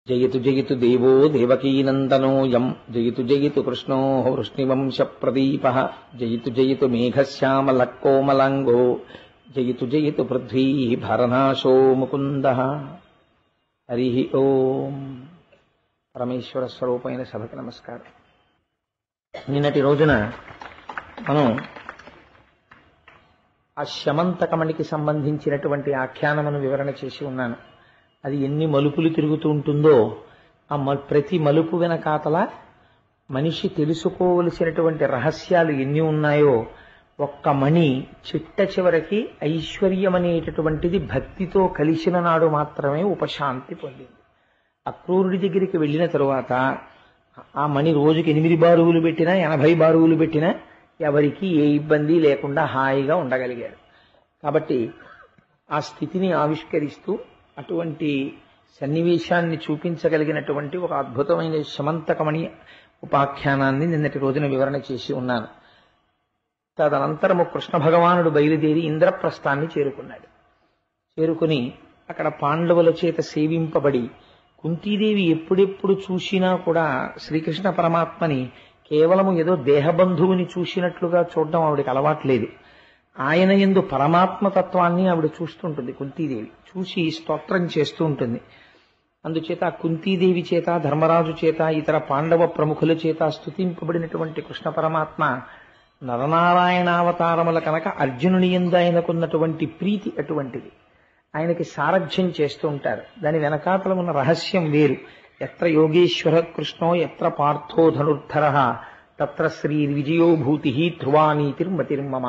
జయతు జయతు దేవో దేవకీనందనోయం జయతు జయతు కృష్ణో వృష్ణివంశ ప్రదీప జయతు జయతు మేఘశ్యామల కోమలాంగో జయతు జయతు పృథ్వీ భరనాశో ముకుంద హరి ఓం పరమేశ్వర స్వరూపమైన సభకి నమస్కారం నిన్నటి రోజున మనం ఆ శమంతకమణికి సంబంధించినటువంటి ఆఖ్యానమును వివరణ చేసి ఉన్నాను అది ఎన్ని మలుపులు తిరుగుతూ ఉంటుందో ఆ మ- ప్రతి మలుపు వెనకాతల మనిషి తెలుసుకోవలసినటువంటి రహస్యాలు ఎన్ని ఉన్నాయో ఒక్క మణి చిట్ట చివరికి ఐశ్వర్యం అనేటటువంటిది భక్తితో కలిసిన నాడు మాత్రమే ఉపశాంతి పొందింది అక్రూరుడి దగ్గరికి వెళ్ళిన తరువాత ఆ మణి రోజుకి ఎనిమిది బారువులు పెట్టినా ఎనభై బారువులు పెట్టినా ఎవరికి ఏ ఇబ్బంది లేకుండా హాయిగా ఉండగలిగాడు కాబట్టి ఆ స్థితిని ఆవిష్కరిస్తూ అటువంటి సన్నివేశాన్ని చూపించగలిగినటువంటి ఒక అద్భుతమైన శమంతకమణి ఉపాఖ్యానాన్ని నిన్నటి రోజున వివరణ చేసి ఉన్నాను తదనంతరము కృష్ణ భగవానుడు బయలుదేరి ఇంద్రప్రస్థాన్ని చేరుకున్నాడు చేరుకుని అక్కడ పాండవుల చేత సేవింపబడి కుంతీదేవి ఎప్పుడెప్పుడు చూసినా కూడా శ్రీకృష్ణ పరమాత్మని కేవలము ఏదో దేహబంధువుని చూసినట్లుగా చూడడం ఆవిడకి అలవాట్లేదు ఆయన ఎందు పరమాత్మ తత్వాన్ని ఆవిడ చూస్తుంటుంది కుంతీదేవి చూసి స్తోత్రం చేస్తూ ఉంటుంది అందుచేత ఆ కుంతీదేవి చేత ధర్మరాజు చేత ఇతర పాండవ ప్రముఖుల చేత స్తుతింపబడినటువంటి కృష్ణ పరమాత్మ నరనారాయణావతారముల కనుక అర్జునుని ఎందు ఆయనకున్నటువంటి ప్రీతి అటువంటిది ఆయనకి సారథ్యం చేస్తూ ఉంటారు దాని వెనకాతల ఉన్న రహస్యం వేరు ఎత్ర యోగేశ్వర కృష్ణో ఎత్ర పార్థో ధనుర్ధర తత్ర శ్రీ విజయోభూతి ధ్రువానీతిర్మతిర్మమ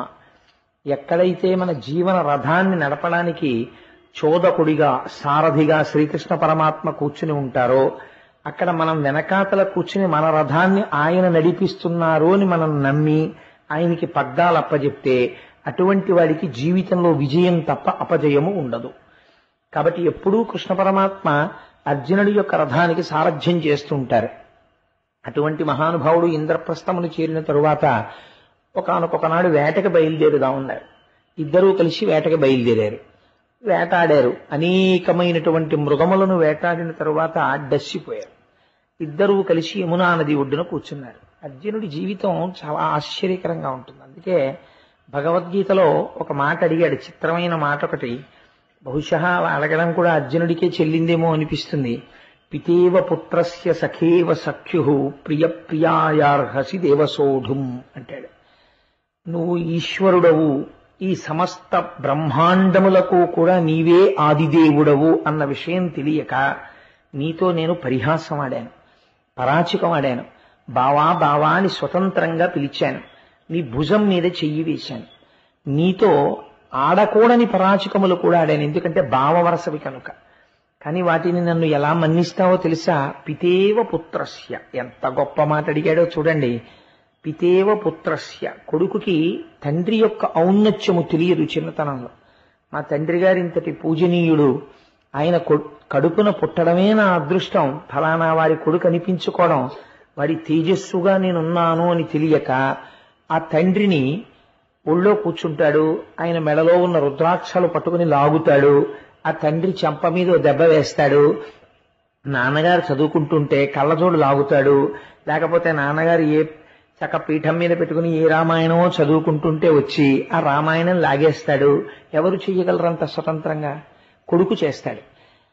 ఎక్కడైతే మన జీవన రథాన్ని నడపడానికి చోదకుడిగా సారథిగా శ్రీకృష్ణ పరమాత్మ కూర్చుని ఉంటారో అక్కడ మనం వెనకాతల కూర్చుని మన రథాన్ని ఆయన నడిపిస్తున్నారు అని మనం నమ్మి ఆయనకి పగ్గాలు అప్పజెప్తే అటువంటి వాడికి జీవితంలో విజయం తప్ప అపజయము ఉండదు కాబట్టి ఎప్పుడూ కృష్ణ పరమాత్మ అర్జునుడి యొక్క రథానికి సారథ్యం చేస్తూ ఉంటారు అటువంటి మహానుభావుడు ఇంద్రప్రస్థమును చేరిన తరువాత ఒకనొకనాడు వేటకి బయలుదేరుదా ఉన్నారు ఇద్దరూ కలిసి వేటకి బయలుదేరారు వేటాడారు అనేకమైనటువంటి మృగములను వేటాడిన తరువాత డస్సిపోయారు ఇద్దరూ కలిసి యమునా నది ఒడ్డున కూర్చున్నారు అర్జునుడి జీవితం చాలా ఆశ్చర్యకరంగా ఉంటుంది అందుకే భగవద్గీతలో ఒక మాట అడిగాడు చిత్రమైన మాట ఒకటి బహుశా అలా అడగడం కూడా అర్జునుడికే చెల్లిందేమో అనిపిస్తుంది పితేవ పుత్రస్య సఖేవ సఖ్యు ప్రియ ప్రియాయార్హసి దేవసోఢుం అంటాడు నువ్వు ఈశ్వరుడవు ఈ సమస్త బ్రహ్మాండములకు కూడా నీవే ఆదిదేవుడవు అన్న విషయం తెలియక నీతో నేను పరిహాసం ఆడాను పరాచికం ఆడాను బావా బావా అని స్వతంత్రంగా పిలిచాను నీ భుజం మీద చెయ్యి వేశాను నీతో ఆడకూడని పరాచికములు కూడా ఆడాను ఎందుకంటే బావ వరసవి కనుక కానీ వాటిని నన్ను ఎలా మన్నిస్తావో తెలుసా పితేవ పుత్రస్య ఎంత గొప్ప మాట అడిగాడో చూడండి పితేవ పుత్రస్య కొడుకుకి తండ్రి యొక్క ఔన్నత్యము తెలియదు చిన్నతనంలో మా తండ్రి గారి ఇంతటి పూజనీయుడు ఆయన కొ- కడుపున పుట్టడమే నా అదృష్టం ఫలానా వారి కొడుకు అనిపించుకోవడం వాడి తేజస్సుగా నేనున్నాను అని తెలియక ఆ తండ్రిని ఒళ్ళో కూర్చుంటాడు ఆయన మెడలో ఉన్న రుద్రాక్షలు పట్టుకుని లాగుతాడు ఆ తండ్రి చెంప మీద ఓ దెబ్బ వేస్తాడు నాన్నగారు చదువుకుంటుంటే కళ్ళజోడు లాగుతాడు లేకపోతే నాన్నగారు ఏ చక్క పీఠం మీద పెట్టుకుని ఏ రామాయణమో చదువుకుంటుంటే వచ్చి ఆ రామాయణం లాగేస్తాడు ఎవరు చెయ్యగలరంత స్వతంత్రంగా కొడుకు చేస్తాడు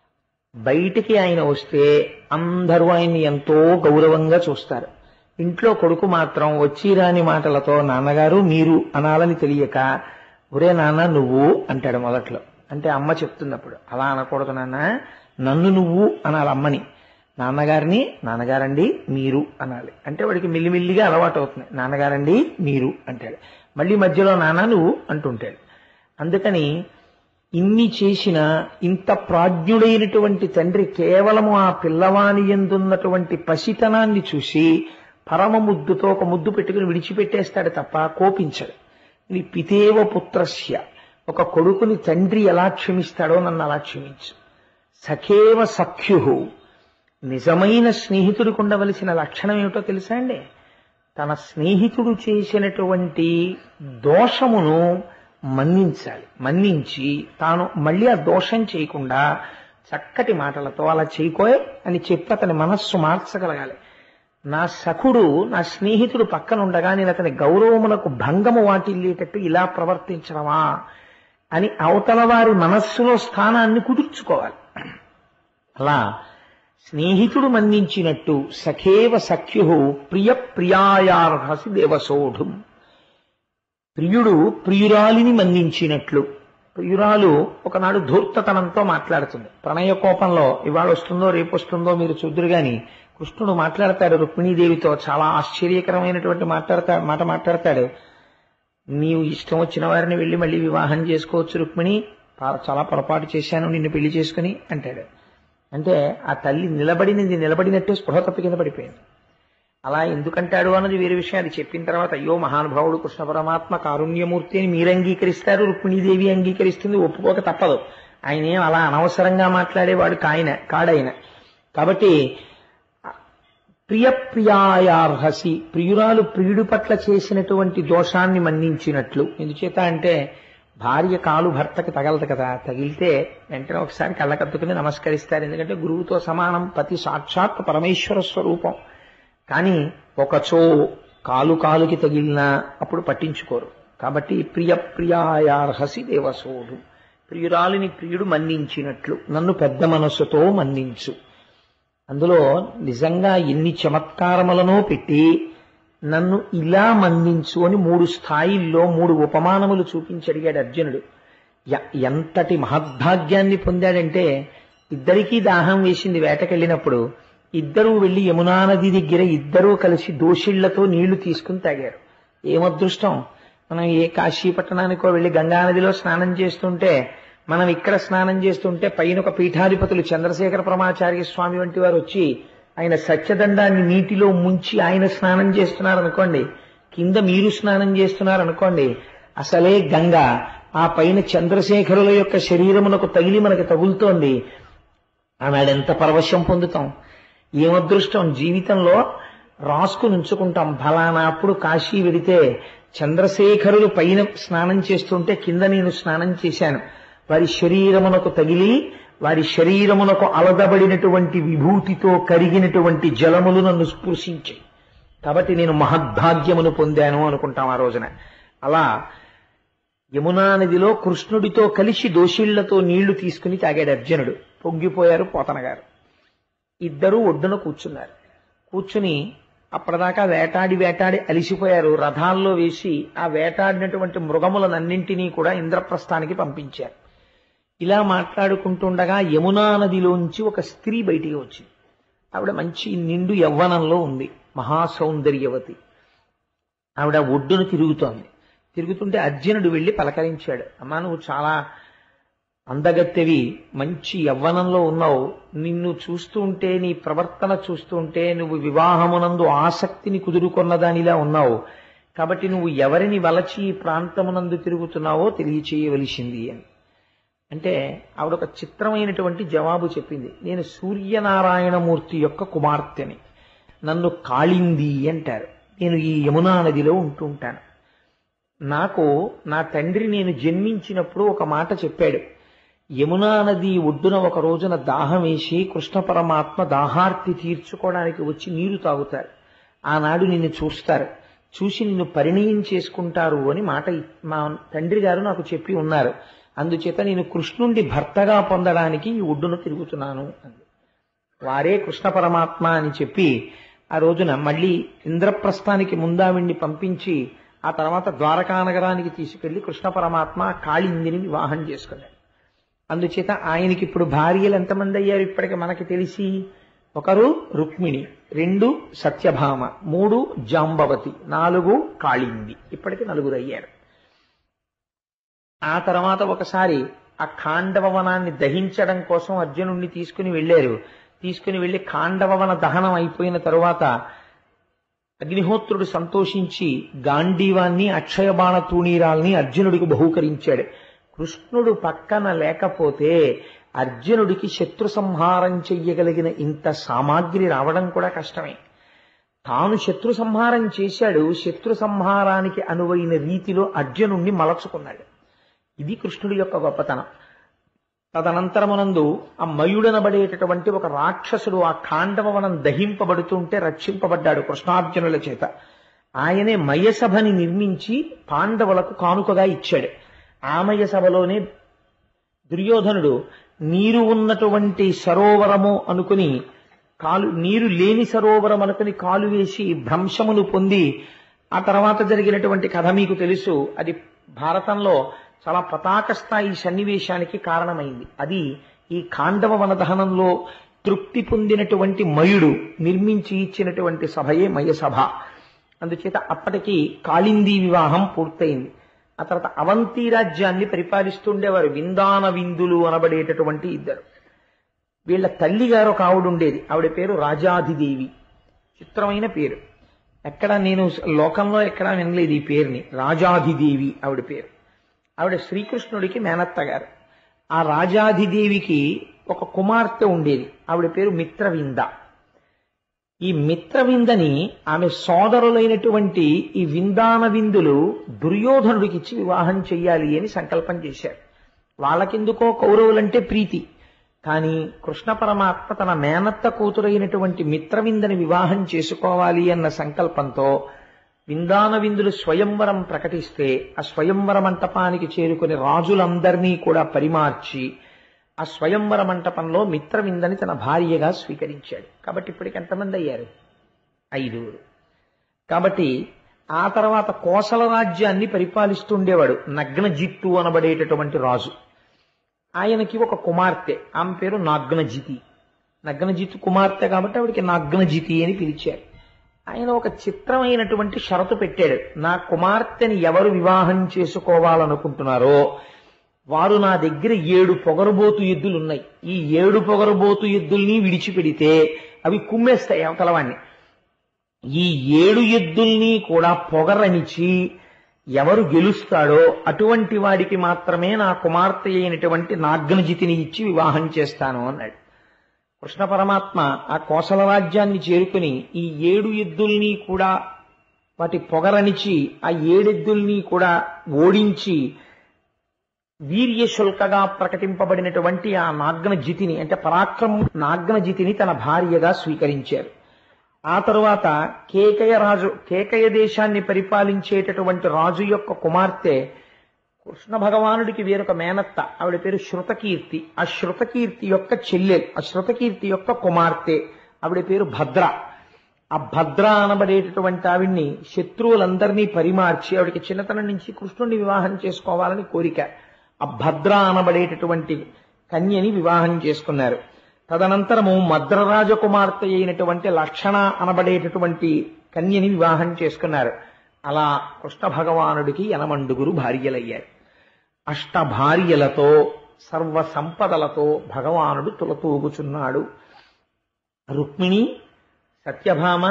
బయటికి ఆయన వస్తే అందరూ ఆయన్ని ఎంతో గౌరవంగా చూస్తారు ఇంట్లో కొడుకు మాత్రం వచ్చి రాని మాటలతో నాన్నగారు మీరు అనాలని తెలియక ఒరే నాన్న నువ్వు అంటాడు మొదట్లో అంటే అమ్మ చెప్తున్నప్పుడు అలా అనకూడదు నాన్న నన్ను నువ్వు అనాలి అమ్మని నాన్నగారిని నాన్నగారండి మీరు అనాలి అంటే వాడికి మిల్లిమిల్లిగా అలవాటు అవుతుంది నాన్నగారండి మీరు అంటాడు మళ్ళీ మధ్యలో నాన్న నువ్వు అంటుంటాడు అందుకని ఇన్ని చేసిన ఇంత ప్రాజ్ఞుడైనటువంటి తండ్రి కేవలము ఆ పిల్లవాని ఎందున్నటువంటి పసితనాన్ని చూసి పరమ ముద్దుతో ఒక ముద్దు పెట్టుకుని విడిచిపెట్టేస్తాడు తప్ప కోపించడు ఇది పితేవ పుత్రస్య ఒక కొడుకుని తండ్రి ఎలా క్షమిస్తాడో నన్ను అలా క్షమించు సఖేవ సఖ్యు నిజమైన స్నేహితుడికి ఉండవలసిన లక్షణం ఏమిటో తెలుసా అండి తన స్నేహితుడు చేసినటువంటి దోషమును మన్నించాలి మన్నించి తాను మళ్ళీ ఆ దోషం చేయకుండా చక్కటి మాటలతో అలా చేయకోయ్ అని చెప్పి అతని మనస్సు మార్చగలగాలి నా సఖుడు నా స్నేహితుడు పక్కన ఉండగా నేను అతని గౌరవమునకు భంగము వాటిల్లేటట్టు ఇలా ప్రవర్తించడమా అని అవతల వారి మనస్సులో స్థానాన్ని కుదుర్చుకోవాలి అలా స్నేహితుడు మన్నించినట్టు సఖేవ సఖ్యు ప్రియ ప్రియాయార్హసి దేవసోఢుం ప్రియుడు ప్రియురాలిని మన్నించినట్లు ప్రియురాలు ఒకనాడు ధూర్తతనంతో మాట్లాడుతుంది ప్రణయ కోపంలో ఇవాళ వస్తుందో రేపు వస్తుందో మీరు చూద్దరు గాని కృష్ణుడు మాట్లాడతాడు రుక్మిణీదేవితో చాలా ఆశ్చర్యకరమైనటువంటి మాట్లాడతా మాట మాట్లాడతాడు నీవు ఇష్టం వచ్చిన వారిని వెళ్ళి మళ్ళీ వివాహం చేసుకోవచ్చు రుక్మిణి పా- చాలా పొరపాటు చేశాను నిన్ను పెళ్లి చేసుకుని అంటాడు అంటే ఆ తల్లి నిలబడినది నిలబడినట్టే స్పృహ తప్పి కింద పడిపోయింది అలా ఎందుకంటాడు అన్నది వేరే విషయం అది చెప్పిన తర్వాత అయ్యో మహానుభావుడు కృష్ణ పరమాత్మ కారుణ్యమూర్తి అని మీరు అంగీకరిస్తారు రుక్మిణీదేవి అంగీకరిస్తుంది ఒప్పుకోక తప్పదు ఆయన ఏం అలా అనవసరంగా మాట్లాడేవాడు కాయన కాడైన కాబట్టి ప్రియ ప్రియాయార్హసి ప్రియురాలు ప్రియుడు పట్ల చేసినటువంటి దోషాన్ని మన్నించినట్లు ఎందుచేత అంటే భార్య కాలు భర్తకి తగలదు కదా తగిలితే వెంటనే ఒకసారి కళ్ళకద్దుకుని నమస్కరిస్తారు ఎందుకంటే గురువుతో సమానం పతి సాక్షాత్ పరమేశ్వర స్వరూపం కానీ ఒకచో కాలు కాలుకి తగిలినా అప్పుడు పట్టించుకోరు కాబట్టి ప్రియ ప్రియాయార్హసి దేవసోడు ప్రియురాలిని ప్రియుడు మన్నించినట్లు నన్ను పెద్ద మనస్సుతో మన్నించు అందులో నిజంగా ఎన్ని చమత్కారములనో పెట్టి నన్ను ఇలా మన్నించు అని మూడు స్థాయిల్లో మూడు ఉపమానములు చూపించి అడిగాడు అర్జునుడు ఎ- ఎంతటి మహద్భాగ్యాన్ని పొందాడంటే ఇద్దరికీ దాహం వేసింది వేటకెళ్ళినప్పుడు ఇద్దరూ వెళ్లి యమునా నది దగ్గర ఇద్దరూ కలిసి దోషిళ్లతో నీళ్లు తీసుకుని తాగారు ఏమదృష్టం మనం ఏ కాశీ పట్టణానికో వెళ్లి గంగా నదిలో స్నానం చేస్తుంటే మనం ఇక్కడ స్నానం చేస్తుంటే పైన ఒక పీఠాధిపతులు చంద్రశేఖర పరమాచార్య స్వామి వంటి వారు వచ్చి ఆయన సత్యదండాన్ని నీటిలో ముంచి ఆయన స్నానం చేస్తున్నారు అనుకోండి కింద మీరు స్నానం చేస్తున్నారు అనుకోండి అసలే గంగ ఆ పైన చంద్రశేఖరుల యొక్క శరీరమునకు తగిలి మనకి తగులుతోంది ఆనాడు ఎంత పరవశం పొందుతాం ఏమదృష్టం జీవితంలో రాసుకుని ఉంచుకుంటాం ఫలానా అప్పుడు కాశీ వెడితే చంద్రశేఖరులు పైన స్నానం చేస్తుంటే కింద నేను స్నానం చేశాను వారి శరీరమునకు తగిలి వారి శరీరమునకు అలదబడినటువంటి విభూతితో కరిగినటువంటి జలములు నన్ను స్పృశించాయి కాబట్టి నేను మహద్భాగ్యమును పొందాను అనుకుంటాం ఆ రోజున అలా యమునా నదిలో కృష్ణుడితో కలిసి దోషిళ్లతో నీళ్లు తీసుకుని తాగాడు అర్జునుడు పొంగిపోయారు పోతన గారు ఇద్దరూ ఒడ్డున కూర్చున్నారు కూర్చుని అప్పటిదాకా వేటాడి వేటాడి అలిసిపోయారు రథాల్లో వేసి ఆ వేటాడినటువంటి మృగములనన్నింటినీ కూడా ఇంద్రప్రస్థానికి పంపించారు ఇలా మాట్లాడుకుంటుండగా యమునా నదిలోంచి ఒక స్త్రీ బయటికి వచ్చింది ఆవిడ మంచి నిండు యవ్వనంలో ఉంది మహాసౌందర్యవతి ఆవిడ ఒడ్డున తిరుగుతోంది తిరుగుతుంటే అర్జునుడు వెళ్లి పలకరించాడు అమ్మా నువ్వు చాలా అందగత్తెవి మంచి యవ్వనంలో ఉన్నావు నిన్ను చూస్తూ ఉంటే నీ ప్రవర్తన చూస్తూ ఉంటే నువ్వు వివాహమునందు ఆసక్తిని కుదురుకున్న దానిలా ఉన్నావు కాబట్టి నువ్వు ఎవరిని వలచి ఈ ప్రాంతమునందు తిరుగుతున్నావో తెలియచేయవలసింది అని అంటే ఆవిడ ఒక చిత్రమైనటువంటి జవాబు చెప్పింది నేను సూర్యనారాయణమూర్తి యొక్క కుమార్తెని నన్ను కాళింది అంటారు నేను ఈ యమునా నదిలో ఉంటూ ఉంటాను నాకు నా తండ్రి నేను జన్మించినప్పుడు ఒక మాట చెప్పాడు యమునా నది ఒడ్డున ఒక రోజున దాహం వేసి కృష్ణ పరమాత్మ దాహార్తి తీర్చుకోవడానికి వచ్చి నీరు తాగుతారు ఆనాడు నిన్ను చూస్తారు చూసి నిన్ను పరిణయం చేసుకుంటారు అని మాట ఇ- మా తండ్రి గారు నాకు చెప్పి ఉన్నారు అందుచేత నేను కృష్ణుండి భర్తగా పొందడానికి ఈ ఒడ్డున తిరుగుతున్నాను అంది వారే కృష్ణ పరమాత్మ అని చెప్పి ఆ రోజున మళ్ళీ ఇంద్రప్రస్థానికి ముందావిణ్ణి పంపించి ఆ తర్వాత ద్వారకా నగరానికి తీసుకెళ్లి కృష్ణ పరమాత్మ కాళిందిని వివాహం చేసుకున్నాడు అందుచేత ఆయనకి ఇప్పుడు భార్యలు ఎంతమంది అయ్యారు ఇప్పటికి మనకి తెలిసి ఒకరు రుక్మిణి రెండు సత్యభామ మూడు జాంబవతి నాలుగు కాళింది ఇప్పటికి నలుగురు అయ్యారు ఆ తర్వాత ఒకసారి ఆ ఖాండవ వనాన్ని దహించడం కోసం అర్జునుణ్ణి తీసుకుని వెళ్ళారు తీసుకుని వెళ్లి ఖాండవవన దహనం అయిపోయిన తరువాత అగ్నిహోత్రుడు సంతోషించి గాంధీవాన్ని అక్షయబాణ తూణీరాల్ని అర్జునుడికి బహూకరించాడు కృష్ణుడు పక్కన లేకపోతే అర్జునుడికి శత్రు సంహారం చెయ్యగలిగిన ఇంత సామాగ్రి రావడం కూడా కష్టమే తాను శత్రు సంహారం చేశాడు శత్రు సంహారానికి అనువైన రీతిలో అర్జునుణ్ణి మలచుకున్నాడు ఇది కృష్ణుడి యొక్క గొప్పతనం తదనంతరమునందు ఆ మయుడనబడేటటువంటి ఒక రాక్షసుడు ఆ ఖాండవనం దహింపబడుతుంటే రక్షింపబడ్డాడు కృష్ణార్జునుల చేత ఆయనే మయసభని నిర్మించి పాండవులకు కానుకగా ఇచ్చాడు ఆ మయసభలోనే దుర్యోధనుడు నీరు ఉన్నటువంటి సరోవరము అనుకుని కాలు నీరు లేని సరోవరం అనుకుని కాలు వేసి భ్రంశమును పొంది ఆ తర్వాత జరిగినటువంటి కథ మీకు తెలుసు అది భారతంలో చాలా పతాక స్థాయి సన్నివేశానికి కారణమైంది అది ఈ ఖాండవ వనదహనంలో తృప్తి పొందినటువంటి మయుడు నిర్మించి ఇచ్చినటువంటి సభయే మయసభ అందుచేత అప్పటికి కాళిందీ వివాహం పూర్తయింది ఆ తర్వాత అవంతి రాజ్యాన్ని పరిపాలిస్తుండేవారు విందాన విందులు అనబడేటటువంటి ఇద్దరు వీళ్ళ తల్లి గారు ఒక ఆవిడ ఉండేది ఆవిడ పేరు రాజాధిదేవి చిత్రమైన పేరు ఎక్కడ నేను లోకంలో ఎక్కడా వినలేదు ఈ పేరుని రాజాధిదేవి ఆవిడ పేరు ఆవిడ శ్రీకృష్ణుడికి మేనత్త గారు ఆ రాజాధిదేవికి ఒక కుమార్తె ఉండేది ఆవిడ పేరు మిత్రవింద ఈ మిత్రవిందని ఆమె సోదరులైనటువంటి ఈ విందాన విందులు దుర్యోధనుడికి ఇచ్చి వివాహం చెయ్యాలి అని సంకల్పం చేశారు వాళ్ళకెందుకో కౌరవులంటే ప్రీతి కానీ కృష్ణ పరమాత్మ తన మేనత్త కూతురైనటువంటి మిత్రవిందని వివాహం చేసుకోవాలి అన్న సంకల్పంతో విందాన విందులు స్వయంవరం ప్రకటిస్తే ఆ స్వయంవర మంటపానికి చేరుకుని రాజులందరినీ కూడా పరిమార్చి ఆ స్వయంవర మంటపంలో మిత్రవిందని తన భార్యగా స్వీకరించాడు కాబట్టి ఇప్పటికి ఎంతమంది అయ్యారు ఐదుగురు కాబట్టి ఆ తర్వాత కోసల రాజ్యాన్ని పరిపాలిస్తుండేవాడు నగ్నజిత్తు అనబడేటటువంటి రాజు ఆయనకి ఒక కుమార్తె ఆమె పేరు నాగ్నజితి నగ్నజితు కుమార్తె కాబట్టి ఆవిడికి నాగ్నజితి అని పిలిచారు ఆయన ఒక చిత్రమైనటువంటి షరతు పెట్టాడు నా కుమార్తెని ఎవరు వివాహం చేసుకోవాలనుకుంటున్నారో వారు నా దగ్గర ఏడు పొగరబోతు ఎద్దులు ఉన్నాయి ఈ ఏడు పొగరబోతు ఎద్దుల్ని విడిచిపెడితే అవి కుమ్మేస్తాయి అవతలవాణ్ణి ఈ ఏడు ఎద్దుల్ని కూడా పొగరనిచి ఎవరు గెలుస్తాడో అటువంటి వాడికి మాత్రమే నా కుమార్తె అయినటువంటి నాగ్నజితిని ఇచ్చి వివాహం చేస్తాను అన్నాడు కృష్ణ పరమాత్మ ఆ కోసల రాజ్యాన్ని చేరుకుని ఈ ఏడు ఎద్దుల్ని కూడా వాటి పొగరనిచి ఆ ఏడెద్దుల్ని కూడా ఓడించి వీర్యశుల్కగా ప్రకటింపబడినటువంటి ఆ నాగ్నజితిని అంటే పరాక్రమం నాగ్నజితిని తన భార్యగా స్వీకరించారు ఆ తరువాత కేకయ రాజు కేకయ దేశాన్ని పరిపాలించేటటువంటి రాజు యొక్క కుమార్తె కృష్ణ భగవానుడికి వేరొక మేనత్త ఆవిడ పేరు శృతకీర్తి ఆ శృతకీర్తి యొక్క చెల్లెలు ఆ శృతకీర్తి యొక్క కుమార్తె ఆవిడ పేరు భద్ర ఆ భద్ర అనబడేటటువంటి ఆవిడ్ని శత్రువులందరినీ పరిమార్చి ఆవిడకి చిన్నతనం నుంచి కృష్ణుడిని వివాహం చేసుకోవాలని కోరిక ఆ భద్ర అనబడేటటువంటి కన్యని వివాహం చేసుకున్నారు తదనంతరము మద్రరాజ కుమార్తె అయినటువంటి లక్షణ అనబడేటటువంటి కన్యని వివాహం చేసుకున్నారు అలా కృష్ణ భగవానుడికి యనమండుగురు భార్యలయ్యారు అష్ట భార్యలతో సర్వ సంపదలతో భగవానుడు తులతూగుచున్నాడు రుక్మిణి సత్యభామ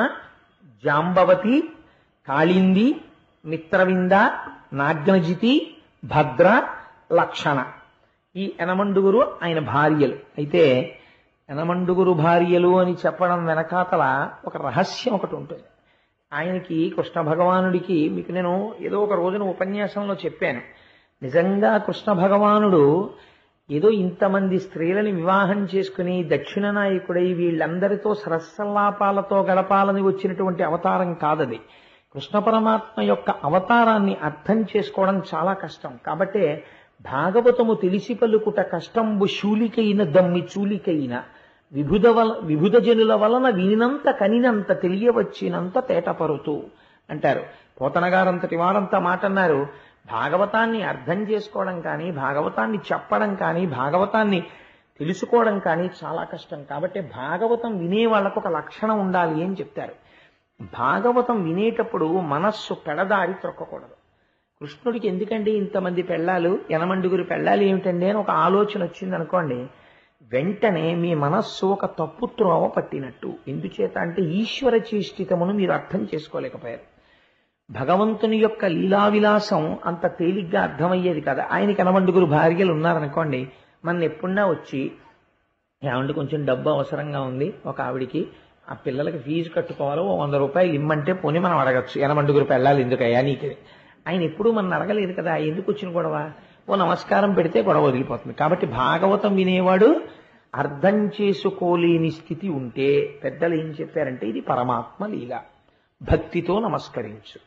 జాంబవతి కాళింది మిత్రవింద నాగ్నజితి భద్ర లక్షణ ఈ ఎనమండుగురు ఆయన భార్యలు అయితే ఎనమండుగురు భార్యలు అని చెప్పడం వెనకాతల ఒక రహస్యం ఒకటి ఉంటుంది ఆయనకి కృష్ణ భగవానుడికి మీకు నేను ఏదో ఒక రోజున ఉపన్యాసంలో చెప్పాను నిజంగా కృష్ణ భగవానుడు ఏదో ఇంతమంది స్త్రీలని వివాహం చేసుకుని దక్షిణ నాయకుడై వీళ్ళందరితో సరస్సల్లాపాలతో గడపాలని వచ్చినటువంటి అవతారం కాదది కృష్ణ పరమాత్మ యొక్క అవతారాన్ని అర్థం చేసుకోవడం చాలా కష్టం కాబట్టే భాగవతము తెలిసి పలుకుట కష్టంబు శూలికైన దమ్మి చూలికైన విభుద వల విభుద జనుల వలన వినినంత కనినంత తెలియవచ్చినంత తేటపరుతూ అంటారు పోతనగారంతటి వారంత మాట అన్నారు భాగవతాన్ని అర్థం చేసుకోవడం కానీ భాగవతాన్ని చెప్పడం కానీ భాగవతాన్ని తెలుసుకోవడం కానీ చాలా కష్టం కాబట్టి భాగవతం వినే వాళ్ళకు ఒక లక్షణం ఉండాలి అని చెప్తారు భాగవతం వినేటప్పుడు మనస్సు పెడదారి త్రొక్కకూడదు కృష్ణుడికి ఎందుకండి ఇంతమంది పెళ్ళాలు ఎనమండుగురు పెళ్ళాలి ఏమిటండి అని ఒక ఆలోచన వచ్చింది అనుకోండి వెంటనే మీ మనస్సు ఒక తప్పు త్రోవ పట్టినట్టు ఎందుచేత అంటే ఈశ్వర చేష్టితమును మీరు అర్థం చేసుకోలేకపోయారు భగవంతుని యొక్క లీలా విలాసం అంత తేలిగ్గా అర్థమయ్యేది కదా ఆయనకి ఎనమండుగురు భార్యలు ఉన్నారనుకోండి మన ఎప్పుడన్నా వచ్చి ఏమంటే కొంచెం డబ్బు అవసరంగా ఉంది ఒక ఆవిడికి ఆ పిల్లలకి ఫీజు కట్టుకోవాలో ఓ వంద రూపాయలు ఇమ్మంటే పోనీ మనం అడగచ్చు ఎనమండుగురు పెళ్ళాలి ఎందుకయ్యా నీకు ఆయన ఎప్పుడూ మనం అడగలేదు కదా ఎందుకు వచ్చిన గొడవ ఓ నమస్కారం పెడితే గొడవ వదిలిపోతుంది కాబట్టి భాగవతం వినేవాడు అర్థం చేసుకోలేని స్థితి ఉంటే పెద్దలు ఏం చెప్పారంటే ఇది పరమాత్మ లీల భక్తితో నమస్కరించు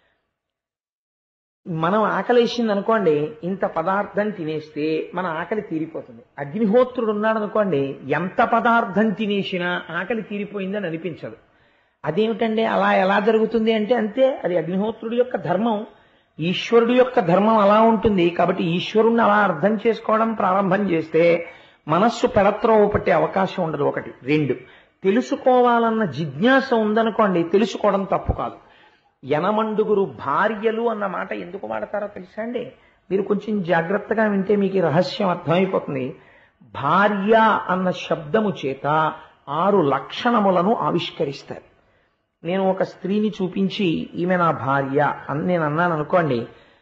మనం ఆకలేసింది అనుకోండి ఇంత పదార్థం తినేస్తే మన ఆకలి తీరిపోతుంది అగ్నిహోత్రుడు ఉన్నాడు అనుకోండి ఎంత పదార్థం తినేసినా ఆకలి తీరిపోయిందని అనిపించదు అదేమిటండి అలా ఎలా జరుగుతుంది అంటే అంతే అది అగ్నిహోత్రుడి యొక్క ధర్మం ఈశ్వరుడి యొక్క ధర్మం అలా ఉంటుంది కాబట్టి ఈశ్వరుణ్ణి అలా అర్థం చేసుకోవడం ప్రారంభం చేస్తే మనస్సు పెడత్రోవ పట్టే అవకాశం ఉండదు ఒకటి రెండు తెలుసుకోవాలన్న జిజ్ఞాస ఉందనుకోండి తెలుసుకోవడం తప్పు కాదు యనమండుగురు భార్యలు అన్న మాట ఎందుకు వాడతారో తెలుసా అండి మీరు కొంచెం జాగ్రత్తగా వింటే మీకు ఈ రహస్యం అర్థమైపోతుంది భార్య అన్న శబ్దము చేత ఆరు లక్షణములను ఆవిష్కరిస్తారు నేను ఒక స్త్రీని చూపించి ఈమె నా భార్య అని నేను అన్నాను అనుకోండి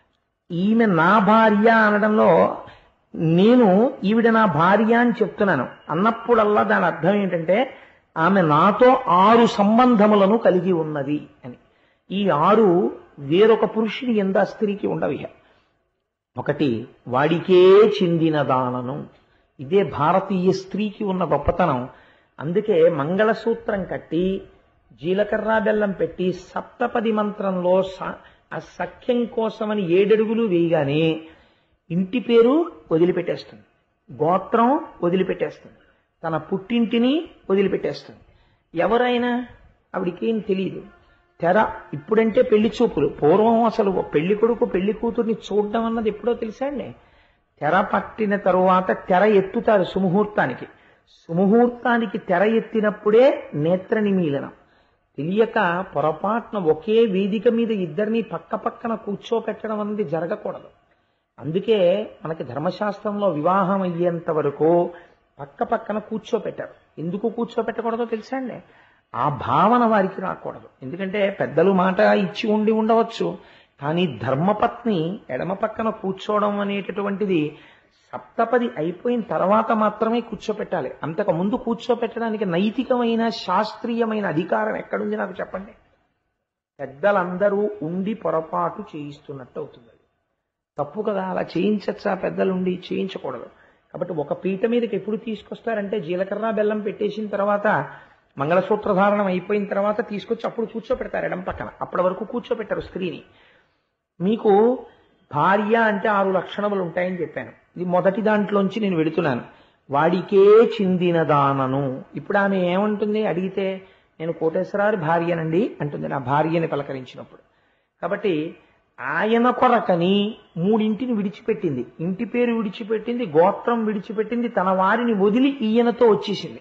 ఈమె నా భార్య అనడంలో నేను ఈవిడ నా భార్య అని చెప్తున్నాను అన్నప్పుడల్లా దాని అర్థం ఏంటంటే ఆమె నాతో ఆరు సంబంధములను కలిగి ఉన్నది అని ఈ ఆరు వేరొక పురుషుని ఎందా స్త్రీకి ఉండవి ఒకటి వాడికే చెందిన దానను ఇదే భారతీయ స్త్రీకి ఉన్న గొప్పతనం అందుకే మంగళసూత్రం కట్టి జీలకర్ర బెల్లం పెట్టి సప్తపది మంత్రంలో స- ఆ సఖ్యం కోసమని ఏడడుగులు వేయగానే ఇంటి పేరు వదిలిపెట్టేస్తుంది గోత్రం వదిలిపెట్టేస్తుంది తన పుట్టింటిని వదిలిపెట్టేస్తుంది ఎవరైనా ఆవిడికేం తెలియదు తెర ఇప్పుడంటే పెళ్లి చూపులు పూర్వం అసలు పెళ్లి కొడుకు పెళ్లి కూతుర్ని చూడడం అన్నది ఎప్పుడో తెలుసా అండి తెర పట్టిన తరువాత తెర ఎత్తుతారు సుముహూర్తానికి సుముహూర్తానికి తెర ఎత్తినప్పుడే నేత్ర నిమీలనం తెలియక పొరపాటున ఒకే వేదిక మీద ఇద్దరిని పక్క పక్కన కూర్చోపెట్టడం అనేది జరగకూడదు అందుకే మనకి ధర్మశాస్త్రంలో వివాహం అయ్యేంత వరకు పక్క పక్కన కూర్చోపెట్టారు ఎందుకు కూర్చోపెట్టకూడదో తెలుసా అండి ఆ భావన వారికి రాకూడదు ఎందుకంటే పెద్దలు మాట ఇచ్చి ఉండి ఉండవచ్చు కానీ ధర్మపత్ని ఎడమ పక్కన కూర్చోవడం అనేటటువంటిది సప్తపది అయిపోయిన తర్వాత మాత్రమే కూర్చోపెట్టాలి అంతకు ముందు కూర్చోపెట్టడానికి నైతికమైన శాస్త్రీయమైన అధికారం ఎక్కడుంది నాకు చెప్పండి పెద్దలందరూ ఉండి పొరపాటు చేయిస్తున్నట్టు అవుతుంది అది. తప్పు కదా అలా చేయించచ్చా పెద్దలుండి చేయించకూడదు కాబట్టి ఒక పీట మీదకి ఎప్పుడు తీసుకొస్తారంటే జీలకర్ర బెల్లం పెట్టేసిన తర్వాత మంగళసూత్ర ధారణం అయిపోయిన తర్వాత తీసుకొచ్చి అప్పుడు కూర్చోపెడతారు ఎడం పక్కన అప్పటి వరకు కూర్చోపెట్టారు స్త్రీని మీకు భార్య అంటే ఆరు లక్షణములు ఉంటాయని చెప్పాను ఇది మొదటి దాంట్లోంచి నేను వెడుతున్నాను వాడికే చెందిన దానను ఇప్పుడు ఆమె ఏమంటుంది అడిగితే నేను కోటేశ్వరారి భార్యనండి అంటుంది నా భార్యని పలకరించినప్పుడు కాబట్టి ఆయన కొరకని మూడింటిని విడిచిపెట్టింది ఇంటి పేరు విడిచిపెట్టింది గోత్రం విడిచిపెట్టింది తన వారిని వదిలి ఈయనతో వచ్చేసింది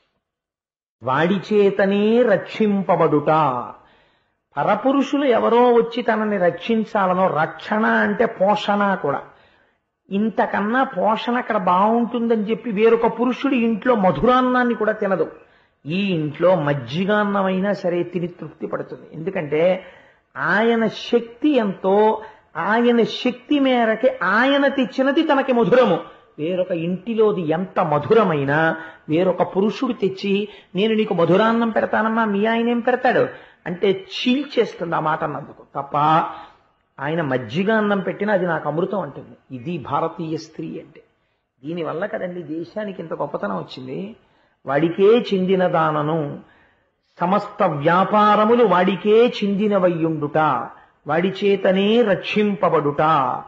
వాడి చేతనే రక్షింపబడుట పరపురుషులు ఎవరో వచ్చి తనని రక్షించాలనో రక్షణ అంటే పోషణ కూడా ఇంతకన్నా పోషణ అక్కడ బాగుంటుందని చెప్పి వేరొక పురుషుడి ఇంట్లో మధురాన్నాన్ని కూడా తినదు ఈ ఇంట్లో మజ్జిగాన్నమైనా సరే తిని తృప్తి పడుతుంది ఎందుకంటే ఆయన శక్తి ఎంతో ఆయన శక్తి మేరకి ఆయన తెచ్చినది తనకి మధురము వేరొక ఇంటిలోది ఎంత మధురమైనా వేరొక పురుషుడు తెచ్చి నేను నీకు మధురాన్నం పెడతానమ్మా మీ ఆయన ఏం పెడతాడు అంటే చీల్చేస్తుంది ఆ మాట అన్నందుకు తప్ప ఆయన మజ్జిగ అన్నం పెట్టినా అది నాకు అమృతం అంటుంది ఇది భారతీయ స్త్రీ అంటే దీనివల్ల కదండి దేశానికి ఇంత గొప్పతనం వచ్చింది వాడికే చెందిన దానను సమస్త వ్యాపారములు వాడికే చెందినవయ్యుండుట వాడి చేతనే రక్షింపబడుట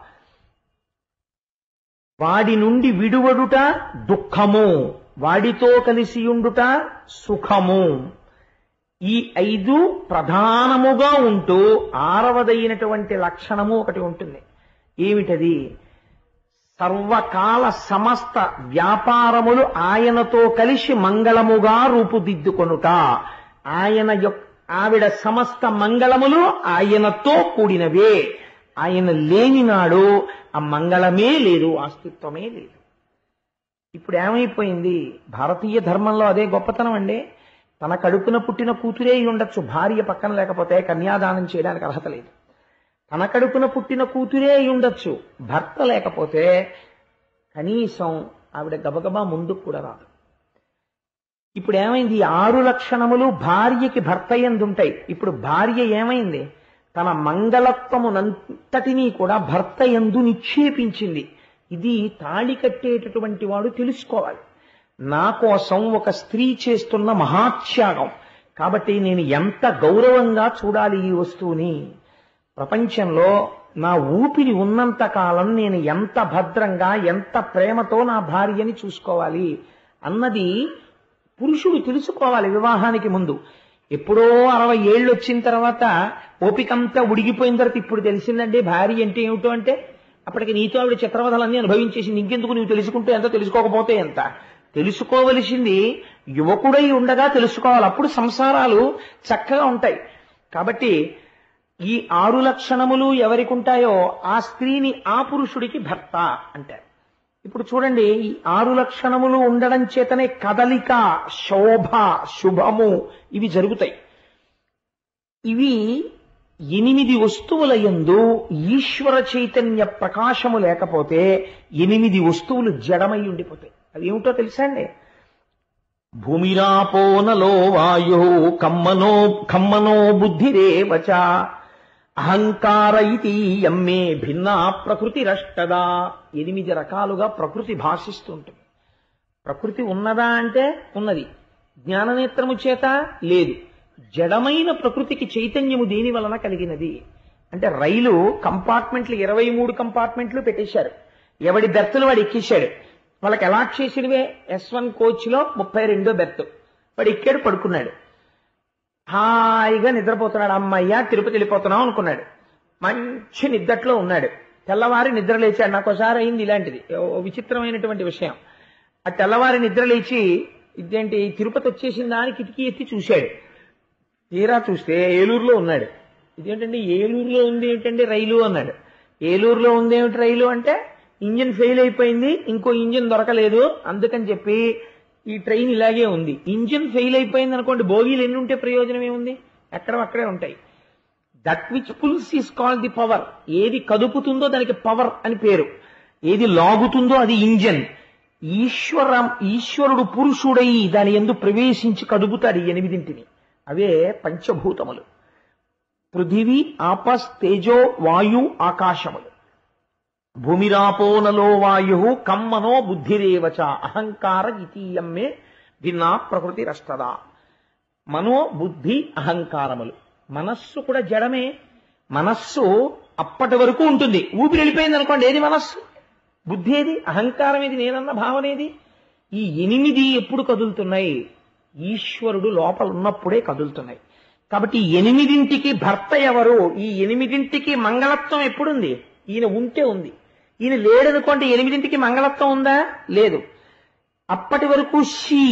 వాడి నుండి విడువడుట దుఃఖము వాడితో కలిసి ఉండుట సుఖము ఈ ఐదు ప్రధానముగా ఉంటూ ఆరవదైనటువంటి లక్షణము ఒకటి ఉంటుంది ఏమిటది సర్వకాల సమస్త వ్యాపారములు ఆయనతో కలిసి మంగళముగా రూపుదిద్దుకొనుట ఆయన యొక్క ఆవిడ సమస్త మంగళములు ఆయనతో కూడినవే ఆయన లేనినాడు ఆ మంగళమే లేదు అస్తిత్వమే లేదు ఇప్పుడు ఏమైపోయింది భారతీయ ధర్మంలో అదే గొప్పతనం అండి తన కడుపున పుట్టిన కూతురే అయి ఉండొచ్చు భార్య పక్కన లేకపోతే కన్యాదానం చేయడానికి అర్హత లేదు తన కడుపున పుట్టిన కూతురే అయి ఉండొచ్చు భర్త లేకపోతే కనీసం ఆవిడ గబగబా ముందుకు కూడా రాదు ఇప్పుడు ఏమైంది ఈ ఆరు లక్షణములు భార్యకి భర్త ఎందుంటాయి ఇప్పుడు భార్య ఏమైంది తన మంగళత్వమునంతటినీ కూడా భర్త ఎందు నిక్షేపించింది ఇది తాళి కట్టేటటువంటి వాడు తెలుసుకోవాలి నా కోసం ఒక స్త్రీ చేస్తున్న మహాత్యాగం కాబట్టి నేను ఎంత గౌరవంగా చూడాలి ఈ వస్తువుని ప్రపంచంలో నా ఊపిరి ఉన్నంత కాలం నేను ఎంత భద్రంగా ఎంత ప్రేమతో నా భార్యని చూసుకోవాలి అన్నది పురుషుడు తెలుసుకోవాలి వివాహానికి ముందు ఎప్పుడో అరవై ఏళ్ళు వచ్చిన తర్వాత ఓపికంతా ఉడిగిపోయిన తర్వాత ఇప్పుడు తెలిసిందండి భార్య అంటే ఏమిటో అంటే అప్పటికి నీతో ఆవిడ చిత్రవధలన్నీ అనుభవించేసింది ఇంకెందుకు నువ్వు తెలుసుకుంటే ఎంత తెలుసుకోకపోతే ఎంత తెలుసుకోవలసింది యువకుడై ఉండగా తెలుసుకోవాలి అప్పుడు సంసారాలు చక్కగా ఉంటాయి కాబట్టి ఈ ఆరు లక్షణములు ఎవరికి ఉంటాయో ఆ స్త్రీని ఆ పురుషుడికి భర్త అంటారు ఇప్పుడు చూడండి ఈ ఆరు లక్షణములు ఉండడం చేతనే కదలిక శోభ శుభము ఇవి జరుగుతాయి ఇవి ఎనిమిది వస్తువుల యందు ఈశ్వర చైతన్య ప్రకాశము లేకపోతే ఎనిమిది వస్తువులు జడమై ఉండిపోతాయి అవి ఏమిటో తెలుసా అండి భూమిరాపోనలో వాయు కమ్మనో కమ్మనో బుద్ధిరేవచ అహంకార ఇది ఎమ్మే భిన్నా ప్రకృతి రష్టదా ఎనిమిది రకాలుగా ప్రకృతి భాషిస్తుంటుంది ప్రకృతి ఉన్నదా అంటే ఉన్నది జ్ఞాననేత్రము చేత లేదు జడమైన ప్రకృతికి చైతన్యము దేని వలన కలిగినది అంటే రైలు కంపార్ట్మెంట్లు ఇరవై మూడు కంపార్ట్మెంట్లు పెట్టేశారు ఎవడి బెర్తులు వాడు ఎక్కేశాడు వాళ్ళకి ఎలా చేసినవే ఎస్ వన్ కోచ్ లో ముప్పై రెండో బెర్త్ వాడు ఎక్కాడు పడుకున్నాడు హాయిగా నిద్రపోతున్నాడు అమ్మయ్య తిరుపతి వెళ్ళిపోతున్నాం అనుకున్నాడు మంచి నిద్దట్లో ఉన్నాడు తెల్లవారి నిద్ర లేచాడు నాకు ఒకసారి అయింది ఇలాంటిది ఓ విచిత్రమైనటువంటి విషయం ఆ తెల్లవారి నిద్ర లేచి ఇదేంటి తిరుపతి వచ్చేసిందా అని కిటికీ ఎత్తి చూశాడు తీరా చూస్తే ఏలూరులో ఉన్నాడు ఇదేంటండి ఏలూరులో ఉంది ఏంటండి రైలు అన్నాడు ఏలూరులో ఉంది ఏమిటి రైలు అంటే ఇంజిన్ ఫెయిల్ అయిపోయింది ఇంకో ఇంజిన్ దొరకలేదు అందుకని చెప్పి ఈ ట్రైన్ ఇలాగే ఉంది ఇంజిన్ ఫెయిల్ అయిపోయింది అనుకోండి బోగీలు ఎన్ని ఉంటే ప్రయోజనం ఏముంది ఎక్కడ అక్కడే ఉంటాయి that which pulls is call the power ఏది కదుపుతుందో దానికి పవర్ అని పేరు ఏది లాగుతుందో అది ఇంజన్ ఈశ్వర ఈశ్వరుడు పురుషుడై దాని ఎందు ప్రవేశించి కదుపుతాడు ఈ ఎనిమిదింటిని అవే పంచభూతములు పృథివీ ఆపస్ తేజో వాయు ఆకాశములు భూమిరాపోనలో వాయు కమ్మనో బుద్ధిరేవచ అహంకార ఇతీయమ్మే భిన్నా ప్రకృతి రస్తదా మనో బుద్ధి అహంకారములు మనస్సు కూడా జడమే మనస్సు అప్పటి వరకు ఉంటుంది ఊపిరి వెళ్ళిపోయింది అనుకోండి ఏది మనస్సు బుద్ధి ఏది అహంకారం ఏది నేనన్న భావన ఏది ఈ ఎనిమిది ఎప్పుడు కదులుతున్నాయి ఈశ్వరుడు లోపల ఉన్నప్పుడే కదులుతున్నాయి కాబట్టి ఈ ఎనిమిదింటికి భర్త ఎవరు ఈ ఎనిమిదింటికి మంగళత్వం ఎప్పుడుంది ఈయన ఉంటే ఉంది ఈయన లేడనుకోండి ఎనిమిదింటికి మంగళత్వం ఉందా లేదు అప్పటి వరకు షీ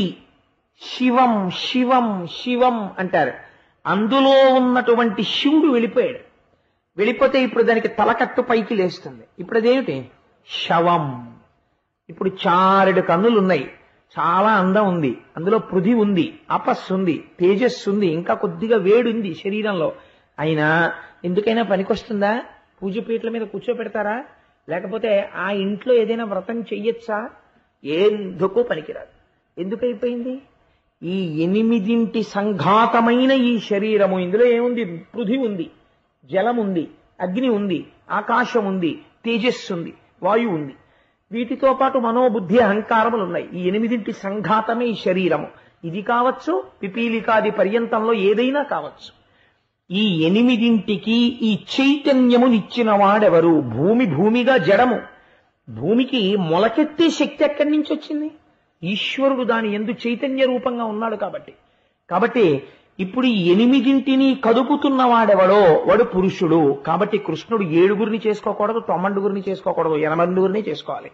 శివం శివం శివం అంటారు అందులో ఉన్నటువంటి శివుడు వెళ్ళిపోయాడు వెళ్ళిపోతే ఇప్పుడు దానికి తలకట్టు పైకి లేస్తుంది ఇప్పుడు అదేమిటి శవం ఇప్పుడు చారెడు కన్నులు ఉన్నాయి చాలా అందం ఉంది అందులో పృథి ఉంది అపస్సు ఉంది తేజస్సు ఉంది ఇంకా కొద్దిగా వేడి ఉంది శరీరంలో అయినా ఎందుకైనా పనికొస్తుందా పూజ పీటల మీద కూర్చోపెడతారా లేకపోతే ఆ ఇంట్లో ఏదైనా వ్రతం చెయ్యొచ్చా ఎందుకు పనికిరాదు ఎందుకు అయిపోయింది ఈ ఎనిమిదింటి సంఘాతమైన ఈ శరీరము ఇందులో ఏముంది పృథి ఉంది జలం ఉంది అగ్ని ఉంది ఆకాశం ఉంది తేజస్సు ఉంది వాయువు ఉంది వీటితో పాటు మనోబుద్ధి అహంకారములు ఉన్నాయి ఈ ఎనిమిదింటి సంఘాతమే ఈ శరీరము ఇది కావచ్చు పిపీలికాది పర్యంతంలో ఏదైనా కావచ్చు ఈ ఎనిమిదింటికి ఈ చైతన్యమునిచ్చిన వాడెవరు భూమి భూమిగా జడము భూమికి మొలకెత్తే శక్తి ఎక్కడి నుంచి వచ్చింది ఈశ్వరుడు దాని ఎందు చైతన్య రూపంగా ఉన్నాడు కాబట్టి కాబట్టి ఇప్పుడు ఈ ఎనిమిదింటిని కదుపుతున్న వాడెవడో వాడు పురుషుడు కాబట్టి కృష్ణుడు ఏడుగురిని చేసుకోకూడదు తొమ్మండుగురిని చేసుకోకూడదు ఎనమండుగురిని చేసుకోవాలి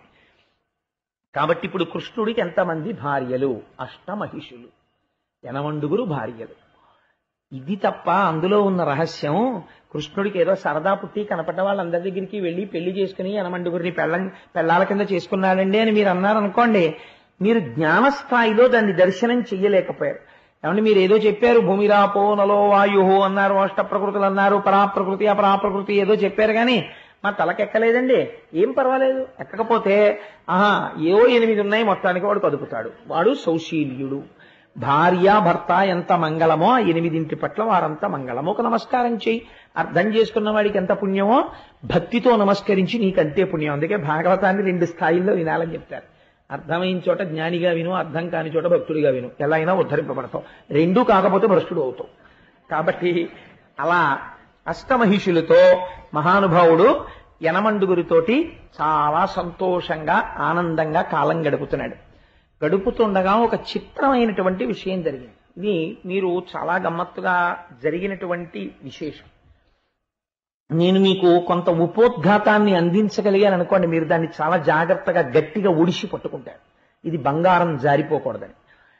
కాబట్టి ఇప్పుడు కృష్ణుడికి ఎంతమంది భార్యలు అష్టమహిషులు ఎనమండుగురు భార్యలు ఇది తప్ప అందులో ఉన్న రహస్యం కృష్ణుడికి ఏదో సరదా పుట్టి కనపడ్డ వాళ్ళందరి దగ్గరికి వెళ్ళి పెళ్లి చేసుకుని ఎనమండుగురిని పెళ్ళ పెళ్ళాల కింద చేసుకున్నాడండి అని మీరు అన్నారనుకోండి మీరు జ్ఞానస్థాయిలో దాన్ని దర్శనం చెయ్యలేకపోయారు ఏమంటే మీరు ఏదో చెప్పారు భూమిరాపో నలో వాయు అన్నారు అష్ట ప్రకృతులు అన్నారు పరాప్రకృతి అపరాప్రకృతి ఏదో చెప్పారు కానీ మా తలకెక్కలేదండి ఏం పర్వాలేదు ఎక్కకపోతే ఆహా ఏవో ఎనిమిది ఉన్నాయి మొత్తానికి వాడు కదుపుతాడు వాడు సౌశీల్యుడు భార్య భర్త ఎంత మంగళమో ఆ ఎనిమిదింటి పట్ల వారంత మంగళమో ఒక నమస్కారం చేయి అర్థం చేసుకున్న వాడికి ఎంత పుణ్యమో భక్తితో నమస్కరించి నీకంతే పుణ్యం అందుకే భాగవతాన్ని రెండు స్థాయిల్లో వినాలని చెప్తారు అర్థమైన చోట జ్ఞానిగా విను అర్థం కాని చోట భక్తుడిగా విను ఎలా అయినా ఉద్ధరింపబడతావు రెండూ కాకపోతే భ్రష్టుడు అవుతావు కాబట్టి అలా అష్టమహిషులతో మహానుభావుడు యనమండుగురితోటి చాలా సంతోషంగా ఆనందంగా కాలం గడుపుతున్నాడు గడుపుతుండగా ఒక చిత్రమైనటువంటి విషయం జరిగింది ఇది మీరు చాలా గమ్మత్తుగా జరిగినటువంటి విశేషం నేను మీకు కొంత ఉపోద్ఘాతాన్ని అందించగలిగాను అనుకోండి మీరు దాన్ని చాలా జాగ్రత్తగా గట్టిగా ఒడిసి పట్టుకుంటారు ఇది బంగారం జారిపోకూడదని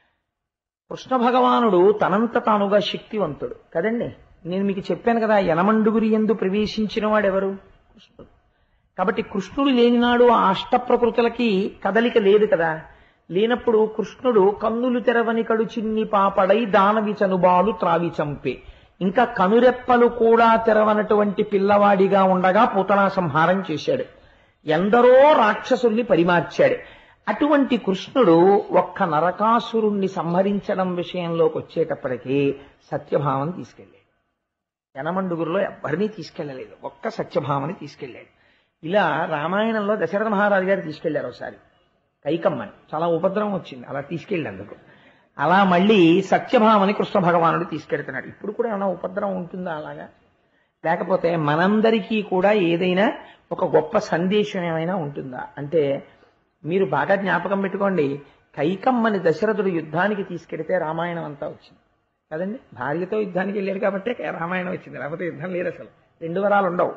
కృష్ణ భగవానుడు తనంత తానుగా శక్తివంతుడు కదండి నేను మీకు చెప్పాను కదా యనమండుగురి ఎందు ప్రవేశించిన వాడెవరు కృష్ణుడు కాబట్టి కృష్ణుడు లేనినాడు ఆ అష్టప్రకృతులకి కదలిక లేదు కదా లేనప్పుడు కృష్ణుడు కన్నులు తెరవని కడు చిన్ని పాపడై దానవి చనుబాలు త్రావి చంపే ఇంకా కనురెప్పలు కూడా తెరవనటువంటి పిల్లవాడిగా ఉండగా పూతనా సంహారం చేశాడు ఎందరో రాక్షసుల్ని పరిమార్చాడు అటువంటి కృష్ణుడు ఒక్క నరకాసురుణ్ణి సంహరించడం విషయంలోకి వచ్చేటప్పటికీ సత్యభావం తీసుకెళ్ళాడు యనమండుగురులో ఎవరినీ తీసుకెళ్ళలేదు ఒక్క సత్యభామని తీసుకెళ్ళాడు ఇలా రామాయణంలో దశరథ మహారాజు గారు తీసుకెళ్లారు ఒకసారి కైకమ్మని చాలా ఉపద్రవం వచ్చింది అలా తీసుకెళ్ళేందుకు అలా మళ్ళీ సత్యభామని కృష్ణ భగవానుడు తీసుకెళ్తున్నాడు ఇప్పుడు కూడా ఏమైనా ఉపద్రవం ఉంటుందా అలాగా లేకపోతే మనందరికీ కూడా ఏదైనా ఒక గొప్ప సందేశం ఏమైనా ఉంటుందా అంటే మీరు బాగా జ్ఞాపకం పెట్టుకోండి కైకమ్మని దశరథుడు యుద్ధానికి తీసుకెడితే రామాయణం అంతా వచ్చింది కదండి భార్యతో యుద్ధానికి వెళ్ళాడు కాబట్టి రామాయణం వచ్చింది లేకపోతే యుద్ధం లేదు అసలు రెండు వరాలు ఉండవు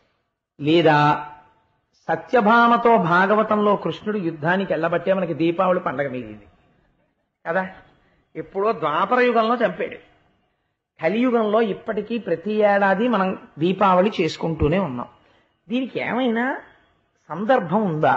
లేదా సత్యభామతో భాగవతంలో కృష్ణుడు యుద్ధానికి వెళ్ళబట్టే మనకి దీపావళి పండగ మిగిలింది కదా ఎప్పుడో ద్వాపర యుగంలో చంపాడు కలియుగంలో ఇప్పటికీ ప్రతి ఏడాది మనం దీపావళి చేసుకుంటూనే ఉన్నాం దీనికి ఏమైనా సందర్భం ఉందా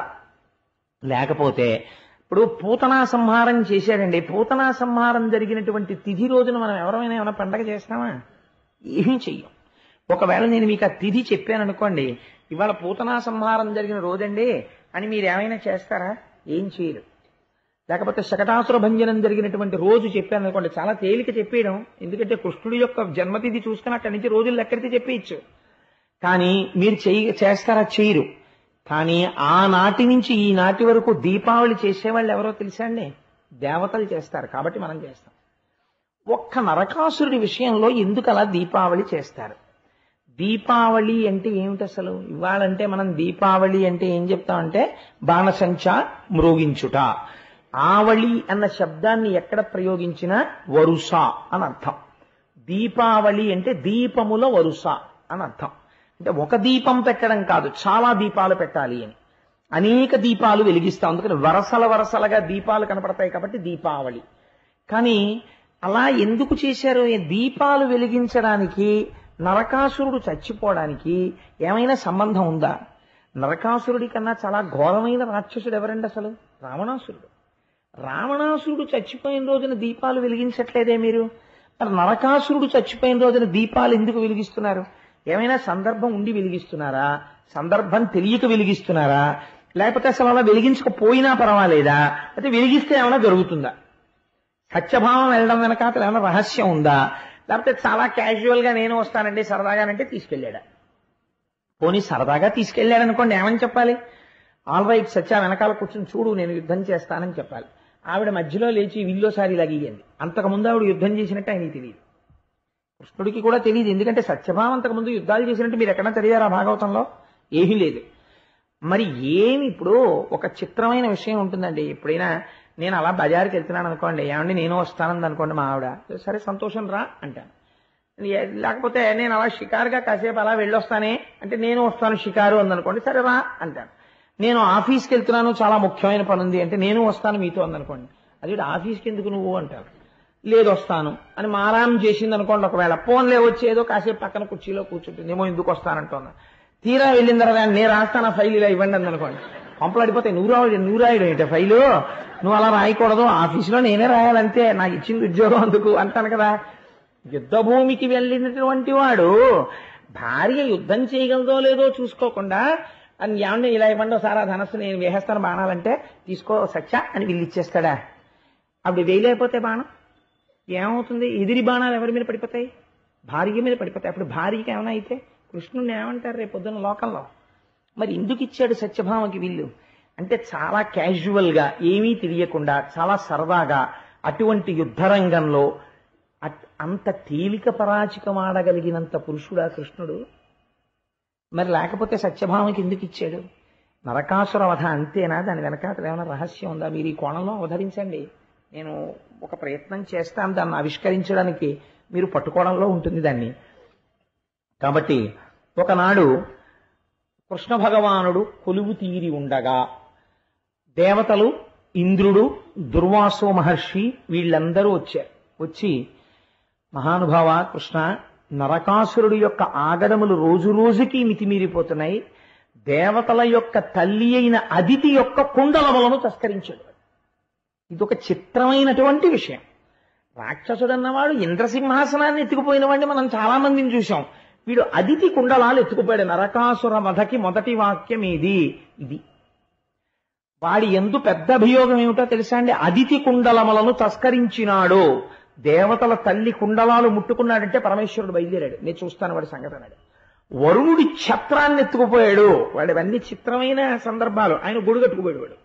లేకపోతే ఇప్పుడు పూతనా సంహారం చేశాడండి పూతనా సంహారం జరిగినటువంటి తిథి రోజున మనం ఎవరైనా ఏమైనా పండగ చేస్తామా ఏమీ చెయ్యం ఒకవేళ నేను మీకు ఆ తిథి చెప్పాను అనుకోండి ఇవాళ పూతనా సంహారం జరిగిన రోజండి అని మీరు ఏమైనా చేస్తారా ఏం చేయరు లేకపోతే శకటాసుర భంజనం జరిగినటువంటి రోజు చెప్పాను అనుకోండి చాలా తేలిక చెప్పేయడం ఎందుకంటే కృష్ణుడి యొక్క జన్మతిథి చూసుకుని అక్కడి నుంచి రోజులు ఎక్కడితే చెప్పేయచ్చు కానీ మీరు చేయ చేస్తారా చేయరు కానీ ఆనాటి నుంచి ఈనాటి వరకు దీపావళి చేసేవాళ్ళు ఎవరో తెలుసా అండి దేవతలు చేస్తారు కాబట్టి మనం చేస్తాం ఒక్క నరకాసురుడి విషయంలో ఎందుకు అలా దీపావళి చేస్తారు దీపావళి అంటే ఏమిటి అసలు ఇవాళంటే మనం దీపావళి అంటే ఏం చెప్తామంటే బాణసంచ మ్రోగించుట ఆవళి అన్న శబ్దాన్ని ఎక్కడ ప్రయోగించినా వరుస అని అర్థం దీపావళి అంటే దీపముల వరుస అని అర్థం అంటే ఒక దీపం పెట్టడం కాదు చాలా దీపాలు పెట్టాలి అని అనేక దీపాలు వెలిగిస్తాం అందుకని వరసల వరసలుగా దీపాలు కనపడతాయి కాబట్టి దీపావళి కానీ అలా ఎందుకు చేశారు ఈ దీపాలు వెలిగించడానికి నరకాసురుడు చచ్చిపోవడానికి ఏమైనా సంబంధం ఉందా నరకాసురుడి కన్నా చాలా ఘోరమైన రాక్షసుడు ఎవరండి అసలు రావణాసురుడు రావణాసురుడు చచ్చిపోయిన రోజున దీపాలు వెలిగించట్లేదే మీరు మరి నరకాసురుడు చచ్చిపోయిన రోజున దీపాలు ఎందుకు వెలిగిస్తున్నారు ఏమైనా సందర్భం ఉండి వెలిగిస్తున్నారా సందర్భం తెలియక వెలిగిస్తున్నారా లేకపోతే అసలు అలా వెలిగించకపోయినా పర్వాలేదా అయితే వెలిగిస్తే ఏమైనా జరుగుతుందా సత్యభావం వెళ్ళడం వెనక అసలు ఏమైనా రహస్యం ఉందా లేకపోతే చాలా క్యాజువల్ గా నేను వస్తానండి సరదాగానంటే తీసుకెళ్ళాడా పోనీ సరదాగా తీసుకెళ్ళాడు అనుకోండి ఏమని చెప్పాలి ఆల్ రైట్ సత్య వెనకాల కూర్చొని చూడు నేను యుద్ధం చేస్తానని చెప్పాలి ఆవిడ మధ్యలో లేచి విల్లోసారి లగియండి అంతకుముందు ఆవిడ యుద్ధం చేసినట్టు ఆయనకి తెలియదు కృష్ణుడికి కూడా తెలియదు ఎందుకంటే సత్యభావం అంతకుముందు యుద్ధాలు చేసినట్టు మీరు ఎక్కడన్నా చదివారా భాగవతంలో ఏమీ లేదు మరి ఏమి ఇప్పుడు ఒక చిత్రమైన విషయం ఉంటుందండి ఎప్పుడైనా నేను అలా బజార్కి వెళ్తున్నాను అనుకోండి ఏమండి నేను వస్తానంది అనుకోండి మా ఆవిడ సరే సంతోషం రా అంటాను ఏ- లేకపోతే నేను అలా షికారుగా కాసేపు అలా వెళ్ళొస్తానే అంటే నేను వస్తాను షికారు అందనుకోండి సరే రా అంటాను నేను ఆఫీస్కి వెళ్తున్నాను చాలా ముఖ్యమైన పని ఉంది అంటే నేను వస్తాను మీతో అందనుకోండి అది ఆఫీస్కి ఎందుకు నువ్వు అంటారు లేదు వస్తాను అని మారాం చేసింది అనుకోండి ఒకవేళ ఫోన్లే వచ్చి ఏదో కాసేపు పక్కన కుర్చీలో కూర్చుంటుంది ఏమో ఎందుకు వస్తానంటున్నా తీరా వెళ్ళిన తర్వాత నేను రాస్తాను ఆ ఫైల్ ఇలా ఇవ్వండి అంది అనుకోండి పంపలాడిపోతాయి నువ్వు రావడం నువ్వు రాయడం ఏంటి ఫైలు నువ్వు అలా రాయకూడదు ఆఫీసులో నేనే రాయాలంతే నాకు ఇచ్చింది ఉద్యోగం అందుకు అంటాను కదా యుద్ధ భూమికి వెళ్ళినటువంటి వాడు భార్య యుద్ధం చేయగలదో లేదో చూసుకోకుండా అని ఏమన్నా ఇలా ఇవ్వండి సారా ధనస్సు నేను వేసేస్తాను బాణాలంటే తీసుకో సత్య అని వీళ్ళు ఇచ్చేస్తాడా అప్పుడు వేయలేకపోతే బాణం ఏమవుతుంది ఎదిరి బాణాలు ఎవరి మీద పడిపోతాయి భార్య మీద పడిపోతాయి అప్పుడు భార్యకి ఏమైనా అయితే కృష్ణుని ఏమంటారు రేపు పొద్దున్న లోకంలో మరి ఎందుకు ఇచ్చాడు సత్యభామకి వీళ్ళు అంటే చాలా క్యాజువల్ గా ఏమీ తెలియకుండా చాలా సరదాగా అటువంటి యుద్ధరంగంలో అట్- అంత తేలిక పరాచికమాడగలిగినంత పురుషుడా కృష్ణుడు మరి లేకపోతే సత్యభామకి ఎందుకు ఇచ్చాడు నరకాసుర వధ అంతేనా దాని వెనకాతల ఏమైనా రహస్యం ఉందా మీరు ఈ కోణంలో అవతరించండి నేను ఒక ప్రయత్నం చేస్తాను దాన్ని ఆవిష్కరించడానికి మీరు పట్టుకోవడంలో ఉంటుంది దాన్ని కాబట్టి ఒకనాడు కృష్ణ భగవానుడు కొలువు తీరి ఉండగా దేవతలు ఇంద్రుడు దుర్వాసో మహర్షి వీళ్ళందరూ వచ్చారు వచ్చి మహానుభావ కృష్ణ నరకాసురుడు యొక్క ఆగడములు రోజు రోజుకి మితిమీరిపోతున్నాయి దేవతల యొక్క తల్లి అయిన అదితి యొక్క కుండలములను తస్కరించాడు ఇదొక చిత్రమైనటువంటి విషయం రాక్షసుడు అన్నవాడు ఇంద్రసింహాసనాన్ని ఎత్తుకుపోయిన వాడిని మనం చాలా మందిని చూశాం వీడు అదితి కుండలాలు ఎత్తుకుపోయాడు నరకాసుర వధకి మొదటి వాక్యం ఇది ఇది వాడి ఎందు పెద్ద అభియోగం ఏమిటో తెలుసా అండి అదితి కుండలములను తస్కరించినాడు దేవతల తల్లి కుండలాలు ముట్టుకున్నాడంటే పరమేశ్వరుడు బయలుదేరాడు నేను చూస్తాను వాడి సంగతి అన్నాడు వరుణుడి ఛత్రాన్ని ఎత్తుకుపోయాడు వాడి అన్ని చిత్రమైన సందర్భాలు ఆయన గొడుగు కట్టుకుపోయాడు వాడు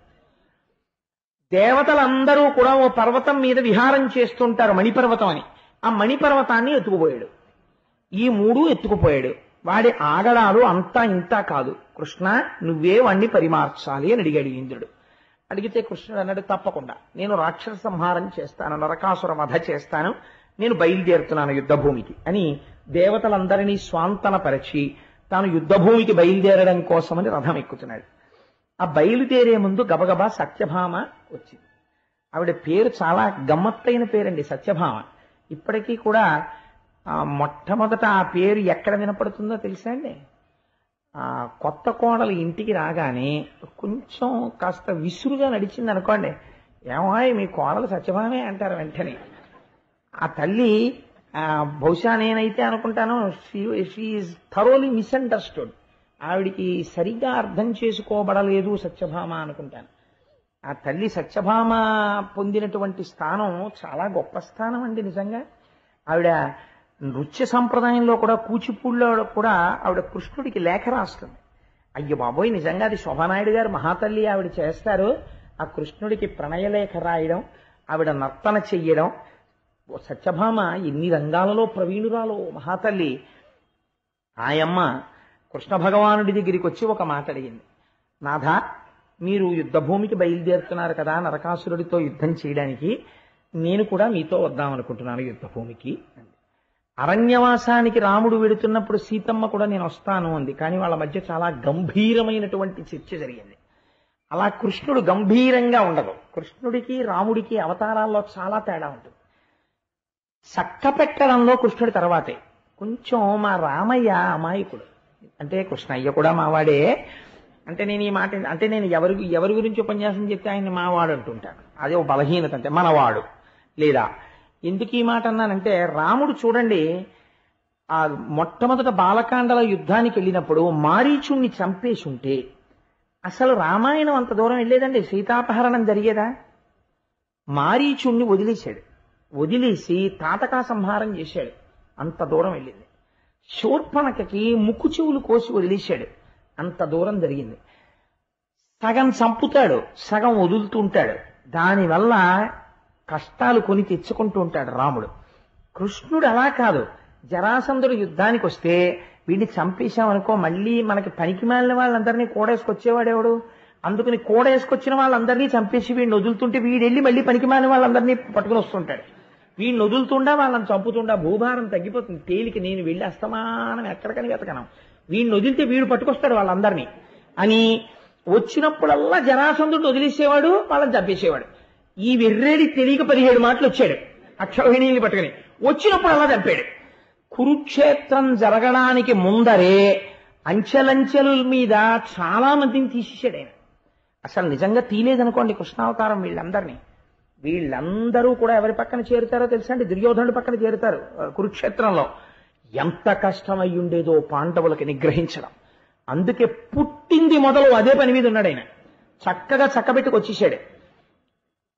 దేవతలందరూ కూడా ఓ పర్వతం మీద విహారం చేస్తుంటారు మణిపర్వతం అని ఆ మణిపర్వతాన్ని ఎత్తుకుపోయాడు ఈ మూడు ఎత్తుకుపోయాడు వాడి ఆగడాలు అంతా ఇంతా కాదు కృష్ణ నువ్వే వాణ్ణి పరిమార్చాలి అని అడిగాడు ఇంద్రుడు అడిగితే కృష్ణుడు అన్నాడు తప్పకుండా నేను రాక్షస సంహారం చేస్తాను నరకాసుర వధ చేస్తాను నేను బయలుదేరుతున్నాను యుద్ధభూమికి అని దేవతలందరినీ స్వాంతనపరిచి తాను యుద్ధభూమికి బయలుదేరడం కోసమని రథం ఎక్కుతున్నాడు ఆ బయలుదేరే ముందు గబగబా సత్యభామ వచ్చింది ఆవిడ పేరు చాలా గమ్మత్తైన పేరండి సత్యభామ ఇప్పటికీ కూడా ఆ మొట్టమొదట ఆ పేరు ఎక్కడ వినపడుతుందో తెలుసా అండి ఆ కొత్త కోడలు ఇంటికి రాగానే కొంచెం కాస్త విసురుగా నడిచింది అనుకోండి ఏమో మీ కోడలు సత్యభామే అంటారు వెంటనే ఆ తల్లి ఆ, బహుశా నేనైతే అనుకుంటాను షీఈ్ థరోలీ మిస్అండర్స్టూడ్ ఆవిడికి సరిగా అర్థం చేసుకోబడలేదు సత్యభామ అనుకుంటాను ఆ తల్లి సత్యభామ పొందినటువంటి స్థానం చాలా గొప్ప స్థానం అండి నిజంగా ఆవిడ నృత్య సంప్రదాయంలో కూడా కూచిపూడిలో కూడా ఆవిడ కృష్ణుడికి లేఖ రాస్తుంది అయ్యో బాబోయ్ నిజంగా అది శోభానాయుడు గారు మహాతల్లి ఆవిడ చేస్తారు ఆ కృష్ణుడికి ప్రణయలేఖ రాయడం ఆవిడ నర్తన చెయ్యడం ఓ సత్యభామ ఎన్ని రంగాలలో ప్రవీణురాలో మహాతల్లి ఆయమ్మ కృష్ణ భగవానుడి దగ్గరికి వచ్చి ఒక మాట అడిగింది నాథ మీరు యుద్ధభూమికి బయలుదేరుతున్నారు కదా నరకాసురుడితో యుద్ధం చేయడానికి నేను కూడా మీతో వద్దామనుకుంటున్నాను యుద్ధభూమికి అంది. అరణ్యవాసానికి రాముడు వెడుతున్నప్పుడు సీతమ్మ కూడా నేను వస్తాను అంది కానీ వాళ్ళ మధ్య చాలా గంభీరమైనటువంటి చర్చ జరిగింది అలా కృష్ణుడు గంభీరంగా ఉండదు కృష్ణుడికి రాముడికి అవతారాల్లో చాలా తేడా ఉంటుంది చక్క పెట్టడంలో కృష్ణుడి తర్వాతే కొంచెం మా రామయ్య అమాయకుడు అంటే కృష్ణయ్య కూడా మావాడే అంటే నేను ఈ మాట అంటే నేను ఎవరి ఎవరి గురించి ఉపన్యాసం చెప్తే ఆయన మావాడు అంటుంటాను అదే ఒక బలహీనత అంటే మనవాడు లేదా ఎందుకు ఈ మాట అన్నానంటే రాముడు చూడండి ఆ మొట్టమొదట బాలకాండల యుద్ధానికి వెళ్ళినప్పుడు మారీచుణ్ణి చంపేసి ఉంటే అసలు రామాయణం అంత దూరం వెళ్ళేదండి సీతాపహరణం జరిగేదా మారీచుణ్ణి వదిలేశాడు వదిలేసి తాటకా సంహారం చేశాడు అంత దూరం వెళ్ళింది శూర్పణకకి ముక్కు చెవులు కోసి వదిలేశాడు అంత దూరం జరిగింది సగం చంపుతాడు సగం వదులుతూ ఉంటాడు దానివల్ల కష్టాలు కొని తెచ్చుకుంటూ ఉంటాడు రాముడు కృష్ణుడు అలా కాదు జరాసంధుడు యుద్ధానికి వస్తే వీడిని చంపేశామనుకో మళ్ళీ మనకి పనికి మాలిన వాళ్ళందరినీ కూడేసుకొచ్చేవాడెవడు అందుకని కూడేసుకొచ్చిన వాళ్ళందరినీ చంపేసి వీడిని వదులుతుంటే వీడు వెళ్ళి మళ్ళీ పనికి మాలిన వాళ్ళందరినీ పట్టుకుని వస్తుంటాడు వీడిని వదులుతుండా వాళ్ళని చంపుతుండా భూభారం తగ్గిపోతుంది తేలిక నేను వెళ్ళి అస్తమానం ఎక్కడికని వెతకను వీడిని వదిలితే వీడు పట్టుకొస్తాడు వాళ్ళందరినీ అని వచ్చినప్పుడల్లా జరాసంధుడు వదిలేసేవాడు వాళ్ళని చంపేసేవాడు ఈ వెర్రేడి తెలియక పదిహేడు మాటలు వచ్చాడు అక్షౌహిణీని పట్టుకుని వచ్చినప్పుడు అలా చంపాడు కురుక్షేత్రం జరగడానికి ముందరే అంచెలంచెల మీద చాలా మందిని తీసేశాడు ఆయన అసలు నిజంగా తీలేదనుకోండి కృష్ణావతారం వీళ్ళందరినీ వీళ్ళందరూ కూడా ఎవరి పక్కన చేరుతారో తెలుసా అండి దుర్యోధనుడి పక్కన చేరుతారు ఆ, కురుక్షేత్రంలో ఎంత కష్టమై ఉండేదో పాండవులకి నిగ్రహించడం అందుకే పుట్టింది మొదలు అదే పని మీద ఉన్నాడు ఆయన చక్కగా చక్కబెట్టుకు వచ్చేసాడు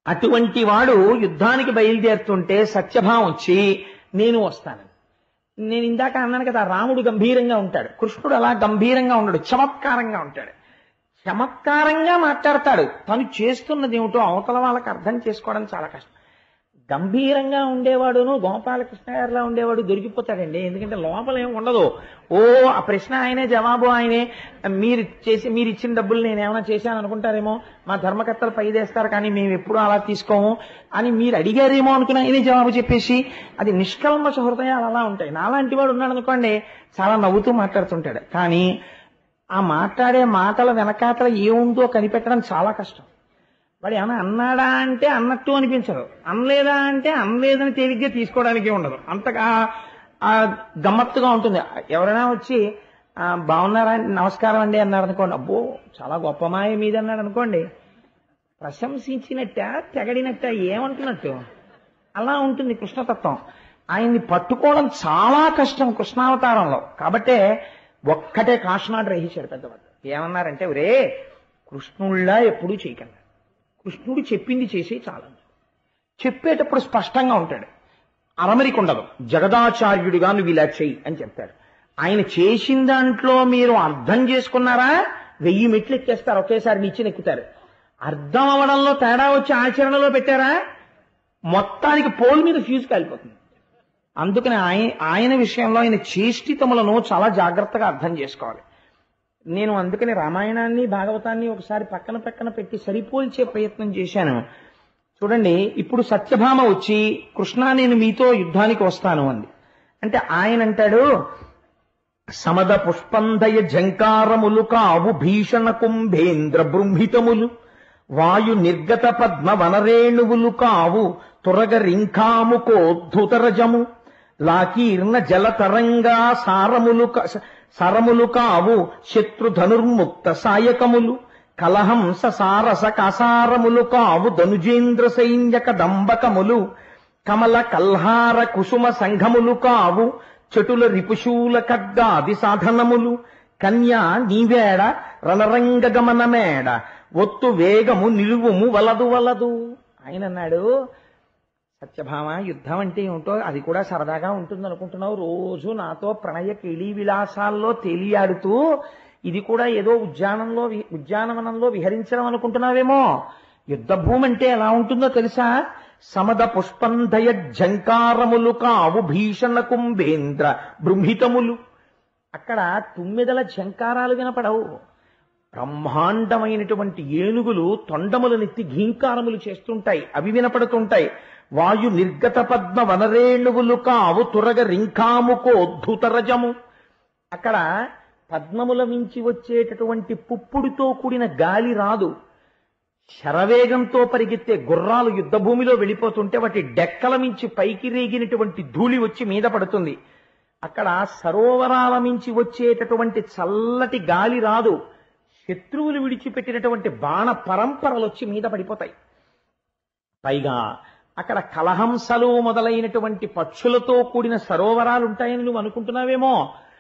అటువంటి వాడు యుద్ధానికి బయలుదేరుతుంటే సత్యభామ వచ్చి నేను వస్తాను నేను ఇందాక అన్నాను కదా రాముడు గంభీరంగా ఉంటాడు కృష్ణుడు అలా గంభీరంగా ఉండడు చమత్కారంగా ఉంటాడు చమత్కారంగా మాట్లాడతాడు తను చేస్తున్నది ఏమిటో అవతల వాళ్ళకి అర్థం చేసుకోవడం చాలా కష్టం గంభీరంగా ఉండేవాడును గోపాలకృష్ణ గారిలా ఉండేవాడు దొరికిపోతాడండి ఎందుకంటే లోపల ఏం ఉండదు ఓ ఆ ప్రశ్న ఆయనే జవాబు ఆయనే మీరు చేసి మీరు ఇచ్చిన డబ్బులు నేను ఏమైనా చేశాను అనుకుంటారేమో మా ధర్మకర్తలు పైదేస్తారు కానీ మేము ఎప్పుడూ అలా తీసుకోము అని మీరు అడిగారేమో అనుకుని ఆయనే జవాబు చెప్పేసి అది నిష్కల్మష హృదయాలు అలా ఉంటాయి నాలాంటి వాడు ఉన్నాడు అనుకోండి చాలా నవ్వుతూ మాట్లాడుతుంటాడు కానీ ఆ మాట్లాడే మాటల వెనకాతల ఏముందో కనిపెట్టడం చాలా కష్టం వాడు ఏమైనా అన్నాడా అంటే అన్నట్టు అనిపించదు అనలేదా అంటే అనలేదని తేలిగ్గా తీసుకోవడానికి ఉండదు అంతగా ఆ గమ్మత్తుగా ఉంటుంది ఎవరైనా వచ్చి "ఆ, బాగున్నారా నమస్కారం అండి అన్నారు అనుకోండి అబ్బో చాలా గొప్ప మాయ మీద అన్నాడు అనుకోండి ప్రశంసించినట్ట తెగడినట్ట ఏమంటున్నట్టు అలా ఉంటుంది కృష్ణతత్వం ఆయన్ని పట్టుకోవడం చాలా కష్టం కృష్ణావతారంలో కాబట్టే ఒక్కటే కాషనాడు రహించాడు పెద్దవాడు ఏమన్నారంటే ఒరే కృష్ణుళ్ళ ఎప్పుడూ చేయకండి కృష్ణుడు చెప్పింది చేసి చాలు చెప్పేటప్పుడు స్పష్టంగా ఉంటాడు అరమరిక ఉండదు జగదాచార్యుడిగా నువ్వు ఇలా చెయ్యి అని చెప్తాడు ఆయన చేసిన దాంట్లో మీరు అర్థం చేసుకున్నారా వెయ్యి మెట్లు ఎక్కేస్తారు ఒకేసారి నిచ్చెన ఎక్కుతారు అర్థం అవడంలో తేడా వచ్చి ఆచరణలో పెట్టారా మొత్తానికి పోల్ మీద ఫ్యూజ్ కాలిపోతుంది అందుకని ఆయన ఆయన విషయంలో ఆయన చేష్టితములను చాలా జాగ్రత్తగా అర్థం చేసుకోవాలి నేను అందుకని రామాయణాన్ని భాగవతాన్ని ఒకసారి పక్కన పక్కన పెట్టి సరిపోల్చే ప్రయత్నం చేశాను చూడండి ఇప్పుడు సత్యభామ వచ్చి కృష్ణ నేను మీతో యుద్ధానికి వస్తాను అంది అంటే ఆయన అంటాడు సమద పుష్పందయ జంకారములు కావు భీషణ కుంభేంద్ర బృంహితములు వాయు నిర్గత పద్మ వనరేణువులు కావు తురగ రింఖాముకోద్ధుతరజము లాకీర్ణ జల తరంగా సారములు క- సరములు కావు శత్రు ధనుర్ముక్త సాయకములు కలహంస సారస కసారములు కావు ధనుజేంద్ర సైన్యక దంబకములు కమల కల్హార కుసుమ సంఘములు కావు చటుల రిపుశూల ఖడ్గాది సాధనములు కన్యా నీవేడ రణరంగ గమనమేడ ఒత్తు వేగము నిలువుము వలదు వలదు ఆయన అన్నాడు సత్యభామ యుద్ధం అంటే ఏమిటో అది కూడా సరదాగా ఉంటుంది అనుకుంటున్నావు రోజు నాతో ప్రణయ కిళీ విలాసాల్లో తేలియాడుతూ ఇది కూడా ఏదో ఉద్యానంలో వి- ఉద్యానవనంలో విహరించడం అనుకుంటున్నావేమో యుద్ధ భూమి అంటే ఎలా ఉంటుందో తెలుసా సమద పుష్పంధయ జంకారములు కావు భీషణ కుంభేంద్ర బృంహితములు అక్కడ తుమ్మెదల జంకారాలు వినపడవు బ్రహ్మాండమైనటువంటి ఏనుగులు తొండములనెత్తి ఘీంకారములు చేస్తుంటాయి అవి వినపడుతుంటాయి వాయు నిర్గత పద్మ వనరేణువులు కావు తురగ రింకాముకోద్ధుతరజము అక్కడ పద్మముల మించి వచ్చేటటువంటి పుప్పుడుతో కూడిన గాలి రాదు శరవేగంతో పరిగెత్తే గుర్రాలు యుద్ధ భూమిలో వెళ్ళిపోతుంటే వాటి డెక్కల మించి పైకి రేగినటువంటి ధూళి వచ్చి మీద పడుతుంది అక్కడ సరోవరాల మించి వచ్చేటటువంటి చల్లటి గాలి రాదు శత్రువులు విడిచిపెట్టినటువంటి బాణ పరంపరలు వచ్చి మీద పడిపోతాయి పైగా అక్కడ కలహంసలు మొదలైనటువంటి పక్షులతో కూడిన సరోవరాలు ఉంటాయని నువ్వు అనుకుంటున్నావేమో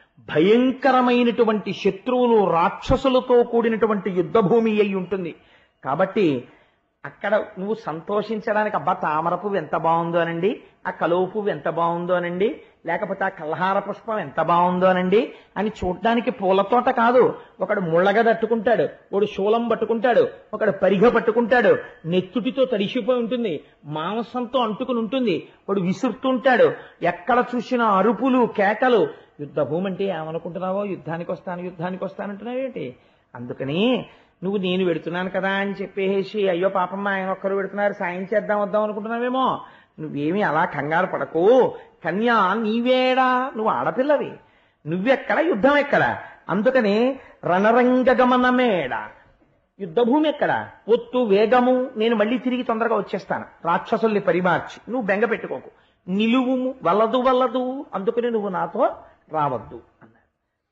భయంకరమైనటువంటి శత్రువులు రాక్షసులతో కూడినటువంటి యుద్ధభూమి అయి ఉంటుంది కాబట్టి అక్కడ నువ్వు సంతోషించడానికి అబ్బా తామర పువ్వు ఎంత బాగుందో అనండి ఆ కలువ పువ్వు ఎంత బాగుందో అనండి లేకపోతే ఆ కల్హార పుష్పం ఎంత బాగుందో అనండి అని చూడడానికి పూలతోట కాదు ఒకడు ముళ్ళగ తట్టుకుంటాడు ఒకడు శూలం పట్టుకుంటాడు ఒకడు పరిగ పట్టుకుంటాడు నెత్తుటితో తడిసిపోయి ఉంటుంది మాంసంతో అంటుకుని ఉంటుంది ఒకడు విసురుతుంటాడు ఎక్కడ చూసినా అరుపులు కేకలు యుద్ధ భూమి అంటే ఏమనుకుంటున్నావో యుద్ధానికి వస్తాను యుద్ధానికి వస్తానంటున్నావేంటి అందుకని నువ్వు నేను పెడుతున్నాను కదా అని చెప్పేసి అయ్యో పాపమ్మ ఆయన ఒక్కరు పెడుతున్నారు సాయం చేద్దాం వద్దాం అనుకుంటున్నావేమో నువ్వేమీ అలా కంగారు పడకు కన్యా నీవేడా నువ్వు ఆడపిల్లవి నువ్వెక్కడ యుద్ధం ఎక్కడ అందుకని రణరంగ గమనమేడ యుద్ధభూమి ఎక్కడ ఒత్తు వేగము నేను మళ్ళీ తిరిగి తొందరగా వచ్చేస్తాను రాక్షసుల్ని పరిమార్చి నువ్వు బెంగ పెట్టుకోకు నిలువుము వలదు వలదు అందుకని నువ్వు నాతో రావద్దు అన్నాడు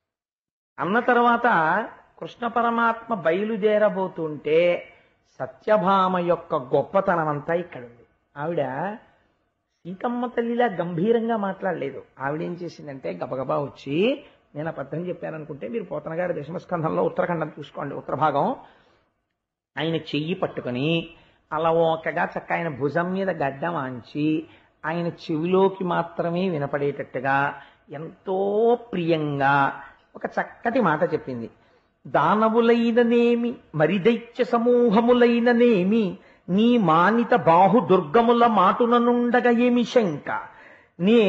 అన్న తర్వాత కృష్ణ పరమాత్మ బయలుదేరబోతుంటే సత్యభామ యొక్క గొప్పతనం అంతా ఇక్కడ ఉంది ఆవిడ సీతమ్మ తల్లిలా గంభీరంగా మాట్లాడలేదు ఆవిడ ఏం చేసిందంటే గబగబా వచ్చి నేను అబద్ధం చెప్పాననుకుంటే మీరు పోతన గారి దశమస్కంధంలో ఉత్తరాఖండం చూసుకోండి ఉత్తర భాగం ఆయన చెయ్యి పట్టుకొని అలవోకగా చక్క ఆయన భుజం మీద గడ్డం ఆంచి ఆయన చెవిలోకి మాత్రమే వినపడేటట్టుగా ఎంతో ప్రియంగా ఒక చక్కటి మాట చెప్పింది దానవులైననేమి మరి దైత్య సమూహములైననేమి నీ మానిత బాహు దుర్గముల మాటుననుండగ ఏమి శంక నే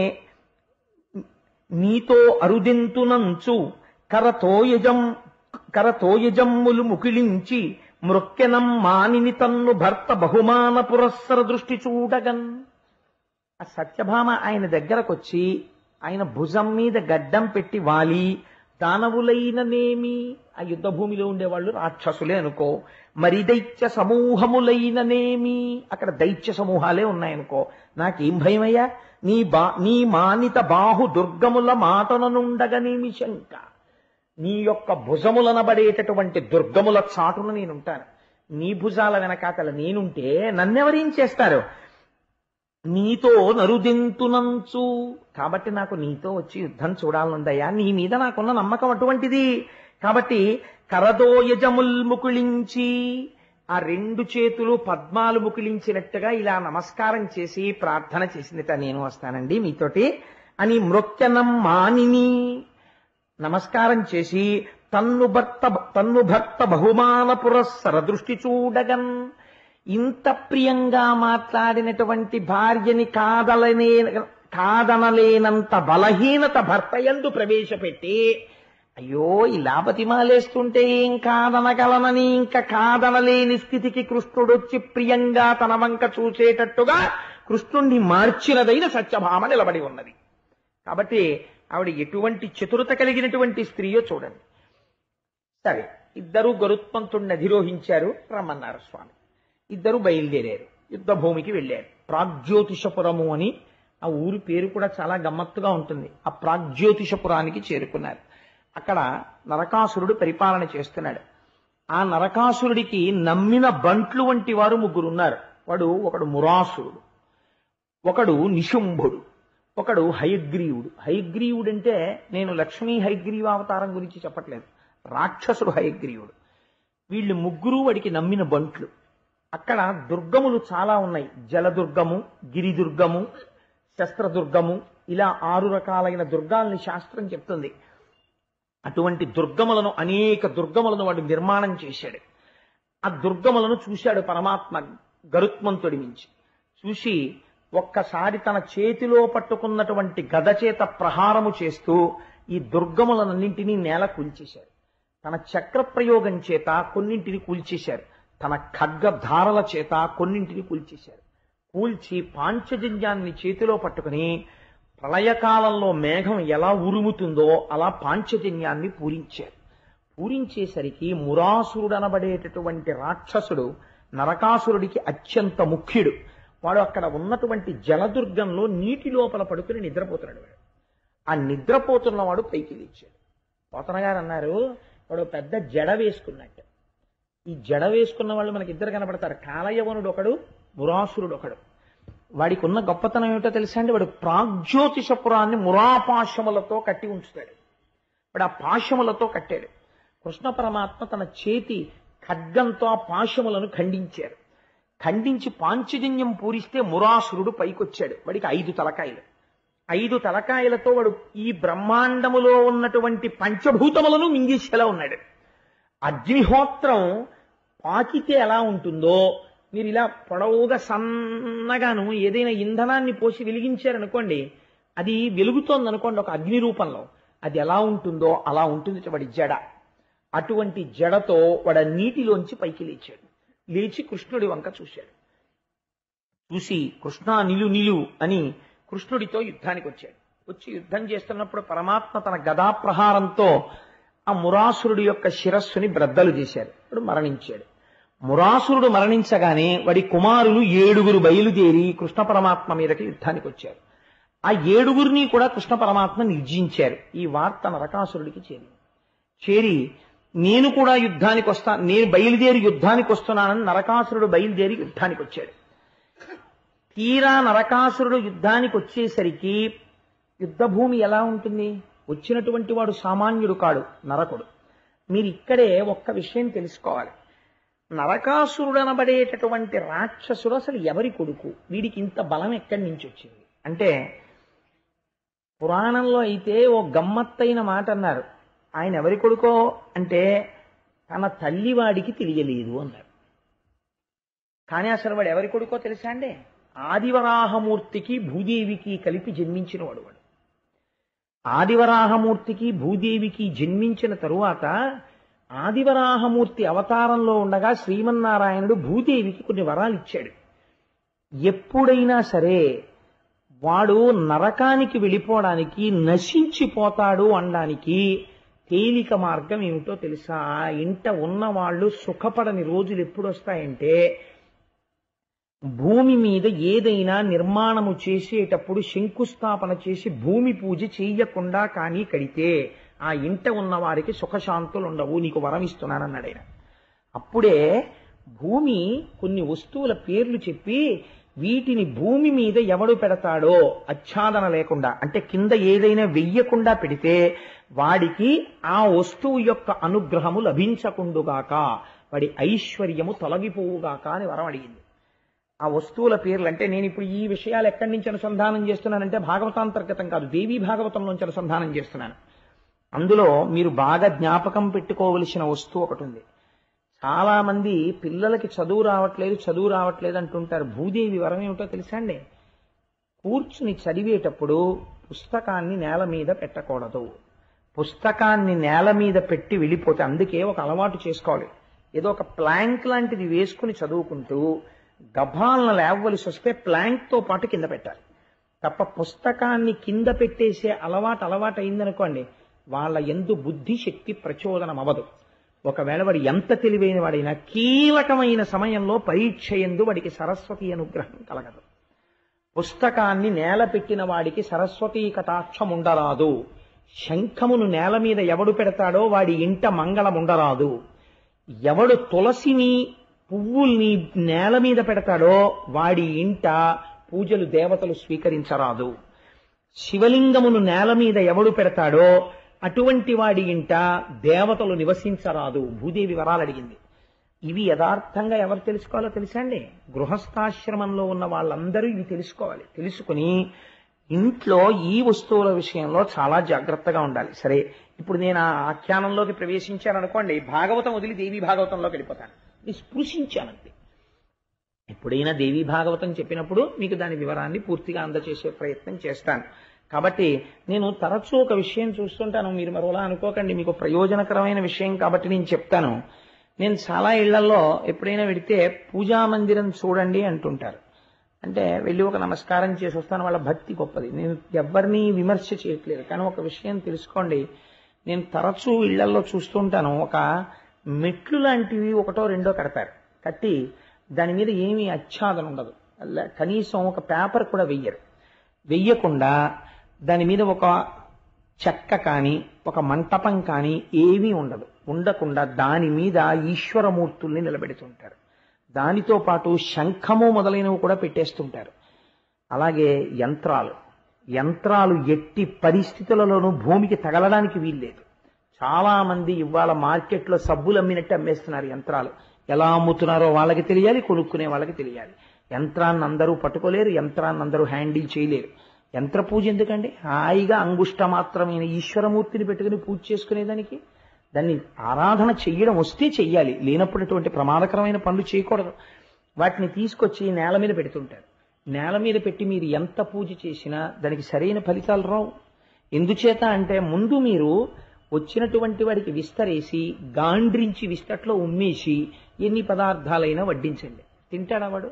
నీతో అరుదింతునంచు కరతోయజం కరతోయజమ్ములు ముకిళించి మృక్కెనం మానిని తన్ను భర్త బహుమాన పురస్సర దృష్టి చూడగన్ ఆ సత్యభామ ఆయన దగ్గరకొచ్చి ఆయన భుజం మీద గడ్డం పెట్టి వాలి దానవులైననేమి ఆ యుద్ధ భూమిలో ఉండేవాళ్ళు రాక్షసులే అనుకో మరి దైత్య సమూహములైననేమి అక్కడ దైత్య సమూహాలే ఉన్నాయనుకో నాకేం భయమయ్యా నీ బా నీ మానిత బాహు దుర్గముల మాటననుండగనేమి శంక నీ యొక్క భుజములనబడేటటువంటి దుర్గముల చాటున నేనుంటాను నీ భుజాల వెనకాతల నేనుంటే నన్నెవరేం చేస్తారు నీతో నరుదింతునంచు కాబట్టి నాకు నీతో వచ్చి యుద్ధం చూడాలనుందయ్యా నీ మీద నాకున్న నమ్మకం అటువంటిది కాబట్టి కరదోయజముల్ ముకుళించి ఆ రెండు చేతులు పద్మాలు ముకుళించినట్టుగా ఇలా నమస్కారం చేసి ప్రార్థన చేసిందిట నేను వస్తానండి మీతోటి అని మృక్యనం మానిని నమస్కారం చేసి తన్ను భర్త తన్ను భర్త బహుమాన పురస్సర దృష్టి చూడగన్ ఇంత ప్రియంగా మాట్లాడినటువంటి భార్యని కాదలనే కాదనలేనంత బలహీనత భర్త యందు ప్రవేశపెట్టి అయ్యో ఇలా బతిమాలేస్తుంటే ఏం కాదనగలనని ఇంకా కాదనలేని స్థితికి కృష్ణుడొచ్చి ప్రియంగా తన వంక చూసేటట్టుగా కృష్ణుణ్ణి మార్చినదైన సత్యభామ నిలబడి ఉన్నది కాబట్టి ఆవిడ ఎటువంటి చతురత కలిగినటువంటి స్త్రీయో చూడండి సరే ఇద్దరు గరుత్మంతుణ్ణి అధిరోహించారు రమ్మన్నారు స్వామి ఇద్దరు బయలుదేరారు యుద్ధ భూమికి వెళ్ళారు ప్రాగ్జ్యోతిషపురము అని ఆ ఊరి పేరు కూడా చాలా గమ్మత్తుగా ఉంటుంది ఆ ప్రాగ్జ్యోతిషపురానికి చేరుకున్నారు అక్కడ నరకాసురుడు పరిపాలన చేస్తున్నాడు ఆ నరకాసురుడికి నమ్మిన బంట్లు వంటి వారు ముగ్గురు ఉన్నారు వాడు ఒకడు మురాసురుడు ఒకడు నిశుంభుడు ఒకడు హయగ్రీవుడు హయగ్రీవుడు అంటే నేను లక్ష్మీ హయగ్రీవ అవతారం గురించి చెప్పట్లేదు రాక్షసుడు హయగ్రీవుడు వీళ్ళు ముగ్గురు వాడికి నమ్మిన బంట్లు అక్కడ దుర్గములు చాలా ఉన్నాయి జలదుర్గము గిరిదుర్గము శస్త్రదుర్గము ఇలా ఆరు రకాలైన దుర్గాల్ని శాస్త్రం చెప్తుంది అటువంటి దుర్గములను అనేక దుర్గములను వాడు నిర్మాణం చేశాడు ఆ దుర్గములను చూశాడు పరమాత్మ గరుత్మంతుడి నుంచి చూసి ఒక్కసారి తన చేతిలో పట్టుకున్నటువంటి గద చేత ప్రహారము చేస్తూ ఈ దుర్గములనన్నింటినీ నేల కూల్చేశారు తన చక్ర ప్రయోగం చేత కొన్నింటిని కూల్చేశారు తన ఖడ్గధారల చేత కొన్నింటిని కూల్చేశారు కూల్చి పాంచజన్యాన్ని చేతిలో పట్టుకుని ప్రళయకాలంలో మేఘం ఎలా ఉరుముతుందో అలా పాంచజన్యాన్ని పూరించారు పూరించేసరికి మురాసురుడనబడేటటువంటి రాక్షసుడు నరకాసురుడికి అత్యంత ముఖ్యుడు వాడు అక్కడ ఉన్నటువంటి జలదుర్గంలో నీటి లోపల పడుకుని నిద్రపోతున్నాడు వాడు ఆ నిద్రపోతున్నవాడు పైకి లేచాడు పోతన గారు అన్నారు వాడు పెద్ద జడ వేసుకున్నట్టు ఈ జడ వేసుకున్న వాళ్ళు మనకి ఇద్దరు కనబడతారు కాలయవనుడు ఒకడు మురాసురుడు ఒకడు వాడికి ఉన్న గొప్పతనం ఏమిటో తెలుసా అండి వాడు ప్రాగ్జ్యోతిషపురాన్ని మురాపాశములతో కట్టి ఉంచుతాడు వాడు ఆ పాశములతో కట్టాడు కృష్ణ పరమాత్మ తన చేతి ఖడ్గంతో ఆ పాశములను ఖండించారు ఖండించి పాంచజన్యం పూరిస్తే మురాసురుడు పైకొచ్చాడు వాడికి ఐదు తలకాయలు ఐదు తలకాయలతో వాడు ఈ బ్రహ్మాండములో ఉన్నటువంటి పంచభూతములను మింగేసేలా ఉన్నాడు అగ్నిహోత్రం పాకితే ఎలా ఉంటుందో మీరు ఇలా పొడవుగా సన్నగాను ఏదైనా ఇంధనాన్ని పోసి వెలిగించారనుకోండి అది వెలుగుతోంది అనుకోండి ఒక అగ్ని రూపంలో అది ఎలా ఉంటుందో అలా ఉంటుంది వాడి జడ అటువంటి జడతో వాడ నీటిలోంచి పైకి లేచాడు లేచి కృష్ణుడి వంక చూశాడు చూసి కృష్ణ నిలు నిలు అని కృష్ణుడితో యుద్ధానికి వచ్చాడు వచ్చి యుద్ధం చేస్తున్నప్పుడు పరమాత్మ తన గదా ప్రహారంతో ఆ మురాసురుడి యొక్క శిరస్సుని బ్రద్దలు చేశారు వాడు మరణించాడు మురాసురుడు మరణించగానే వాడి కుమారులు ఏడుగురు బయలుదేరి కృష్ణ పరమాత్మ మీదకి యుద్ధానికి వచ్చారు ఆ ఏడుగురిని కూడా కృష్ణ పరమాత్మ నిర్జించారు ఈ వార్త నరకాసురుడికి చేరింది చేరి నేను కూడా యుద్ధానికి వస్తా నేను బయలుదేరి యుద్ధానికి వస్తున్నానని నరకాసురుడు బయలుదేరి యుద్ధానికి వచ్చాడు తీరా నరకాసురుడు యుద్ధానికి వచ్చేసరికి యుద్ధభూమి ఎలా ఉంటుంది వచ్చినటువంటి వాడు సామాన్యుడు కాడు నరకుడు మీరు ఇక్కడే ఒక్క విషయం తెలుసుకోవాలి నరకాసురుడనబడేటటువంటి రాక్షసుడు అసలు ఎవరి కొడుకు వీడికి ఇంత బలం ఎక్కడి నుంచి వచ్చింది అంటే పురాణంలో అయితే ఓ గమ్మత్తైన మాట అన్నారు ఆయన ఎవరి కొడుకో అంటే తన తల్లి వాడికి తెలియలేదు అన్నారు కానీ అసలు వాడు ఎవరి కొడుకో తెలుసా అండి ఆదివరాహమూర్తికి భూదేవికి కలిపి జన్మించిన వాడు వాడు ఆదివరాహమూర్తికి భూదేవికి జన్మించిన తరువాత ఆదివరాహమూర్తి అవతారంలో ఉండగా శ్రీమన్నారాయణుడు భూదేవికి కొన్ని వరాలు ఇచ్చాడు ఎప్పుడైనా సరే వాడు నరకానికి వెళ్ళిపోవడానికి నశించిపోతాడు అనడానికి తేలిక మార్గం ఏమిటో తెలుసా ఆ ఇంట ఉన్న వాళ్ళు సుఖపడని రోజులు ఎప్పుడు వస్తాయంటే భూమి మీద ఏదైనా నిర్మాణము చేసేటప్పుడు శంకుస్థాపన చేసి భూమి పూజ చెయ్యకుండా కానీ కడితే ఆ ఇంట ఉన్న వారికి సుఖశాంతులు ఉండవు నీకు వరం ఇస్తున్నానన్నాడు ఆయన అప్పుడే భూమి కొన్ని వస్తువుల పేర్లు చెప్పి వీటిని భూమి మీద ఎవడు పెడతాడో ఆచ్ఛాదన లేకుండా అంటే కింద ఏదైనా వెయ్యకుండా పెడితే వాడికి ఆ వస్తువు యొక్క అనుగ్రహము లభించకుండుగాక వాడి ఐశ్వర్యము తొలగిపోవుగాక అని వరం అడిగింది ఆ వస్తువుల పేర్లు అంటే నేను ఇప్పుడు ఈ విషయాలు ఎక్కడి నుంచి అనుసంధానం చేస్తున్నానంటే భాగవతాంతర్గతం కాదు దేవీ భాగవతం నుంచి అనుసంధానం చేస్తున్నాను అందులో మీరు బాగా జ్ఞాపకం పెట్టుకోవలసిన వస్తువు ఒకటి ఉంది చాలా మంది పిల్లలకి చదువు రావట్లేదు చదువు రావట్లేదు అంటుంటారు భూదేవి వరం ఏమిటో తెలుసా అండి కూర్చుని చదివేటప్పుడు పుస్తకాన్ని నేల మీద పెట్టకూడదు పుస్తకాన్ని నేల మీద పెట్టి వెళ్ళిపోతే అందుకే ఒక అలవాటు చేసుకోవాలి ఏదో ఒక ప్లాంక్ లాంటిది వేసుకుని చదువుకుంటూ గభాలను లేవవలసి వస్తే ప్లాంక్ తో పాటు కింద పెట్టాలి తప్ప పుస్తకాన్ని కింద పెట్టేసే అలవాటు అలవాటు అయిందనుకోండి వాళ్ళ ఎందు బుద్ధి శక్తి ప్రచోదనం అవ్వదు ఒకవేళ వాడు ఎంత తెలివైన వాడైనా కీలకమైన సమయంలో పరీక్ష ఎందు వాడికి సరస్వతి అనుగ్రహం కలగదు పుస్తకాన్ని నేల పెట్టిన వాడికి సరస్వతీ కటాక్షం ఉండరాదు శంఖమును నేల మీద ఎవడు పెడతాడో వాడి ఇంట మంగళం ఉండరాదు ఎవడు తులసిని పువ్వుల్ని నేల మీద పెడతాడో వాడి ఇంట పూజలు దేవతలు స్వీకరించరాదు శివలింగమును నేల మీద ఎవడు పెడతాడో అటువంటి వాడి ఇంట దేవతలు నివసించరాదు భూదేవి వరాలు అడిగింది ఇవి యథార్థంగా ఎవరు తెలుసుకోవాలో తెలుసా అండి గృహస్థాశ్రమంలో ఉన్న వాళ్ళందరూ ఇవి తెలుసుకోవాలి తెలుసుకుని ఇంట్లో ఈ వస్తువుల విషయంలో చాలా జాగ్రత్తగా ఉండాలి సరే ఇప్పుడు నేను ఆ ఆఖ్యానంలోకి ప్రవేశించాను అనుకోండి భాగవతం వదిలి దేవి భాగవతంలోకి వెళ్ళిపోతాను ఇది స్పృశించానంతే ఎప్పుడైనా దేవి భాగవతం చెప్పినప్పుడు మీకు దాని వివరాన్ని పూర్తిగా అందజేసే ప్రయత్నం చేస్తాను కాబట్టి నేను తరచూ ఒక విషయం చూస్తుంటాను మీరు మరోలా అనుకోకండి మీకు ప్రయోజనకరమైన విషయం కాబట్టి నేను చెప్తాను నేను చాలా ఇళ్లలో ఎప్పుడైనా వెడితే పూజా మందిరం చూడండి అంటుంటారు అంటే వెళ్ళి ఒక నమస్కారం చేసి వస్తాను వాళ్ళ భక్తి గొప్పది నేను ఎవరిని విమర్శ చేయట్లేదు కానీ ఒక విషయం తెలుసుకోండి నేను తరచూ ఇళ్లలో చూస్తుంటాను ఒక మెట్లు లాంటివి ఒకటో రెండో కడతారు కట్టి దాని మీద ఏమీ ఆచ్ఛాదన ఉండదు అలా కనీసం ఒక పేపర్ కూడా వెయ్యరు వెయ్యకుండా దాని మీద ఒక చెక్క కానీ ఒక మంటపం కానీ ఏమీ ఉండదు ఉండకుండా దాని మీద ఈశ్వరమూర్తుల్ని నిలబెడుతుంటారు దానితో పాటు శంఖము మొదలైనవి కూడా పెట్టేస్తుంటారు అలాగే యంత్రాలు యంత్రాలు ఎట్టి పరిస్థితులలోనూ భూమికి తగలడానికి వీల్లేదు చాలా మంది ఇవాళ మార్కెట్లో సబ్బులు అమ్మినట్టు అమ్మేస్తున్నారు యంత్రాలు ఎలా అమ్ముతున్నారో వాళ్ళకి తెలియాలి కొనుక్కునే వాళ్ళకి తెలియాలి యంత్రాన్ని అందరూ పట్టుకోలేరు యంత్రాన్ని అందరూ హ్యాండిల్ చేయలేరు యంత్ర పూజ ఎందుకండి హాయిగా అంగుష్ట మాత్రమైన ఈశ్వరమూర్తిని పెట్టుకుని పూజ చేసుకునేదానికి దాన్ని ఆరాధన చెయ్యడం వస్తే చెయ్యాలి లేనప్పుడు అటువంటి ప్రమాదకరమైన పనులు చేయకూడదు వాటిని తీసుకొచ్చి నేల మీద పెడుతుంటారు నేల మీద పెట్టి మీరు ఎంత పూజ చేసినా దానికి సరైన ఫలితాలు రావు ఎందుచేత అంటే ముందు మీరు వచ్చినటువంటి వాడికి విస్తరేసి గాండ్రించి విస్తట్లో ఉమ్మేసి ఎన్ని పదార్థాలైనా వడ్డించండి తింటాడా వాడు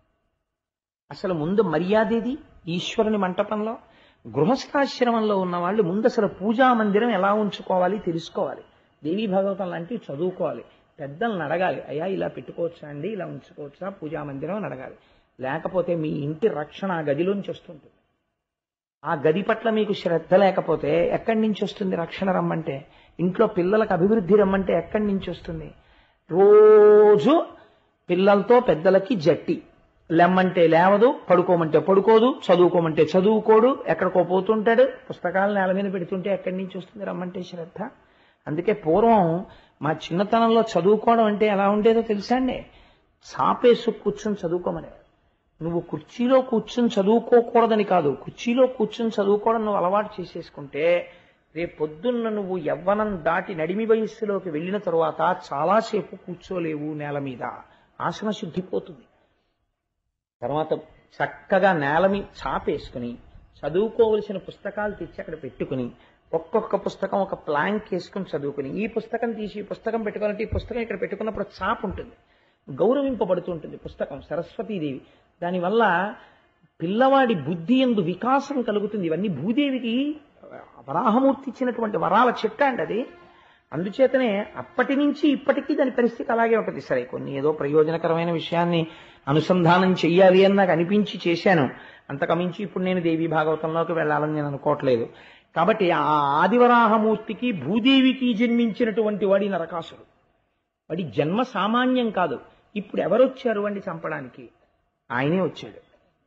అసలు ముందు మర్యాదేది ఈశ్వరుని మంటపంలో గృహస్థాశ్రమంలో ఉన్న వాళ్ళు ముందు అసలు పూజా మందిరం ఎలా ఉంచుకోవాలి తెలుసుకోవాలి దేవీ భాగవతం లాంటివి చదువుకోవాలి పెద్దలను అడగాలి అయ్యా ఇలా పెట్టుకోవచ్చా అండి ఇలా ఉంచుకోవచ్చా పూజా మందిరం అని అడగాలి లేకపోతే మీ ఇంటి రక్షణ ఆ గదిలోంచి వస్తుంటుంది ఆ గది పట్ల మీకు శ్రద్ధ లేకపోతే ఎక్కడి నుంచి వస్తుంది రక్షణ రమ్మంటే ఇంట్లో పిల్లలకు అభివృద్ధి రమ్మంటే ఎక్కడి నుంచి వస్తుంది రోజు పిల్లలతో పెద్దలకి జట్టి లెమ్మంటే లేవదు పడుకోమంటే పడుకోదు చదువుకోమంటే చదువుకోడు ఎక్కడికో పోతుంటాడు పుస్తకాలు నేల మీద పెడుతుంటే ఎక్కడి నుంచి వస్తుంది రమ్మంటే శ్రద్ధ అందుకే పూర్వం మా చిన్నతనంలో చదువుకోవడం అంటే ఎలా ఉండేదో తెలుసా అండి సాపేసు కూర్చొని చదువుకోమని నువ్వు కుర్చీలో కూర్చొని చదువుకోకూడదని కాదు కుర్చీలో కూర్చొని చదువుకోవడం నువ్వు అలవాటు చేసేసుకుంటే రేపు పొద్దున్న నువ్వు యవ్వనం దాటి నడిమి వయస్సులోకి వెళ్ళిన తరువాత చాలాసేపు కూర్చోలేవు నేల మీద ఆసన శుద్ధిపోతుంది తర్వాత చక్కగా నేల మీద చాపేసుకుని చదువుకోవలసిన పుస్తకాలు తెచ్చి అక్కడ పెట్టుకుని ఒక్కొక్క పుస్తకం ఒక ప్లాంక్ వేసుకుని చదువుకుని ఈ పుస్తకం తీసి ఈ పుస్తకం పెట్టుకోవాలంటే ఈ పుస్తకం ఇక్కడ పెట్టుకున్నప్పుడు చాప్ ఉంటుంది గౌరవింపబడుతుంటుంది పుస్తకం సరస్వతీదేవి దానివల్ల పిల్లవాడి బుద్ధి ఎందు వికాసం కలుగుతుంది ఇవన్నీ భూదేవికి వరాహమూర్తి ఇచ్చినటువంటి వరాల చెట్ట అండి అది అందుచేతనే అప్పటి నుంచి ఇప్పటికీ దాని పరిస్థితి అలాగే ఉంటుంది సరే కొన్ని ఏదో ప్రయోజనకరమైన విషయాన్ని అనుసంధానం చెయ్యాలి అని నాకు అనిపించి చేశాను అంతకమించి ఇప్పుడు నేను దేవి భాగవతంలోకి వెళ్ళాలని నేను అనుకోవట్లేదు కాబట్టి ఆ ఆదివరాహమూర్తికి భూదేవికి జన్మించినటువంటి వాడి నరకాసుడు వాడి జన్మ సామాన్యం కాదు ఇప్పుడు ఎవరొచ్చారు వాడిని చంపడానికి ఆయనే వచ్చాడు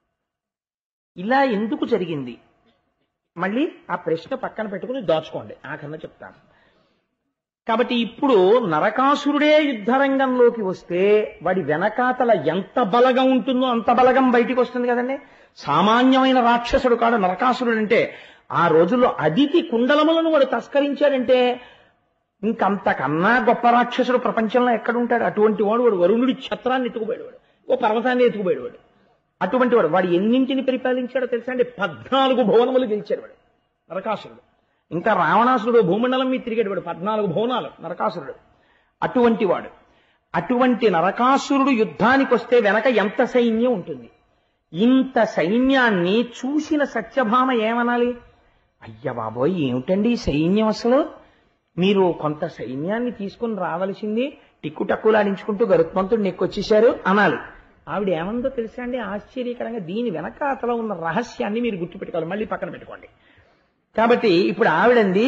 ఇలా ఎందుకు జరిగింది మళ్ళీ ఆ ప్రశ్న పక్కన పెట్టుకుని దాచుకోండి ఆఖరణ చెప్తాను కాబట్టి ఇప్పుడు నరకాసురుడే యుద్ధరంగంలోకి వస్తే వాడి వెనకాతల ఎంత బలగం ఉంటుందో అంత బలగం బయటికి వస్తుంది కదండి సామాన్యమైన రాక్షసుడు కాడు నరకాసురుడు అంటే ఆ రోజుల్లో అదితి కుండలములను వాడు తస్కరించాడంటే ఇంకంతకన్నా గొప్ప రాక్షసుడు ప్రపంచంలో ఎక్కడుంటాడు అటువంటి వాడు వాడు వరుణుడి ఛత్రాన్ని ఎత్తుకుపోయాడు వాడు ఓ పర్వతాన్ని ఎత్తుకుపోయాడు వాడు అటువంటి వాడు వాడు ఎన్నింటిని పరిపాలించాడో తెలుసా అండి పద్నాలుగు భువనములు గెలిచాడు వాడు నరకాసురుడు ఇంకా రావణాసురుడు భూమండలం మీద తిరిగాడు వాడు పద్నాలుగు భువనాలు నరకాసురుడు అటువంటి వాడు అటువంటి నరకాసురుడు యుద్ధానికి వస్తే వెనక ఎంత సైన్యం ఉంటుంది ఇంత సైన్యాన్ని చూసిన సత్యభామ ఏమనాలి అయ్య బాబోయ్ ఏమిటండి ఈ సైన్యం అసలు మీరు కొంత సైన్యాన్ని తీసుకుని రావలసింది టిక్కు టక్కులాడించుకుంటూ గరుత్మంతుడు నెక్కొచ్చేశారు అనాలి ఆవిడ ఏమందో తెలుసా అండి ఆశ్చర్యకరంగా దీని వెనక అతలో ఉన్న రహస్యాన్ని మీరు గుర్తుపెట్టుకోవాలి మళ్ళీ పక్కన పెట్టుకోండి కాబట్టి ఇప్పుడు ఆవిడంది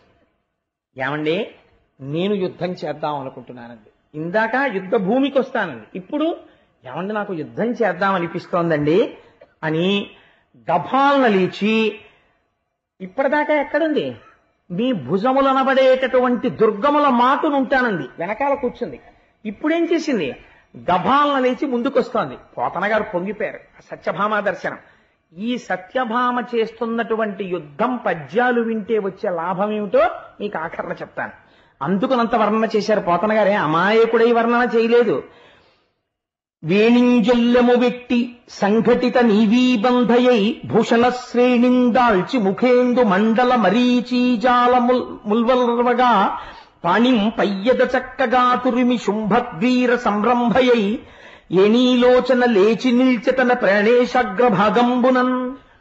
ఏమండి నేను యుద్ధం చేద్దాం అనుకుంటున్నానండి ఇందాక యుద్ధ భూమికి వస్తానండి ఇప్పుడు ఏమండి నాకు యుద్ధం చేద్దాం అనిపిస్తోందండి అని గభాలన లేచి ఇప్పటిదాకా ఎక్కడుంది మీ భుజములనబడేటటువంటి దుర్గముల మాటును ఉంటానంది వెనకాల కూర్చుంది ఇప్పుడేం చేసింది గభాలన లేచి ముందుకొస్తోంది పోతన గారు పొంగిపోయారు సత్యభామ దర్శనం ఈ సత్యభామ చేస్తున్నటువంటి యుద్ధం పద్యాలు వింటే వచ్చే లాభం ఏమిటో మీకు ఆఖరణ చెప్తాను అందుకునంత వర్ణన చేశారు పోతన గారే అమాయకుడై వర్ణన చేయలేదు వేణింజొల్లెము వెట్టి సంఘటిత నీవీబంధయై భూషణ శ్రేణిందాల్చి ముఖేందు మండల మరీచీజాల ముల్ ముల్వల్వగా పాణిం పయ్యద చక్కగా తురిమి శుంభద్వీర సంరంభయై ఎనీలోచన లేచి నిల్చతన ప్రాణేశాగ్రభాగంబునన్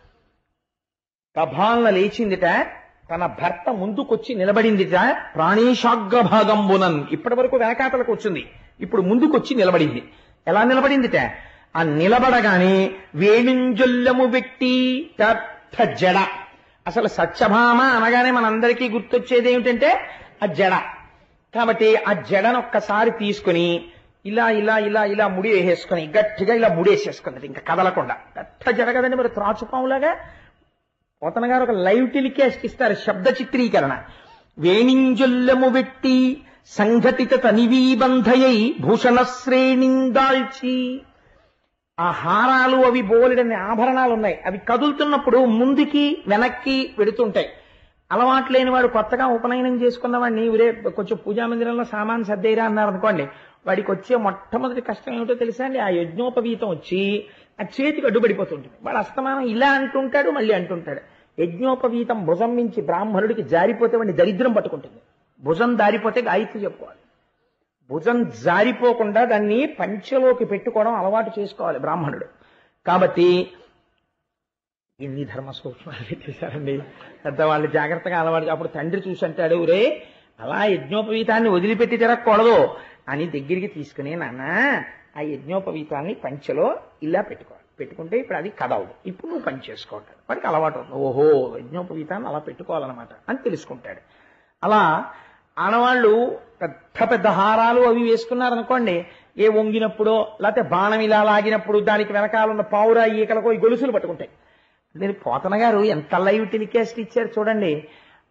కభాలన లేచిందిట తన భర్త ముందుకొచ్చి నిలబడిందిట ప్రాణేశాగ్రభాగంబునన్ ఇప్పటి వరకు వెనకాతలకు వచ్చింది ఇప్పుడు ముందుకొచ్చి నిలబడింది ఎలా నిలబడిందిట ఆ నిలబడగానే వేణింజొల్లము వ్యక్తి పెద్ద జడ అసలు సత్యభామ అనగానే మనందరికీ గుర్తొచ్చేది ఏమిటంటే ఆ జడ కాబట్టి ఆ జడను ఒక్కసారి తీసుకుని ఇలా ఇలా ఇలా ఇలా ముడి వేసేసుకుని గట్టిగా ఇలా ముడేసేసుకుంది ఇంకా కదలకుండా పెద్ద జడ కదండి మరి త్రాచుపాములాగా పోతన గారు ఒక లైవ్ టెలికాస్ట్ ఇస్తారు శబ్ద చిత్రీకరణ వేణింజొల్లము వెట్టి సంఘటిత తనివీబంధయై భూషణ శ్రేణిందాల్చి ఆ హారాలు అవి బోలెడని ఆభరణాలు ఉన్నాయి అవి కదులుతున్నప్పుడు ముందుకి వెనక్కి వెడుతుంటాయి అలవాటు లేని వాడు కొత్తగా ఉపనయనం చేసుకున్న వాడిని ఊరే కొంచెం పూజా మందిరంలో సామాన్ సర్దేరా అన్నారు అనుకోండి వాడికి వచ్చే మొట్టమొదటి కష్టం ఏమిటో తెలుసా అండి ఆ యజ్ఞోపవీతం వచ్చి ఆ చేతికి అడ్డుపడిపోతుంటుంది వాడు అస్తమానం ఇలా అంటుంటాడు మళ్ళీ అంటుంటాడు యజ్ఞోపవీతం భుజం మించి బ్రాహ్మణుడికి జారిపోతే వాడిని దరిద్రం పట్టుకుంటుంది భుజం దారిపోతే గాయత్రి చెప్పుకోవాలి భుజం జారిపోకుండా దాన్ని పంచెలోకి పెట్టుకోవడం అలవాటు చేసుకోవాలి బ్రాహ్మణుడు కాబట్టి ఎన్ని ధర్మ సూక్ష్మాలు పెట్టేశారండి పెద్దవాళ్ళు జాగ్రత్తగా అలవాటు అప్పుడు తండ్రి చూసి అంటాడు రే అలా యజ్ఞోపవీతాన్ని వదిలిపెట్టి తిరగకూడదు అని దగ్గరికి తీసుకుని నాన్న ఆ యజ్ఞోపవీతాన్ని పంచెలో ఇలా పెట్టుకోవాలి పెట్టుకుంటే ఇప్పుడు అది కదవదు ఇప్పుడు నువ్వు పని చేసుకుంటాడు వాడికి అలవాటు అవుతుంది ఓహో యజ్ఞోపవీతాన్ని అలా పెట్టుకోవాలన్నమాట అని తెలుసుకుంటాడు అలా ఆడవాళ్ళు పెద్ద పెద్ద హారాలు అవి వేసుకున్నారనుకోండి ఏ వంగినప్పుడో లేకపోతే బాణం ఇలా లాగినప్పుడు దానికి వెనకాలన్న పావురా ఈకలకో ఈ గొలుసులు పట్టుకుంటాయి నేను పోతన గారు ఎంత లైవ్ టెలికాస్ట్ ఇచ్చారు చూడండి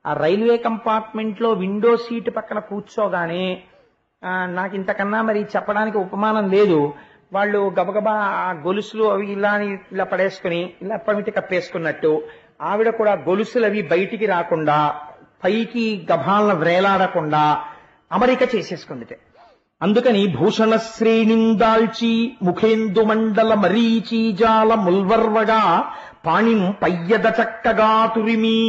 ఆ రైల్వే కంపార్ట్మెంట్ లో విండో సీట్ పక్కన కూర్చోగానే ఆ, నాకు ఇంతకన్నా మరి చెప్పడానికి ఉపమానం లేదు వాళ్ళు గబగబా ఆ గొలుసులు అవి ఇలా అని ఇలా పడేసుకుని ఇలా పమిటి కప్పేసుకున్నట్టు ఆవిడ కూడా గొలుసులు అవి బయటికి రాకుండా పైకి గభాలను వ్రేలాడకుండా అమరిక చేసేసుకుందిట అందుకని భూషణ శ్రేణిందాల్చి ముఖేందు మండల మరీచీజాల ముల్వర్వగా పాణిం పయ్యద చక్కగా తురిమి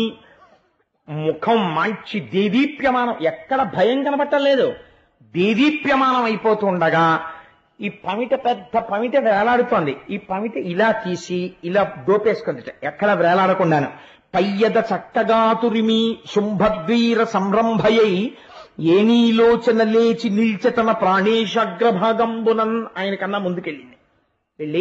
ముఖం మంచి దేదీప్యమానం ఎక్కడ భయం కనబట్టలేదు దేదీప్యమానం అయిపోతుండగా ఈ పమిట పెద్ద పమిట వేలాడుతోంది ఈ పమిట ఇలా తీసి ఇలా దోపేసుకుంది ఎక్కడ వేలాడకుండాను పయ్యద చక్కగా తురిమి శుంభద్వీర సంరంభయై ఏనీలోచన లేచి నిల్చతన ప్రాణేశాగ్రభాగంబునన్ ఆయన కన్నా ముందుకెళ్ళింది వెళ్ళి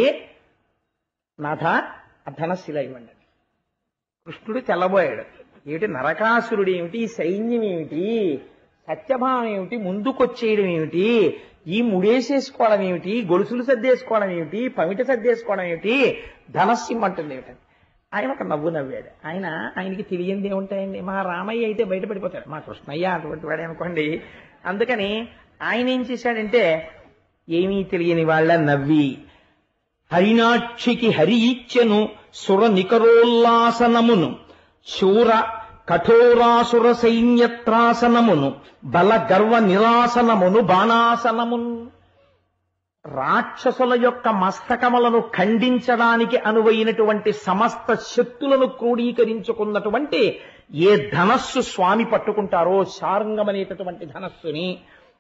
నాథ ఆ ధనస్సు ఇలా ఇవ్వండి కృష్ణుడు తెల్లబోయాడు ఏమిటి నరకాసురుడు ఏమిటి సైన్యం ఏమిటి సత్యభావం ఏమిటి ముందుకొచ్చేయడం ఏమిటి ఈ ముడేసేసుకోవడం ఏమిటి గొలుసులు సర్దేసుకోవడం ఏమిటి పమిట సర్దేసుకోవడం ఏమిటి ధనస్సు ఇమ్మంటుంది ఏమిటని ఆయన ఒక నవ్వు నవ్వాడు ఆయన ఆయనకి తెలియంది ఏముంటాయండి మా రామయ్య అయితే బయటపడిపోతాడు మా కృష్ణయ్య అటువంటి వాడే అనుకోండి అందుకని ఆయన ఏం చేశాడంటే ఏమీ తెలియని వాళ్ళ నవ్వి హరినాక్షికి హరి ఇచ్చెను సుర నికరోల్లాసనమును శూర కఠోరాసుర సైన్యత్రాసనమును బల గర్వ నిరాసనమును బాణాసనమును రాక్షసుల యొక్క మస్తకములను ఖండించడానికి అనువైనటువంటి సమస్త శక్తులను క్రోడీకరించుకున్నటువంటి ఏ ధనస్సు స్వామి పట్టుకుంటారో శారంగమనేటటువంటి ధనస్సుని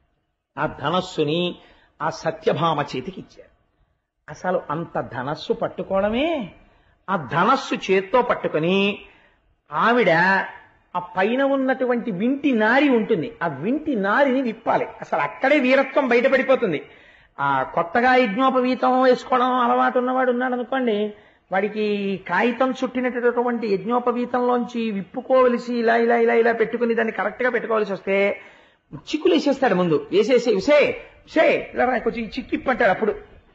ఆ ధనస్సుని ఆ సత్యభామ చేతికి ఇచ్చారు అసలు అంత ధనస్సు పట్టుకోవడమే ఆ ధనస్సు చేత్తో పట్టుకొని ఆవిడ ఆ పైన ఉన్నటువంటి వింటి నారి ఉంటుంది ఆ వింటి నారిని విప్పాలి అసలు అక్కడే వీరత్వం బయటపడిపోతుంది ఆ కొత్తగా యజ్ఞోపవీతం వేసుకోవడం అలవాటు ఉన్నవాడు ఉన్నాడు అనుకోండి వాడికి కాగితం చుట్టినటువంటి యజ్ఞోపవీతంలోంచి విప్పుకోవలసి ఇలా ఇలా ఇలా ఇలా పెట్టుకుని దాన్ని కరెక్ట్ గా పెట్టుకోవాల్సి వస్తే చిక్కులు వేసేస్తాడు ముందు వేసేసి విసే విసే ఇలా రా, కొంచెం ఈ చిక్కు ఇప్పంటాడు అప్పుడు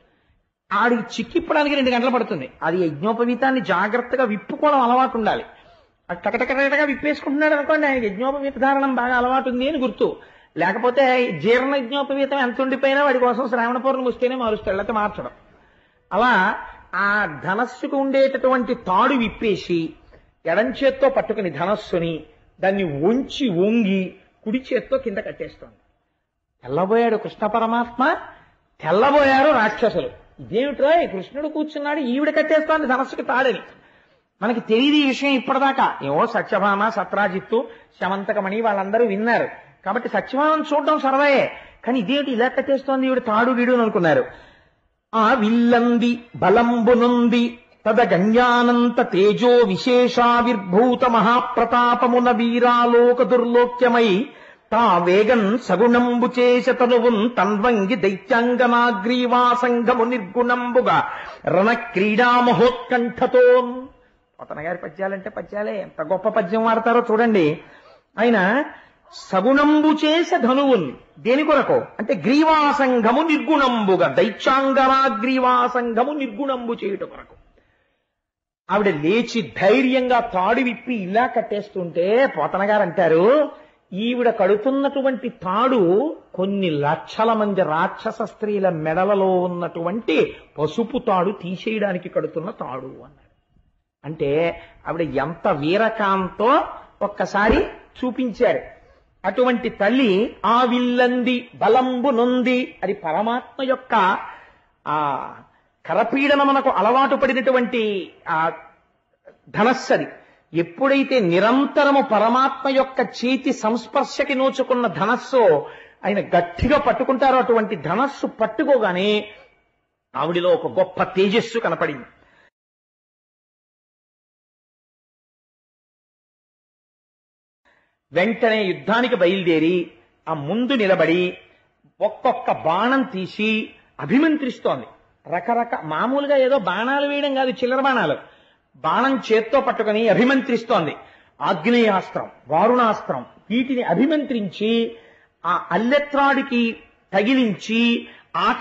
ఆడికి చిక్కిప్పడానికి రెండు గంటలు పడుతుంది అది యజ్ఞోపవీతాన్ని జాగ్రత్తగా విప్పుకోవడం అలవాటు ఉండాలి అది టకటకటగా విప్పేసుకుంటున్నాడు అనుకోండి ఆయన యజ్ఞోపవీత ధారణం బాగా అలవాటు ఉంది అని గుర్తు లేకపోతే జీర్ణ యజ్ఞోపవీతం ఎంత ఉండిపోయినా వాడి కోసం శ్రావణ పౌర్ణమి వస్తేనే మారుస్తాడు లేకపోతే మార్చడం అలా ఆ ధనస్సుకు ఉండేటటువంటి తాడు విప్పేసి ఎడం చేత్తో పట్టుకుని ధనస్సుని దాన్ని వంచి వంగి కుడి చేత్తో కింద కట్టేస్తోంది తెల్లబోయాడు కృష్ణ పరమాత్మ తెల్లబోయారు రాక్షసులు ఇదేమిట్రా ఈ కృష్ణుడు కూర్చున్నాడు ఈవిడ కట్టేస్తోంది ధనస్సుకి తాడని మనకి తెలియదు ఈ విషయం ఇప్పటిదాకా ఏవో సత్యభామ సత్రాజిత్తు శమంతకమణి వాళ్ళందరూ విన్నారు కాబట్టి సత్యభామను చూడడం సరదాయే కానీ ఇదేమిటి ఇలా కట్టేస్తోంది ఈవిడ తాడు గీడు అని అనుకున్నారు ఆ విల్లంది బలంబునుంది తద గణ్యానంత తేజో విశేషావిర్భూత మహాప్రతాపమున వీరాలోక దుర్లోక్యమై తా వేగన్ సగుణంబు చేస తనువున్ తన్వంగి దైత్యాంగనాగ్రీవాసంగము నిర్గుణంబుగా రణ క్రీడా మహోత్కంఠతో పోతన గారి పద్యాలంటే పద్యాలే ఎంత గొప్ప పద్యం వాడతారో చూడండి ఆయన సగుణంబు చేస ధనువున్ దేని కొరకు అంటే గ్రీవాసంగము నిర్గుణంబుగా దైత్యాంగనా గ్రీవాసంగము నిర్గుణంబు చేయుట కొరకు ఆవిడ లేచి ధైర్యంగా తాడు విప్పి ఇలా కట్టేస్తుంటే పోతన గారు అంటారు ఈవిడ కడుతున్నటువంటి తాడు కొన్ని లక్షల మంది రాక్షస స్త్రీల మెడలలో ఉన్నటువంటి పసుపు తాడు తీసేయడానికి కడుతున్న తాడు అన్నారు అంటే ఆవిడ ఎంత వీరకాంతో ఒక్కసారి చూపించారు అటువంటి తల్లి ఆ విల్లంది బలంబు నొంది అది పరమాత్మ యొక్క ఆ కరపీడనమునకు అలవాటు పడినటువంటి ఆ ధనస్సది ఎప్పుడైతే నిరంతరము పరమాత్మ యొక్క చేతి సంస్పర్శకి నోచుకున్న ధనస్సు ఆయన గట్టిగా పట్టుకుంటారో అటువంటి ధనస్సు పట్టుకోగానే ఆవిడిలో ఒక గొప్ప తేజస్సు కనపడింది వెంటనే యుద్ధానికి బయలుదేరి ఆ ముందు నిలబడి ఒక్కొక్క బాణం తీసి అభిమంత్రిస్తోంది రకరక మామూలుగా ఏదో బాణాలు వేయడం కాదు చిల్లర బాణాలు బాణం చేత్తో పట్టుకొని అభిమంత్రిస్తోంది ఆగ్నేయాస్త్రం వారుణాస్త్రం వీటిని అభిమంత్రించి ఆ అల్లెత్రాడికి తగిలించి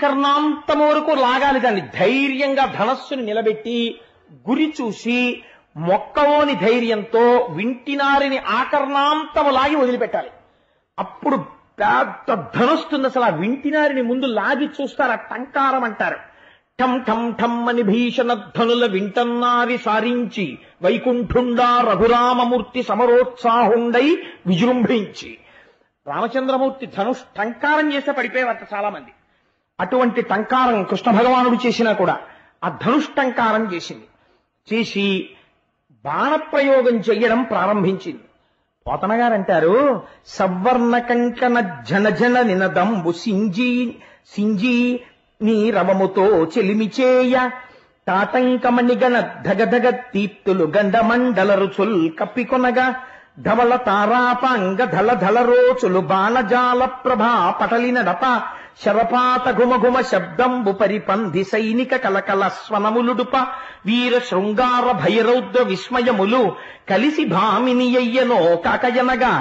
ఆకర్ణాంతం వరకు లాగాలి దాన్ని ధైర్యంగా ధనస్సుని నిలబెట్టి గురి చూసి మొక్కవోని ధైర్యంతో వింటినారిని ఆకర్ణాంతము లాగి వదిలిపెట్టాలి అప్పుడు పెద్ద ధనుస్తుంది అసలు ఆ వింటినారిని ముందు లాగి చూస్తారు ఆ టంకారం అంటారు ఠం ఠం ఠం అని భీషణ ధనుల వింటన్నారి సారించి వైకుంఠుండా రఘురామమూర్తి సమరోత్సాహుండై విజృంభించి రామచంద్రమూర్తి ధనుష్ టంకారం చేస్తే పడిపోయేవారట చాలా మంది అటువంటి టంకారం కృష్ణ భగవానుడు చేసినా కూడా ఆ ధనుష్ టంకారం చేసింది చేసి బాణప్రయోగం చెయ్యడం ప్రారంభించింది పోతన గారు అంటారు సవర్ణ కంకణ జన జన నినదంబు సింజి సింజి నీ రవముతో చెలిమి చేయ తాటంకమణిగణ ధగధగ దీప్తులు గండమండల రుచుల్ కప్పికొనగా ధవళ తారాపాంగ ధల ధల రోచులు బాణజాల ప్రభా పటలిన డప శరపాత ఘుమఘుమ శబ్దంబు పరిపంధి సైనిక కలకల స్వనములుడుప వీర శృంగార భైరౌద్ర విస్మయములు కలిసి భామిని అయ్యనో కాకయనగా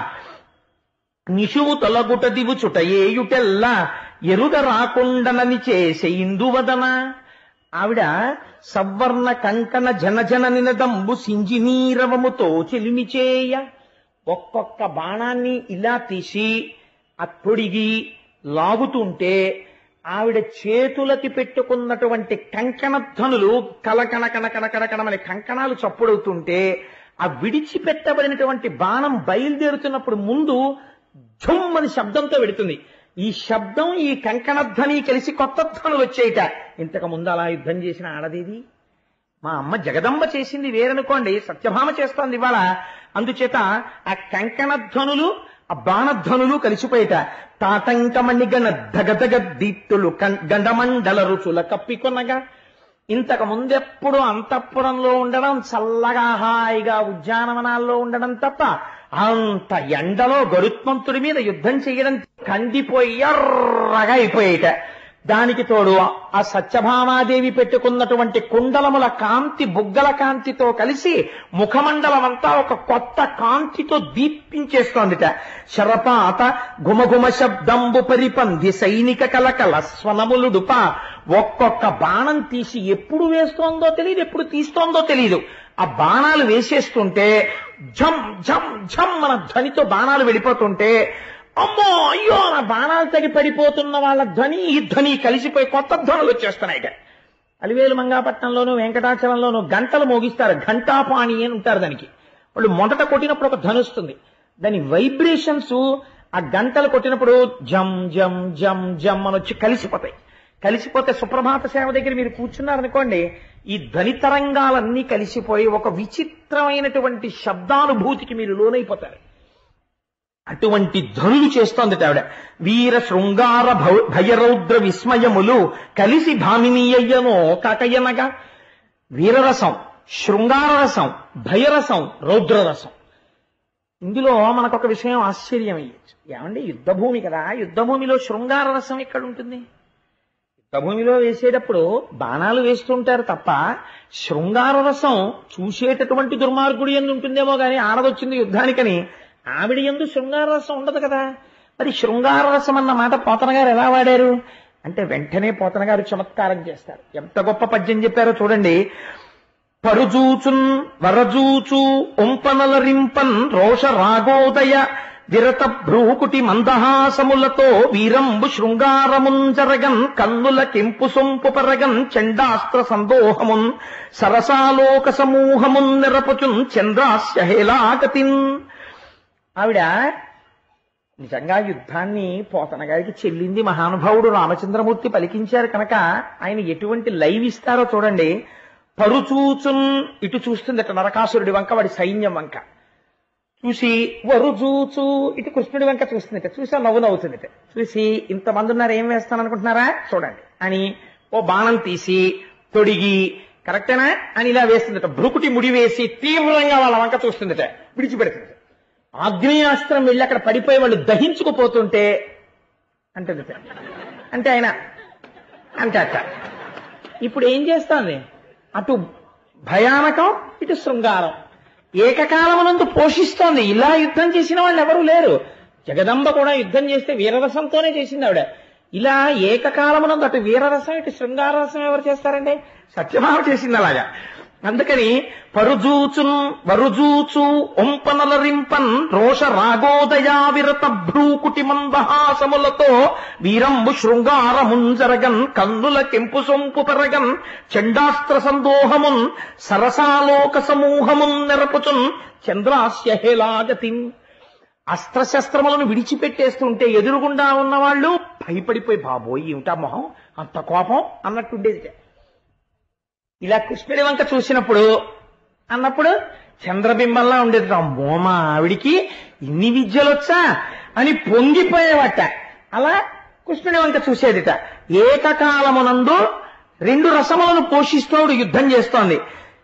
నిషువు తొలగుట దివుచుట ఏయుటెల్ల ఎరుగ రాకుండనని చేసే ఇందువదన ఆవిడ సవర్ణ కంకణ జనజన నినదంబు సింజినీరవముతో చెలిమి చేయ ఒక్కొక్క బాణాన్ని ఇలా తీసి ఆ తొడిగి లాగుతుంటే ఆవిడ చేతులకి పెట్టుకున్నటువంటి కంకణధ్వనులు కలకణ కణ కణ కణ కణమని కంకణాలు చప్పుడవుతుంటే ఆ విడిచిపెట్టబడినటువంటి బాణం బయలుదేరుతున్నప్పుడు ముందు ఝుమ్ అని శబ్దంతో పెడుతుంది ఈ శబ్దం ఈ కంకణధ్వని కలిసి కొత్త ధ్వనులు వచ్చేయట ఇంతకు ముందు అలా యుద్ధం చేసిన ఆడదేది మా అమ్మ జగదంబ చేసింది వేరనుకోండి సత్యభామ చేస్తోంది ఇవాళ అందుచేత ఆ కంకణధ్వనులు ఆ బాణధ్వనులు కలిసిపోయేట తాటంకమణిగన దగదగ దీప్తులు కం- గండమండల రుచుల కప్పికొనగా ఇంతకు ముందెప్పుడు అంతఃపురంలో ఉండడం చల్లగా హాయిగా ఉద్యానవనాల్లో ఉండడం తప్ప అంత ఎండలో గరుత్మంతుడి మీద యుద్ధం చేయడం కందిపోయి ఎర్రగా అయిపోయేట దానికి తోడు ఆ సత్యభామాదేవి పెట్టుకున్నటువంటి కుండలముల కాంతి బుగ్గల కాంతితో కలిసి ముఖమండలం అంతా ఒక కొత్త కాంతితో దీపించేస్తోందిట శరపాత గుమగుమ శబ్దంబు పరిపంది సైనిక కలకల స్వనములుడుప ఒక్కొక్క బాణం తీసి ఎప్పుడు వేస్తోందో తెలియదు ఎప్పుడు తీస్తోందో తెలియదు ఆ బాణాలు వేసేస్తుంటే ఝం ఝం ఝం మన ధ్వనితో బాణాలు వెళ్ళిపోతుంటే అమ్మో అయ్యో నా బాణాలు తగి పడిపోతున్న వాళ్ళ ధ్వని ఈ ధ్వని కలిసిపోయి కొత్త ధ్వనులు వచ్చేస్తున్నాయిట అలివేలు మంగాపట్నంలోను వెంకటాచలంలోను గంటలు మోగిస్తారు ఘంటాపాణి అని ఉంటారు దానికి వాళ్ళు మొదట కొట్టినప్పుడు ఒక ధనుస్తుంది దాని వైబ్రేషన్స్ ఆ గంటలు కొట్టినప్పుడు జం జం జం జం అని వచ్చి కలిసిపోతాయి కలిసిపోతే సుప్రభాత సేవ దగ్గర మీరు కూర్చున్నారనుకోండి ఈ ధ్వని తరంగాలన్నీ కలిసిపోయి ఒక విచిత్రమైనటువంటి శబ్దానుభూతికి మీరు లోనైపోతారు అటువంటి ధ్వనులు చేస్తోందట ఆవిడ వీర శృంగార భౌ- భయరౌద్ర విస్మయములు కలిసి భామినీయయ్యనో కాకయ్యనగా వీరరసం శృంగారరసం భయరసం రౌద్రరసం ఇందులో మనకొక విషయం ఆశ్చర్యం అయ్యచ్చు ఏమండి యుద్ధభూమి కదా యుద్ధభూమిలో శృంగార రసం ఎక్కడ ఉంటుంది యుద్ధభూమిలో వేసేటప్పుడు బాణాలు వేస్తుంటారు తప్ప శృంగార రసం చూసేటటువంటి దుర్మార్గుడి ఎందు ఉంటుందేమో గాని ఆడదొచ్చింది యుద్ధానికని ఆవిడ ఎందు శృంగార రసం ఉండదు కదా మరి శృంగార రసం అన్న మాట పోతన గారు ఎలా వాడారు అంటే వెంటనే పోతన గారు చమత్కారం చేస్తారు ఎంత గొప్ప పద్యం చెప్పారో చూడండి పరుజూచున్ వరజూచు ఒంపనలరింపన్ రోష రాగోదయ విరత భ్రూకుటి మందహాసములతో వీరంబు శృంగారమున్ జరగన్ కన్నుల కెంపు సొంపు పరగన్ చండాస్త్ర సందోహమున్ సరసాలోక సమూహమున్ నిరపుచున్ చంద్రాస్య హేలాగతిన్ ఆవిడ నిజంగా యుద్ధాన్ని పోతన గారికి చెల్లింది మహానుభావుడు రామచంద్రమూర్తి పలికించారు కనుక ఆయన ఎటువంటి లైవ్ ఇస్తారో చూడండి పరుచూచున్ ఇటు చూస్తుంది అట నరకాసురుడి వంక వాడి సైన్యం వంక చూసి వరుజూచు ఇటు కృష్ణుడి వంక చూస్తుందిట చూసి ఆ నవ్వు నవ్వుతుందిట చూసి ఇంతమంది ఉన్నారు ఏం వేస్తాను అనుకుంటున్నారా చూడండి అని ఓ బాణం తీసి తొడిగి కరెక్టేనా అని ఇలా వేస్తుందట భ్రుకుటి ముడి వేసి తీవ్రంగా వాళ్ళ వంక చూస్తుందట విడిచిపెడుతుంది ఆగ్నేయాస్త్రం వెళ్ళి అక్కడ పడిపోయి వాళ్ళు దహించుకుపోతుంటే అంటుందట అంటే ఆయన అంటే అట్ట ఇప్పుడు ఏం చేస్తోంది అటు భయానకం ఇటు శృంగారం ఏకకాలమునందు పోషిస్తోంది ఇలా యుద్ధం చేసిన వాళ్ళు ఎవరూ లేరు జగదంబ కూడా యుద్ధం చేస్తే వీరరసంతోనే చేసింది ఆవిడ ఇలా ఏకకాలమునందు అటు వీరరసం ఇటు శృంగారరసం ఎవరు చేస్తారండి సత్యభామ చేసింది అలాగా అందుకని పరుజూచున్ వరుజూచు ఒంపనలరింపన్ రోష రాగోదయా విరత భ్రూకుటి మందహాసములతో వీరంబు శృంగారముంజరగన్ కన్నుల కెంపు సొంపు పెరగన్ చండాస్త్ర సందోహమున్ సరసాలోక సమూహమున్ నెరపుచున్ చంద్రాస్య హేలాగతిన్ అస్త్రశస్త్రములను విడిచిపెట్టేస్తుంటే ఎదురుగుండా ఉన్నవాళ్ళు భయపడిపోయి బాబోయ్ ఏమిటా మొహం అంత కోపం అన్నట్టుండేది ఇలా కృష్ణుడి వంక చూసినప్పుడు అన్నప్పుడు చంద్రబింబంలా ఉండేది అమ్మో మా ఆవిడికి ఇన్ని విద్యలొచ్చా అని పొంగిపోయేవట అలా కృష్ణుడి వంక చూసేదిట ఏకకాలమునందు రెండు రసములను పోషిస్తూ యుద్ధం చేస్తోంది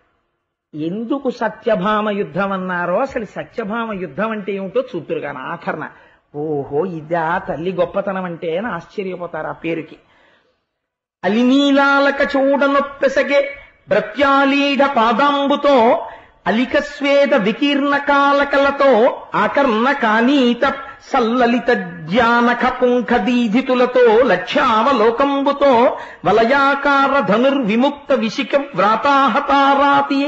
ఎందుకు సత్యభామ యుద్ధం అన్నారో అసలు సత్యభామ యుద్ధం అంటే ఏమిటో చూతురు కానీ ఆఖరణ ఓహో ఇదా తల్లి గొప్పతనం అంటే అని ఆశ్చర్యపోతారు ఆ పేరుకి అలినీలాలక చూడనొప్పెసగే భృత్యాలీఢ పాదాంబుతో అలిక స్వేద వికీర్ణ కాలకలతో ఆకర్ణ కానీత సల్లలిత జ్ఞానక పుంఖ దీధితులతో లక్ష్యావలోకంబుతో వలయాకార ధనుర్విముక్త విశిక వ్రాతాహతారాతి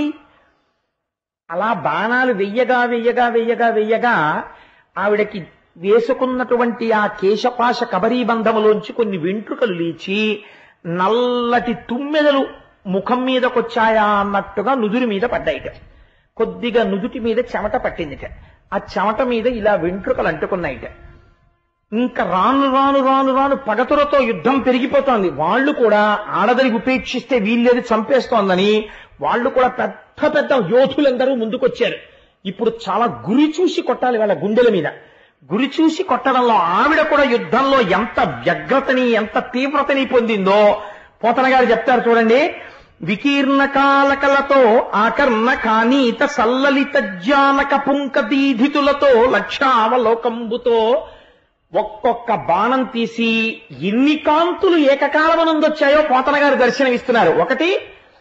అలా బాణాలు వెయ్యగా వెయ్యగా వెయ్యగా వెయ్యగా ఆవిడకి వేసుకున్నటువంటి ఆ కేశపాశ కబరీబంధములోంచి కొన్ని వెంట్రుకలు లేచి నల్లటి తుమ్మెదలు ముఖం మీదకొచ్చాయా అన్నట్టుగా నుదురు మీద పడ్డాయిట కొద్దిగా నుదుటి మీద చెమట పట్టిందిట ఆ చెమట మీద ఇలా వెంట్రుకలు అంటుకున్నాయిట ఇంకా రాను రాను రాను రాను పగతులతో యుద్ధం పెరిగిపోతోంది వాళ్ళు కూడా ఆడదని ఉపేక్షిస్తే వీళ్ళేది చంపేస్తోందని వాళ్ళు కూడా పెద్ద పెద్ద యోధులందరూ ముందుకొచ్చారు ఇప్పుడు చాలా గురి చూసి కొట్టాలి వాళ్ళ గుండెల మీద గురి చూసి కొట్టడంలో ఆవిడ కూడా యుద్ధంలో ఎంత వ్యగ్రతని ఎంత తీవ్రతని పొందిందో పోతన గారు చెప్తారు చూడండి వికీర్ణ కాలకలతో ఆకర్ణ కానీత సల్లలిత జానక పుంక దీధితులతో లక్షావలోకంబుతో ఒక్కొక్క బాణం తీసి ఎన్ని కాంతులు ఏకకాలమనందొచ్చాయో పోతన గారు దర్శనమిస్తున్నారు ఒకటి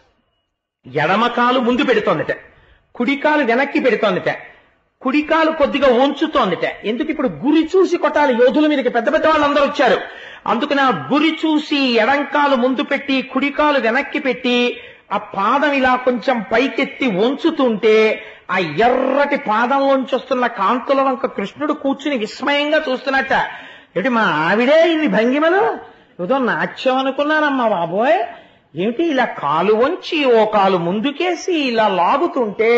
ఎడమకాలు ముందు పెడుతోందిట కుడికాలు వెనక్కి పెడుతోందిట కుడికాలు కొద్దిగా వంచుతోందిట ఎందుకు ఇప్పుడు గురి చూసి కొట్టాలి యోధుల మీదకి పెద్ద పెద్ద వాళ్ళందరూ వచ్చారు అందుకని ఆ గురి చూసి ఎడంకాలు ముందు పెట్టి కుడికాలు వెనక్కి పెట్టి ఆ పాదం ఇలా కొంచెం పైకెత్తి వంచుతుంటే ఆ ఎర్రటి పాదంలోంచి వస్తున్న కాంతుల వంక కృష్ణుడు కూర్చుని విస్మయంగా చూస్తున్నట్ట ఏమిటి మా ఆవిడే ఇన్ని భంగిమలు ఏదో నాట్యం అనుకున్నానమ్మా బాబోయ్ ఏమిటి ఇలా కాలు వంచి ఓ కాలు ముందుకేసి ఇలా లాగుతుంటే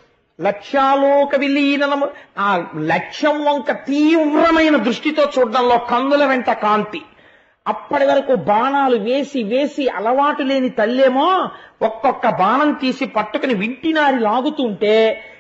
లక్ష్యాలోక విలీనము ఆ లక్ష్యం వంక తీవ్రమైన దృష్టితో చూడడంలో కన్నుల వెంట కాంతి అప్పటి వరకు బాణాలు వేసి వేసి అలవాటు లేని తల్లేమో ఒక్కొక్క బాణం తీసి పట్టుకుని వింటినారి లాగుతుంటే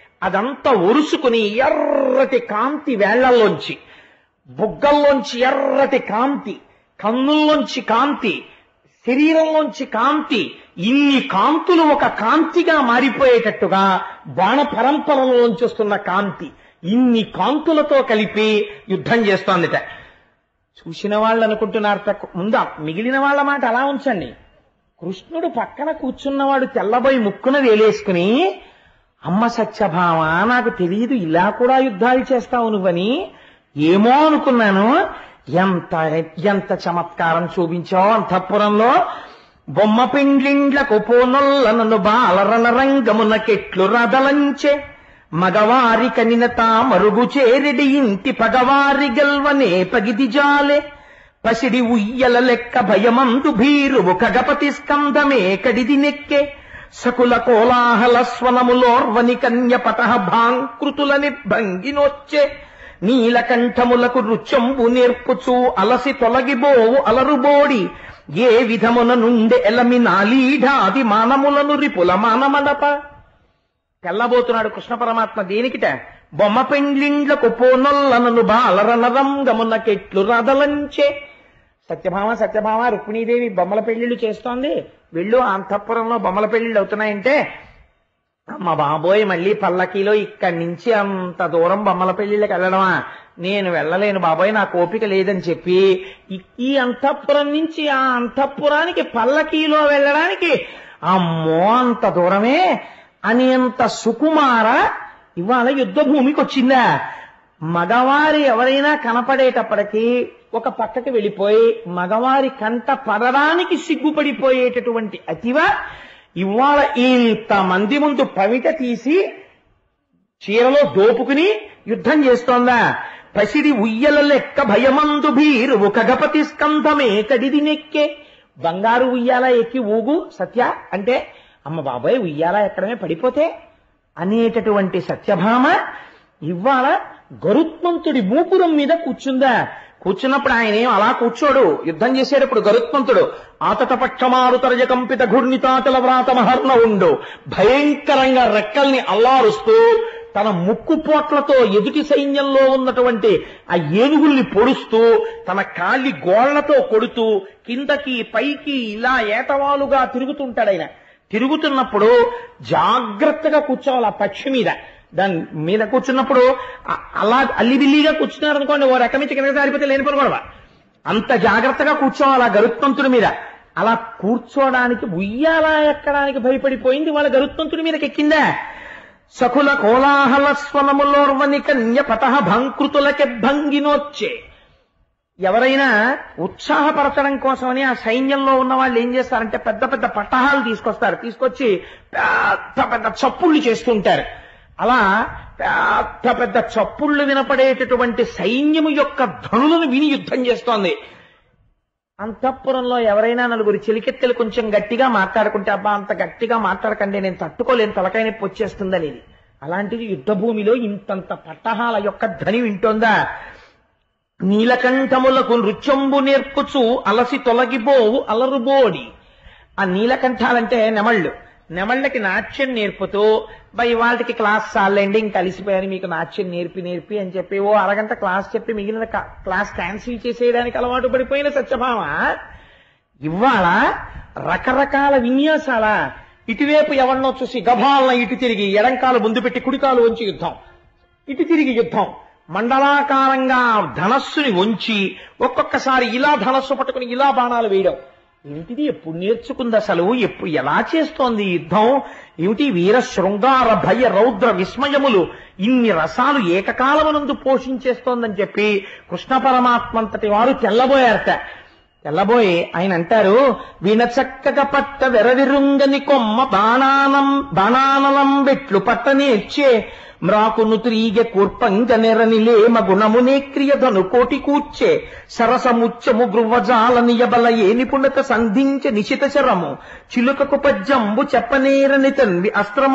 అదంతా ఒరుసుకుని ఎర్రటి కాంతి వేళ్లల్లోంచి బుగ్గల్లోంచి ఎర్రటి కాంతి కన్నుల్లోంచి కాంతి శరీరంలోంచి కాంతి ఇన్ని కాంతులు ఒక కాంతిగా మారిపోయేటట్టుగా బాణ పరంపరలోంచి వస్తున్న కాంతి ఇన్ని కాంతులతో కలిపి యుద్ధం చేస్తోందిట చూసిన వాళ్ళు అనుకుంటున్నారు తక్కువ ముందు మిగిలిన వాళ్ళ మాట అలా ఉంచండి కృష్ణుడు పక్కన కూర్చున్నవాడు తెల్లబోయి ముక్కున వేలేసుకుని అమ్మ సత్యభామ నాకు తెలియదు ఇలా కూడా యుద్ధాలు చేస్తావు నువ్వని ఏమో అనుకున్నాను ఎంత ఎంత చమత్కారం చూపించావు అంతఃపురంలో బొమ్మ పిండ్లిండ్లకు పోనొల్లనను బాలరన రంగమునకెట్లు రదలంచే మగవారి కనినత మరుగు చేరిడి ఇంటి పగవారి గెల్వనే పగిది జాలే పసిడి ఉయ్యల లెక్క భయమందు భీరువు కగపతి స్కంధమే కడిది నెక్కే సకుల కోలాహల స్వనములోర్వని కన్య పటహ భాంకృతులని భంగినొచ్చే నీలకంఠములకు రుచంబు నేర్పుచు అలసి తొలగిబోవు అలరుబోడి ఏ విధమున నుండి ఎలమి నాలీఢాది మానములను రిపుల మానమడప తెల్లబోతున్నాడు కృష్ణ పరమాత్మ దేనికిట బొమ్మ పెండ్లిండ్లకు పోనొల్లనను బాలరనరంగమునకెట్లు రదలంచే సత్యభామ సత్యభామ రుక్మిణీదేవి బొమ్మల పెళ్లిళ్ళు చేస్తోంది వెళ్ళు అంతఃపురంలో బొమ్మల పెళ్లిళ్ళు అవుతున్నాయంటే అమ్మ బాబోయ్ మళ్ళీ పల్లకీలో ఇక్కడి నుంచి అంత దూరం బొమ్మల పెళ్లిళ్ళకి వెళ్ళడమా నేను వెళ్ళలేను బాబోయ్ నాకు ఓపిక లేదని చెప్పి ఈ- ఈ అంతఃపురం నుంచి ఆ అంతఃపురానికి పల్లకీలో వెళ్ళడానికి అమ్మో అంత దూరమే అనేంత సుకుమార ఇవాళ యుద్ధ భూమికి వచ్చిందా మగవారి ఎవరైనా కనపడేటప్పటికీ ఒక పక్కకి వెళ్ళిపోయి మగవారి కంట పడడానికి సిగ్గుపడిపోయేటటువంటి అతివ ఇవాళ ఇంత మంది ముందు పమిట తీసి చీరలో దోపుకుని యుద్ధం చేస్తోందా పసిడి ఉయ్యల లెక్క భయమందు భీరువు కగపతి స్కంధమే కడిది నెక్కే బంగారు ఉయ్యాల ఎక్కి ఊగు సత్య అంటే అమ్మ బాబాయ్ ఉయ్యాల ఎక్కడమే పడిపోతే అనేటటువంటి సత్యభామ ఇవాళ గరుత్మంతుడి మూపురం మీద కూర్చుందా కూర్చున్నప్పుడు ఆయన ఏం అలా కూర్చోడు యుద్ధం చేసేటప్పుడు గరుత్మంతుడు ఆతట పక్షమారు తరజ కంపిత ఘూర్ణితాచల వ్రాత మహర్ణ ఉండు భయంకరంగా రెక్కల్ని అల్లారుస్తూ తన ముక్కు పోట్లతో ఎదుటి సైన్యంలో ఉన్నటువంటి ఆ ఏనుగుల్ని పొడుస్తూ తన కాలి గోళ్లతో కొడుతూ కిందకి పైకి ఇలా ఏటవాలుగా తిరుగుతుంటాడు ఆయన తిరుగుతున్నప్పుడు జాగ్రత్తగా కూర్చోవాలి ఆ పక్షి మీద దాని మీద కూర్చున్నప్పుడు అ- అలా అల్లిబిల్లిగా కూర్చున్నారనుకోండి ఓ రకం నుంచి కింద జారిపోతే లేని పని గొడవ అంత జాగ్రత్తగా కూర్చోవాలి ఆ గరుత్మంతుడి మీద అలా కూర్చోడానికి ఉయ్యాలా ఎక్కడానికి భయపడిపోయింది వాళ్ళ గరుత్మంతుడి మీదకి ఎక్కిందా సకుల కోలాహల స్వనములోర్వని కన్య పతహ భంకృతులకి భంగినోచ్చే ఎవరైనా ఉత్సాహపరచడం కోసమని ఆ సైన్యంలో ఉన్న వాళ్ళు ఏం చేస్తారంటే పెద్ద పెద్ద పట్టహాలు తీసుకొస్తారు తీసుకొచ్చి పెద్ద పెద్ద చప్పుళ్ళు చేస్తుంటారు అలా పెద్ద పెద్ద చప్పుళ్ళు వినపడేటటువంటి సైన్యము యొక్క ధనులను విని యుద్ధం చేస్తోంది అంతఃపురంలో ఎవరైనా నలుగురు చెలికెత్తెలు కొంచెం గట్టిగా మాట్లాడుకుంటే అబ్బా అంత గట్టిగా మాట్లాడకండి నేను తట్టుకోలేను తలకాయ నొప్పి వచ్చేస్తుందని ఇది అలాంటిది యుద్ధ భూమిలో ఇంతంత పట్టహాల యొక్క ధ్వని వింటోందా నీలకంఠములకు నృత్యంబు నేర్పుచు అలసి తొలగిపోవు అలరుబోడి ఆ నీలకంఠాలంటే నెమళ్ళు నెమళ్ళకి నాట్యం నేర్పుతూ బై వాళ్ళకి క్లాస్ చాలండి ఇంక కలిసిపోయాను మీకు నాట్యం నేర్పి నేర్పి అని చెప్పి ఓ అరగంట క్లాస్ చెప్పి మిగిలిన క- క్లాస్ క్యాన్సిల్ చేసేయడానికి అలవాటు పడిపోయిన సత్యభామ ఇవాళ రకరకాల విన్యాసాల ఇటువైపు ఎవరినో చూసి గభాలన ఇటు తిరిగి ఎడంకాలు ముందు పెట్టి కుడికాలు వంచి యుద్ధం ఇటు తిరిగి యుద్ధం మండలాకారంగా ధనస్సుని వంచి ఒక్కొక్కసారి ఇలా ధనస్సు పట్టుకుని ఇలా బాణాలు వేయడం ఏమిటిది ఎప్పుడు నేర్చుకుంది అసలు ఎప్పుడు ఎలా చేస్తోంది ఈ యుద్ధం ఏమిటి వీర శృంగార భయ రౌద్ర విస్మయములు ఇన్ని రసాలు ఏకకాలమునందు పోషించేస్తోందని చెప్పి కృష్ణ పరమాత్మంతటి వారు తెల్లబోయారట తెల్లబోయి ఆయన అంటారు వీణ చక్కగా పట్ట వెరవిరుంగని కొమ్మ బాణానం బాణానలం బెట్లు పట్ట నేర్చే మ్రాకును త్రీగె కూర్పంగ నెరనిలేమ గుణమునే క్రియధను కోటి కూర్చే సరసముచ్చము గృవజాల నియబల ఏ నిపుణత సంధించ నిశిత శరము చిలుకకు పద్యంబు చెప్పనేరని తన్వి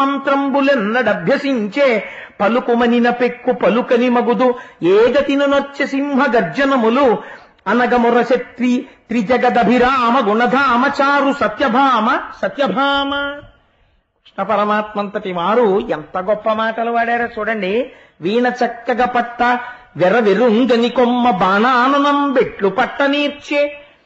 అస్త్రమంత్రంబులెన్నడభ్యసించే పలుకుమనిన పెక్కు పలుకని మగుదు ఏగతిను నొచ్చ సింహ గర్జనములు అనగముర శత్రి త్రిజగదభిరామ గుణధామ చారు సత్యభామ సత్యభామ కృష్ణ పరమాత్మంతటి వారు ఎంత గొప్ప మాటలు వాడారో చూడండి వీణ చక్కగా పట్ట వెరవెరుంగని కొమ్మ బాణాననం బెట్లు పట్ట నేర్చే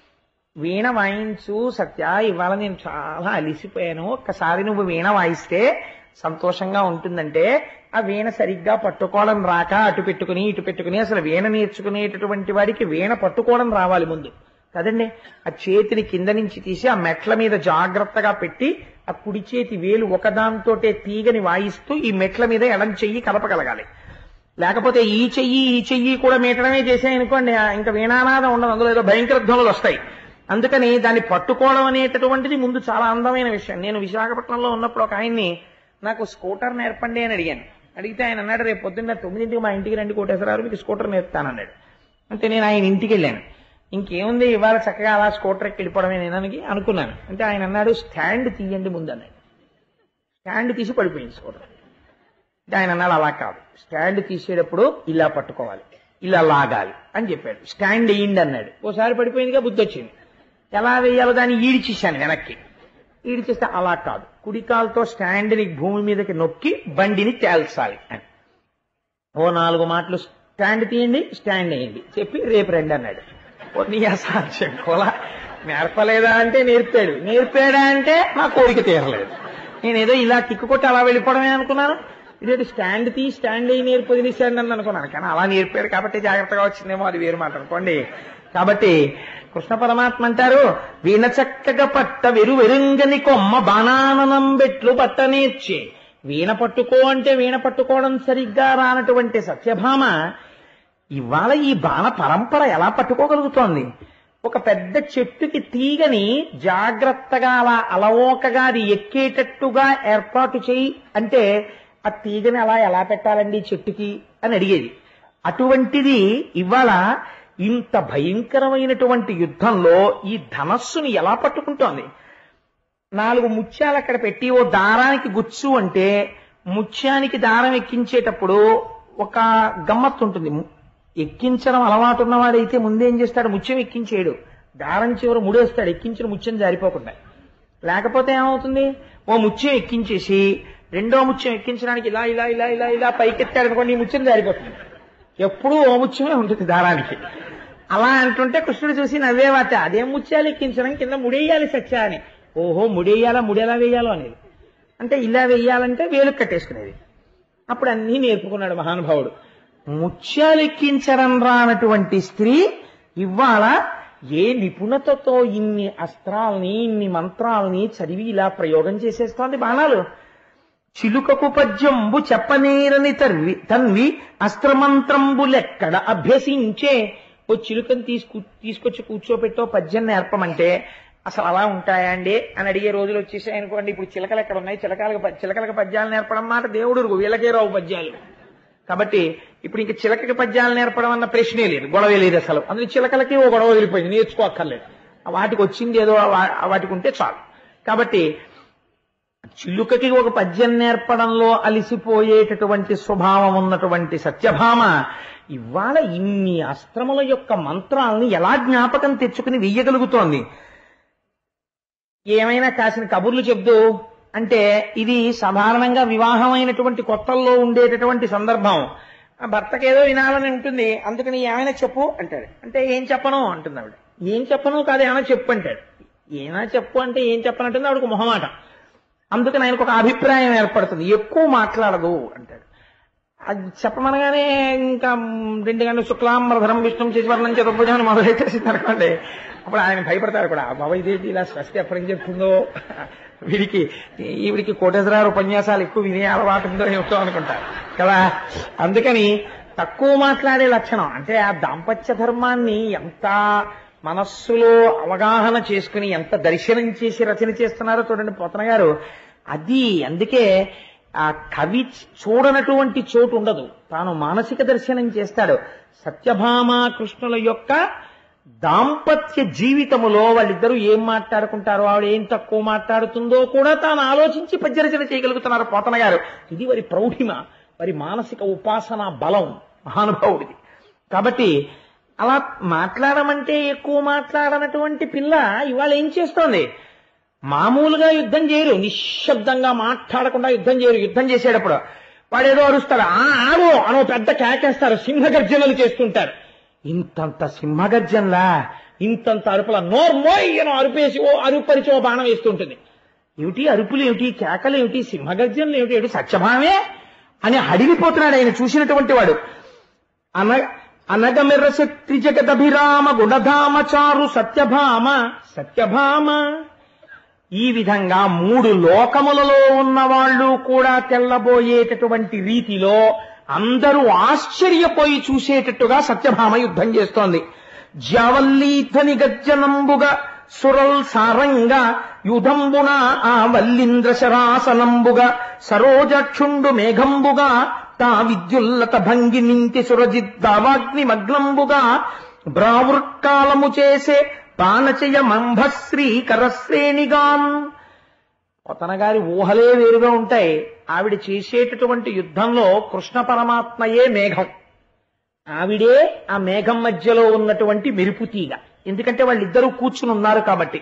వీణ వాయించు సత్య ఇవాళ నేను చాలా అలిసిపోయాను ఒక్కసారి నువ్వు వీణ వాయిస్తే సంతోషంగా ఉంటుందంటే ఆ వీణ సరిగ్గా పట్టుకోవడం రాక అటు పెట్టుకుని ఇటు పెట్టుకుని అసలు వీణ నేర్చుకునేటటువంటి వాడికి వీణ పట్టుకోవడం రావాలి ముందు కదండి ఆ చేతిని కింద నుంచి తీసి ఆ మెట్ల మీద జాగ్రత్తగా పెట్టి ఆ కుడి చేతి వేలు ఒకదాంతోటే తీగని వాయిస్తూ ఈ మెట్ల మీద ఎడం చెయ్యి కలపగలగాలి లేకపోతే ఈ చెయ్యి ఈ చెయ్యి కూడా మీటడమే చేసాయనుకోండి ఆ ఇంకా వీణానాదం ఉండదు అందులో ఏదో భయంకర ధ్వనులు వస్తాయి అందుకని దాన్ని పట్టుకోవడం అనేటటువంటిది ముందు చాలా అందమైన విషయం నేను విశాఖపట్నంలో ఉన్నప్పుడు ఒక ఆయన్ని నాకు స్కూటర్ నేర్పండి అని అడిగాను అడిగితే ఆయన అన్నాడు రేపు పొద్దున్న తొమ్మిదింటికి మా ఇంటికి రండి కోటేశ్వరరావు మీకు స్కూటర్ నేర్పుతానన్నాడు అంటే నేను ఆయన ఇంటికి వెళ్ళాను ఇంకేముంది ఇవాళ చక్కగా అలా స్కూటర్ ఎక్కి వెళ్ళిపోవడమే నేనని అనుకున్నాను అంటే ఆయన అన్నాడు స్టాండ్ తీయండి ముందు అన్నాడు స్టాండ్ తీసి పడిపోయింది స్కూటర్ అంటే ఆయన అన్నాడు అలా కాదు స్టాండ్ తీసేటప్పుడు ఇలా పట్టుకోవాలి ఇలా లాగాలి అని చెప్పాడు స్టాండ్ వేయండి అన్నాడు ఓసారి పడిపోయిందిగా బుద్ధి వచ్చింది ఎలా వేయాలో దాన్ని ఈడ్చేశాను వెనక్కి ఈడ్చేస్తే అలా కాదు కుడికాలతో స్టాండ్ని భూమి మీదకి నొక్కి బండిని తేల్చాలి అని ఓ నాలుగు మాటలు స్టాండ్ తీయండి స్టాండ్ వేయండి చెప్పి రేపు రండి అన్నాడు ఓ నీ అసాధ్యం కోలా నేర్పలేదా అంటే నేర్పాడు నేర్పాడా అంటే నా కోరిక తీరలేదు నేనేదో ఇలా కిక్కు కొట్టి అలా వెళ్ళిపోవడమే అనుకున్నాను ఇదేదో స్టాండ్ తీ స్టాండ్ అయ్యి నేర్పు వదిలేశాడు అని అనుకున్నాను కానీ అలా నేర్పాడు కాబట్టి జాగ్రత్తగా వచ్చిందేమో అది వేరు మాట అనుకోండి కాబట్టి కృష్ణ పరమాత్మ అంటారు వీణ చక్కగా పట్ట వెరు వెరుంగని కొమ్మ బాణాననం బెట్లు పట్ట నేర్చే వీణ పట్టుకో అంటే వీణ పట్టుకోవడం సరిగ్గా రానటువంటి సత్యభామ ఇవాళ ఈ బాణ పరంపర ఎలా పట్టుకోగలుగుతోంది ఒక పెద్ద చెట్టుకి తీగని జాగ్రత్తగా అలా అలవోకగా అది ఎక్కేటట్టుగా ఏర్పాటు చేయి అంటే ఆ తీగని అలా ఎలా పెట్టాలండి చెట్టుకి అని అడిగేది అటువంటిది ఇవాళ ఇంత భయంకరమైనటువంటి యుద్ధంలో ఈ ధనస్సుని ఎలా పట్టుకుంటోంది నాలుగు ముత్యాలు అక్కడ పెట్టి ఓ దారానికి గుచ్చు అంటే ముత్యానికి దారం ఎక్కించేటప్పుడు ఒక గమ్మత్తు ఉంటుంది ఎక్కించడం అలవాటు ఉన్నవాడైతే ముందేం చేస్తాడు ముత్యం ఎక్కించేయడు దారం చివర ముడేస్తాడు ఎక్కించిన ముత్యం జారిపోకుండా లేకపోతే ఏమవుతుంది ఓ ముత్యం ఎక్కించేసి రెండో ముత్యం ఎక్కించడానికి ఇలా ఇలా ఇలా ఇలా ఇలా పైకెత్తాడు అనుకోండి ఈ ముత్యం జారిపోతుంది ఎప్పుడూ ఓ ముత్యమే ఉంటుంది దారానికి అలా అంటుంటే కృష్ణుడు చూసి నవ్వేవాట అదేం ముత్యాలు ఎక్కించడం కింద ముడేయాలి సత్య అని ఓహో ముడేయాలా ముడేలా వేయాలో అనేది అంటే ఇలా వేయాలంటే వేలు కట్టేసుకునేది అప్పుడు అన్నీ నేర్పుకున్నాడు మహానుభావుడు ముత్యాలు ఎక్కించడం రానటువంటి స్త్రీ ఇవాళ ఏ నిపుణతతో ఇన్ని అస్త్రాల్ని ఇన్ని మంత్రాల్ని చదివి ఇలా ప్రయోగం చేసేస్తోంది బాణాలు చిలుకకు పద్యంబు చెప్పనేరని తర్వి తన్వి అస్త్రమంత్రంబులెక్కడ అభ్యసించే ఓ చిలుకని తీసుకు తీసుకొచ్చి కూర్చోపెట్టో పద్యం నేర్పమంటే అసలు అలా ఉంటాయా అండి అని అడిగే రోజులు వచ్చేసాయి అనుకోండి ఇప్పుడు చిలకలు ఎక్కడ ఉన్నాయి చిలకలకు ప- చిలకలకు పద్యాలు నేర్పడం మాట దేవుడు ఎరుగు, వీళ్ళకే రావు పద్యాలు కాబట్టి ఇప్పుడు ఇంక చిలకకి పద్యాలు నేర్పడం అన్న ప్రశ్నే లేదు గొడవే లేదు అసలు అందులో చిలకలకి ఓ గొడవ వదిలిపోయింది నేర్చుకోక్కర్లేదు వాటికి వచ్చింది ఏదో వా- వాటికి ఉంటే చాలు కాబట్టి చిలుకకి ఒక పద్యం నేర్పడంలో అలిసిపోయేటటువంటి స్వభావం ఉన్నటువంటి సత్యభామ ఇవాళ ఇన్ని అస్త్రముల యొక్క మంత్రాలను ఎలా జ్ఞాపకం తెచ్చుకుని వెయ్యగలుగుతోంది ఏమైనా కాసిన కబుర్లు చెప్తూ అంటే ఇది సాధారణంగా వివాహమైనటువంటి కొత్తల్లో ఉండేటటువంటి సందర్భం ఆ భర్తకేదో వినాలని ఉంటుంది అందుకని ఏమైనా చెప్పు అంటాడు అంటే ఏం చెప్పను అంటుంది ఆవిడ ఏం చెప్పను కాదు ఏమైనా చెప్పు అంటాడు ఏమైనా చెప్పు అంటే ఏం చెప్పనంటుంది ఆవిడకు మొహమాట అందుకని ఆయనకు ఒక అభిప్రాయం ఏర్పడుతుంది ఎక్కువ మాట్లాడదు అంటాడు అది చెప్పమనగానే ఇంకా రెండు గంటల శుక్లాంబరధరం విష్ణు చేసివర్ణం చతుర్భుజాన్ని మొదలెట్టేసింది అనుకోండి అప్పుడు ఆయన భయపడతారు కూడా బాబా ఇదేంటి ఇలా స్పష్ట ఎప్పటికి చెప్తుందో వీడికి ఈవిడికి కోటేశ్వరారు ఉపన్యాసాలు ఎక్కువ వినే అలవాటు ఉందో ఏమిటో అనుకుంటారు కదా అందుకని తక్కువ మాట్లాడే లక్షణం అంటే ఆ దాంపత్య ధర్మాన్ని ఎంత మనస్సులో అవగాహన చేసుకుని ఎంత దర్శనం చేసి రచన చేస్తున్నారో చూడండి పోతన గారు అది అందుకే ఆ కవి చూడనటువంటి చోటు ఉండదు తాను మానసిక దర్శనం చేస్తాడు సత్యభామ కృష్ణుల యొక్క దాంపత్య జీవితములో వాళ్ళిద్దరూ ఏం మాట్లాడుకుంటారో ఆవిడ ఏం తక్కువ మాట్లాడుతుందో కూడా తాను ఆలోచించి పద్యరచన చేయగలుగుతున్నారు పోతన గారు ఇది వారి ప్రౌఢిమ వారి మానసిక ఉపాసన బలం మహానుభావుడిది కాబట్టి అలా మాట్లాడమంటే ఎక్కువ మాట్లాడనటువంటి పిల్ల ఇవాళ ఏం చేస్తోంది మామూలుగా యుద్ధం చేయరు నిశ్శబ్దంగా మాట్లాడకుండా యుద్ధం చేయరు యుద్ధం చేసేటప్పుడు వాడేదో అరుస్తాడు ఆ ఆడు అనో పెద్ద కేకేస్తారు సింహగర్జనలు చేస్తుంటారు ఇంతంత సింహగర్జనలా ఇంతంత అరుపుల నోర్మోయ్ అని అరుపేసి ఓ అరుపరిచి ఓ బాణం వేస్తుంటుంది ఏమిటి అరుపులు ఏమిటి కేకలు ఏమిటి సింహగర్జనలు ఏమిటి ఏమిటి సత్యభామే అని అడిగిపోతున్నాడు ఆయన చూసినటువంటి వాడు అన అనగమిరస త్రిజగదభిరామ గుణధామ చారు సత్యభామ సత్యభామ ఈ విధంగా మూడు లోకములలో ఉన్న వాళ్ళు కూడా తెల్లబోయేటటువంటి రీతిలో అందరూ ఆశ్చర్యపోయి చూసేటట్టుగా సత్యభామ యుద్ధం చేస్తోంది జ్యావల్లీధని గజ్జనంబుగా సురల్ సారంగా యుధంబున ఆ వల్లింద్ర శరాసనంబుగా సరోజక్షుండు మేఘంబుగా తా విద్యుల్లత భంగి నింటి సురజిద్దావాగ్ని మగ్నంబుగా బ్రావృత్కాలము చేసే పానచయ మంభశ్రీ కరశ్రేణిగాన్ కొతన గారి ఊహలే వేరుగా ఉంటాయి ఆవిడ చేసేటటువంటి యుద్ధంలో కృష్ణ పరమాత్మయే మేఘం ఆవిడే ఆ మేఘం మధ్యలో ఉన్నటువంటి మెరుపు తీగ ఎందుకంటే వాళ్ళిద్దరూ కూర్చుని ఉన్నారు కాబట్టి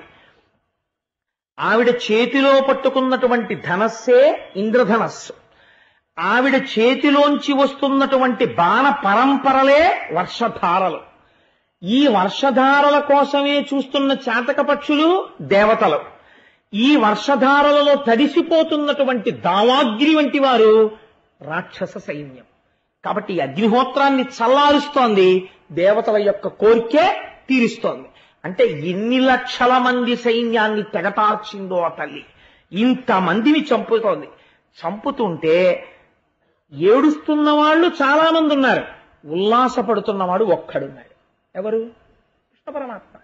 ఆవిడ చేతిలో పట్టుకున్నటువంటి ధనస్సే ఇంద్రధనస్సు ఆవిడ చేతిలోంచి వస్తున్నటువంటి బాణ పరంపరలే వర్షధారలు ఈ వర్షధారల కోసమే చూస్తున్న చాతక పక్షులు దేవతలు ఈ వర్షధారలలో తడిసిపోతున్నటువంటి దావాగ్ని వంటి వారు రాక్షస సైన్యం కాబట్టి ఈ అగ్నిహోత్రాన్ని చల్లారుస్తోంది దేవతల యొక్క కోరికే తీరుస్తోంది అంటే ఎన్ని లక్షల మంది సైన్యాన్ని తెగటార్చిందో ఆ తల్లి ఇంతమందిని చంపుతోంది చంపుతుంటే ఏడుస్తున్న వాళ్ళు చాలా మంది ఉన్నారు ఉల్లాసపడుతున్నవాడు ఒక్కడున్నాడు ఎవరు కృష్ణ పరమాత్మ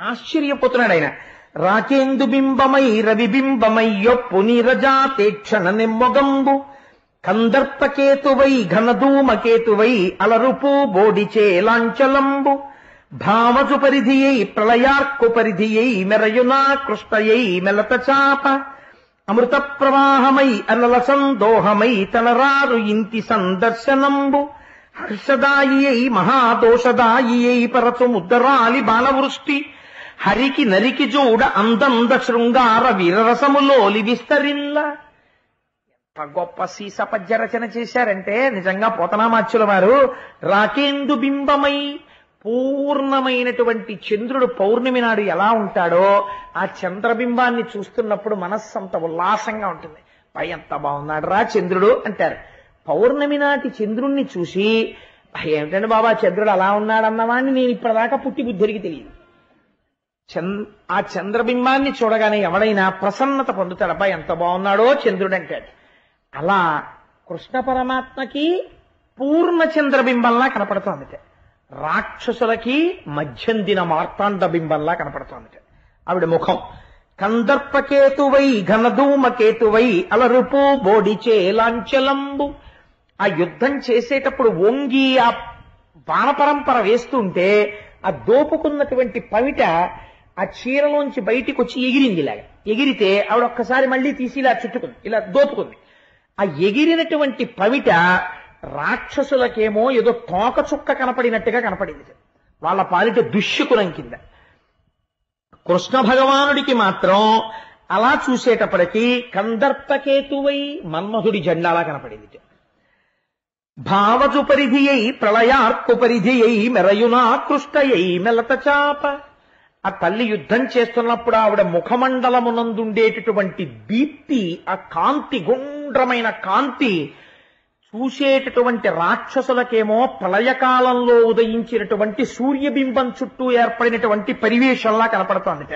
ఆశ్చర్యపోతున్నాడు ఆయన రాకేందు బింబమై రవిబింబమై యొప్పు నీరజాతేక్షణ నిమ్మొగంబు కందర్పకేతువై ఘనధూమకేతువై అలరుపు బోడిచే లాంచలంబు భావజు పరిధియై ప్రళయార్కు పరిధియై మెరయునా కృష్ణయై మెలత చాప అమృత ప్రవాహమై అలల సందోహమై తనరారు ఇంటి సందర్శనంబు హర్షదాయియై మహాదోషదాయియై పరచు ముద్దరాలి బాణవృష్టి హరికి నరికి జూడ అందంద శృంగార వీరరసములోలి విస్తరిల్ల ఎంత గొప్ప సీసపద్య రచన చేశారంటే నిజంగా పోతనామాచ్యుల వారు రాకేందు బింబమై పూర్ణమైనటువంటి చంద్రుడు పౌర్ణమి నాడు ఎలా ఉంటాడో ఆ చంద్రబింబాన్ని చూస్తున్నప్పుడు మనస్సు అంత ఉల్లాసంగా ఉంటుంది పై ఎంత బాగున్నాడు రా చంద్రుడు అంటారు పౌర్ణమి నాటి చంద్రుణ్ణి చూసి ఏమిటండి బాబా చంద్రుడు అలా ఉన్నాడన్నవాడిని నేను ఇప్పటిదాకా పుట్టి బుద్ధుడికి తెలియదు చంద్ ఆ చంద్రబింబాన్ని చూడగానే ఎవడైనా ప్రసన్నత పొందుతాడు అబ్బాయి ఎంత బాగున్నాడో చంద్రుడు అంటాడు అలా కృష్ణ పరమాత్మకి పూర్ణ చంద్రబింబంలా కనపడుతోందిట రాక్షసులకి మధ్యందిన మార్తాండ బింబంలా కనపడుతోందిట ఆవిడ ముఖం కందర్పకేతువై ఘనధూమకేతువై అలరుపు బోడిచే లాంచలంబు ఆ యుద్ధం చేసేటప్పుడు వంగి ఆ బాణపరంపర వేస్తుంటే ఆ దోపుకున్నటువంటి పవిట ఆ చీరలోంచి బయటికి వచ్చి ఎగిరింది ఇలాగా ఎగిరితే ఆవిడ ఒక్కసారి మళ్ళీ తీసి ఇలా చుట్టుకుంది ఇలా దోపుకుంది ఆ ఎగిరినటువంటి పవిట రాక్షసులకేమో ఏదో తోక చుక్క కనపడినట్టుగా కనపడింది వాళ్ళ పాలిట దుష్యకులం కింద కృష్ణ భగవానుడికి మాత్రం అలా చూసేటప్పటికి కందర్పకేతువై మన్మధుడి జెండాలా కనపడింది భావజు పరిధియై ప్రళయార్కు పరిధియై మెరయునా కృష్ణయై మెలత చాప ఆ తల్లి యుద్ధం చేస్తున్నప్పుడు ఆవిడ ముఖమండలమునందుండేటటువంటి దీప్తి ఆ కాంతి గుండ్రమైన కాంతి చూసేటటువంటి రాక్షసులకేమో ప్రళయకాలంలో ఉదయించినటువంటి సూర్యబింబం చుట్టూ ఏర్పడినటువంటి పరివేశంలా కనపడుతోందిట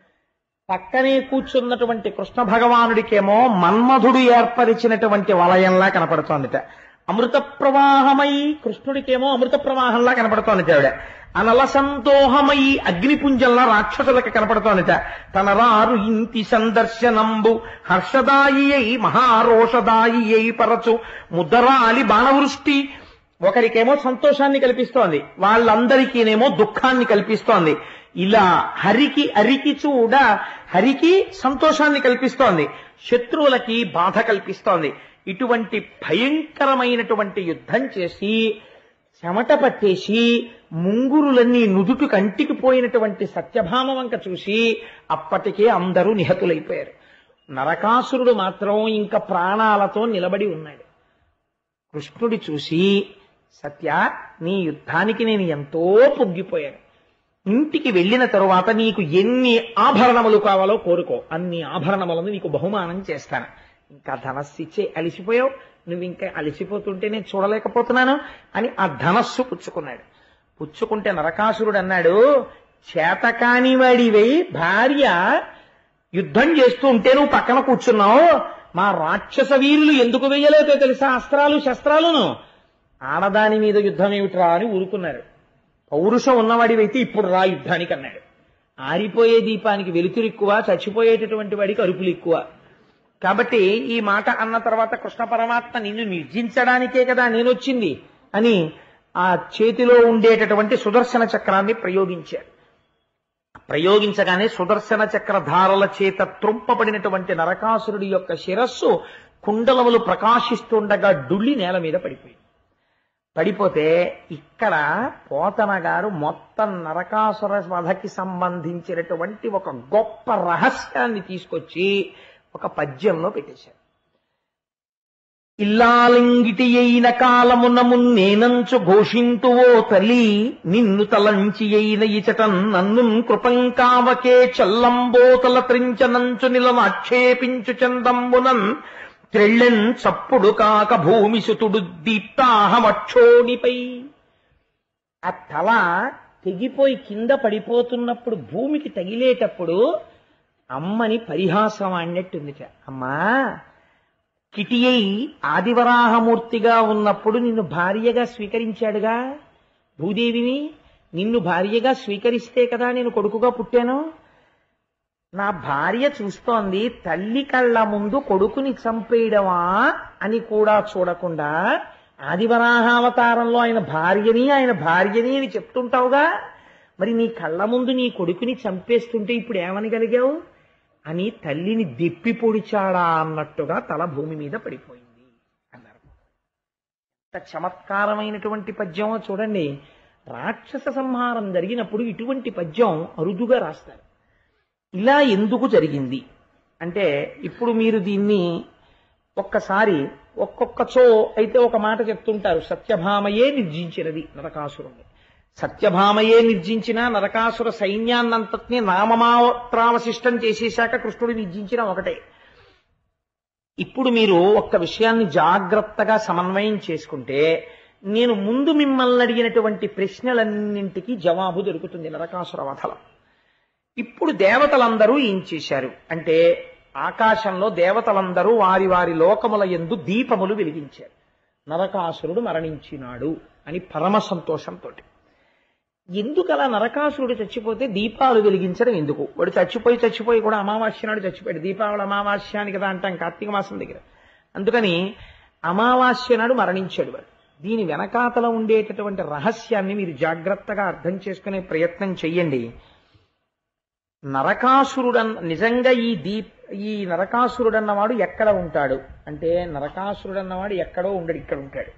పక్కనే కూర్చున్నటువంటి కృష్ణ భగవానుడికేమో మన్మధుడు ఏర్పరిచినటువంటి వలయంలా కనపడుతోందిట అమృత ప్రవాహమై కృష్ణుడికేమో అమృత ప్రవాహంలా కనపడుతోందిట ఆవిడ అనల సంతోహమై అగ్నిపుంజంలా రాక్షసులకి కనపడుతోందిట తన రారు ఇంటి సందర్శనంబు హర్షదాయి అయి మహారోషదాయి అయి పరచు ముద్దరాలి బాణవృష్టి ఒకరికేమో సంతోషాన్ని కల్పిస్తోంది వాళ్ళందరికీనేమో దుఃఖాన్ని కల్పిస్తోంది ఇలా హరికి అరికి చూడ హరికి సంతోషాన్ని కల్పిస్తోంది శత్రువులకి బాధ కల్పిస్తోంది ఇటువంటి భయంకరమైనటువంటి యుద్ధం చేసి చెమట పట్టేసి ముంగురులన్నీ నుదుటు కంటికి పోయినటువంటి సత్యభామ వంక చూసి అప్పటికే అందరూ నిహతులైపోయారు నరకాసురుడు మాత్రం ఇంకా ప్రాణాలతో నిలబడి ఉన్నాడు కృష్ణుడి చూసి సత్య నీ యుద్ధానికి నేను ఎంతో పొంగిపోయాను ఇంటికి వెళ్ళిన తరువాత నీకు ఎన్ని ఆభరణములు కావాలో కోరుకో అన్ని ఆభరణములను నీకు బహుమానం చేస్తాను ఇంకా ధనస్సు ఇచ్చే అలిసిపోయావు నువ్వు ఇంకా అలిసిపోతుంటే నేను చూడలేకపోతున్నాను అని ఆ ధనస్సు పుచ్చుకున్నాడు పుచ్చుకుంటే నరకాసురుడు అన్నాడు చేతకాని వాడివై భార్య యుద్ధం చేస్తూ ఉంటే నువ్వు పక్కన కూర్చున్నావు మా రాక్షస వీరులు ఎందుకు వెయ్యలేదో తెలుసా అస్త్రాలు శస్త్రాలను ఆడదాని మీద యుద్ధం ఏమిట్రా అని ఊరుకున్నారు పౌరుషం ఉన్నవాడివైతే ఇప్పుడు రా యుద్ధానికి అన్నాడు ఆరిపోయే దీపానికి వెలుతురు ఎక్కువ చచ్చిపోయేటటువంటి వాడికి అరుపులు ఎక్కువ కాబట్టి ఈ మాట అన్న తర్వాత కృష్ణ పరమాత్మ నిన్ను నిర్జించడానికే కదా నేను వచ్చింది అని ఆ చేతిలో ఉండేటటువంటి సుదర్శన చక్రాన్ని ప్రయోగించాడు ప్రయోగించగానే సుదర్శన చక్రధారల చేత త్రుంపబడినటువంటి నరకాసురుడి యొక్క శిరస్సు కుండలములు ప్రకాశిస్తుండగా డుళ్ళి నేల మీద పడిపోయింది పడిపోతే ఇక్కడ పోతన గారు మొత్తం నరకాసుర వధకి సంబంధించినటువంటి ఒక గొప్ప రహస్యాన్ని తీసుకొచ్చి ఒక పద్యంలో పెట్టేశారు ఇల్లాలింగిటి అయిన కాలమున మున్నేనంచు ఘోషింతువో తల్లి నిన్ను తలంచి అయిన ఇచటం నన్ను కృపంకావకే చల్లంబోతల త్రించనంచు నిలనాక్షేపించు చందంబునన్ త్రెళ్ళెన్ చప్పుడు కాక భూమి సుతుడు దీప్తాహమక్షోణిపై ఆ తల తెగిపోయి కింద పడిపోతున్నప్పుడు భూమికి తగిలేటప్పుడు అమ్మని పరిహాసం ఆడినట్టుందిట అమ్మా కిటియై ఆదివరాహమూర్తిగా ఉన్నప్పుడు నిన్ను భార్యగా స్వీకరించాడుగా భూదేవిని నిన్ను భార్యగా స్వీకరిస్తే కదా నేను కొడుకుగా పుట్టాను నా భార్య చూస్తోంది తల్లి కళ్ళ ముందు కొడుకుని చంపేయడమా అని కూడా చూడకుండా ఆదివరాహావతారంలో ఆయన భార్యని ఆయన భార్యని అని చెప్తుంటావుగా మరి నీ కళ్ళ ముందు నీ కొడుకుని చంపేస్తుంటే ఇప్పుడు ఏమనగలిగావు అని తల్లిని దెప్పి పొడిచాడా అన్నట్టుగా తల భూమి మీద పడిపోయింది అన్నారు ఎంత చమత్కారమైనటువంటి పద్యమో చూడండి రాక్షస సంహారం జరిగినప్పుడు ఇటువంటి పద్యం అరుదుగా రాస్తారు ఇలా ఎందుకు జరిగింది అంటే ఇప్పుడు మీరు దీన్ని ఒక్కసారి ఒక్కొక్కచో అయితే ఒక మాట చెప్తుంటారు సత్యభామయే నిర్జించినది నరకాసురుణ్ణి సత్యభామయే నిర్జించిన నరకాసుర సైన్యాన్నంతటినీ నామమాత్రావశిష్టం చేసేశాక కృష్ణుడు నిర్జించిన ఒకటే ఇప్పుడు మీరు ఒక్క విషయాన్ని జాగ్రత్తగా సమన్వయం చేసుకుంటే నేను ముందు మిమ్మల్ని అడిగినటువంటి ప్రశ్నలన్నింటికి జవాబు దొరుకుతుంది నరకాసుర వధలో ఇప్పుడు దేవతలందరూ ఏం చేశారు అంటే ఆకాశంలో దేవతలందరూ వారి వారి లోకముల ఎందు దీపములు వెలిగించారు నరకాసురుడు మరణించినాడు అని పరమ సంతోషంతో ఎందుకు అలా నరకాసురుడు చచ్చిపోతే దీపాలు వెలిగించడం ఎందుకు వాడు చచ్చిపోయి చచ్చిపోయి కూడా అమావాస్య నాడు చచ్చిపోయాడు దీపావళి అమావాస్య అని కదా అంటాం కార్తీక మాసం దగ్గర అందుకని అమావాస్య నాడు మరణించాడు వాడు దీని వెనకాతల ఉండేటటువంటి రహస్యాన్ని మీరు జాగ్రత్తగా అర్థం చేసుకునే ప్రయత్నం చెయ్యండి నరకాసురుడన్ నిజంగా ఈ దీప్ ఈ నరకాసురుడన్నవాడు ఎక్కడ ఉంటాడు అంటే నరకాసురుడన్నవాడు ఎక్కడో ఉండడు ఇక్కడ ఉంటాడు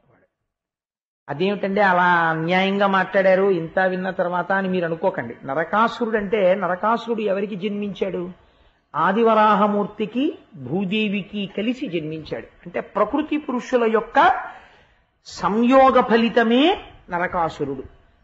అదేమిటంటే అలా అన్యాయంగా మాట్లాడారు ఇంత విన్న తర్వాత అని మీరు అనుకోకండి నరకాసురుడు అంటే నరకాసురుడు ఎవరికి జన్మించాడు ఆదివరాహమూర్తికి భూదేవికి కలిసి జన్మించాడు అంటే ప్రకృతి పురుషుల యొక్క సంయోగ ఫలితమే నరకాసురుడు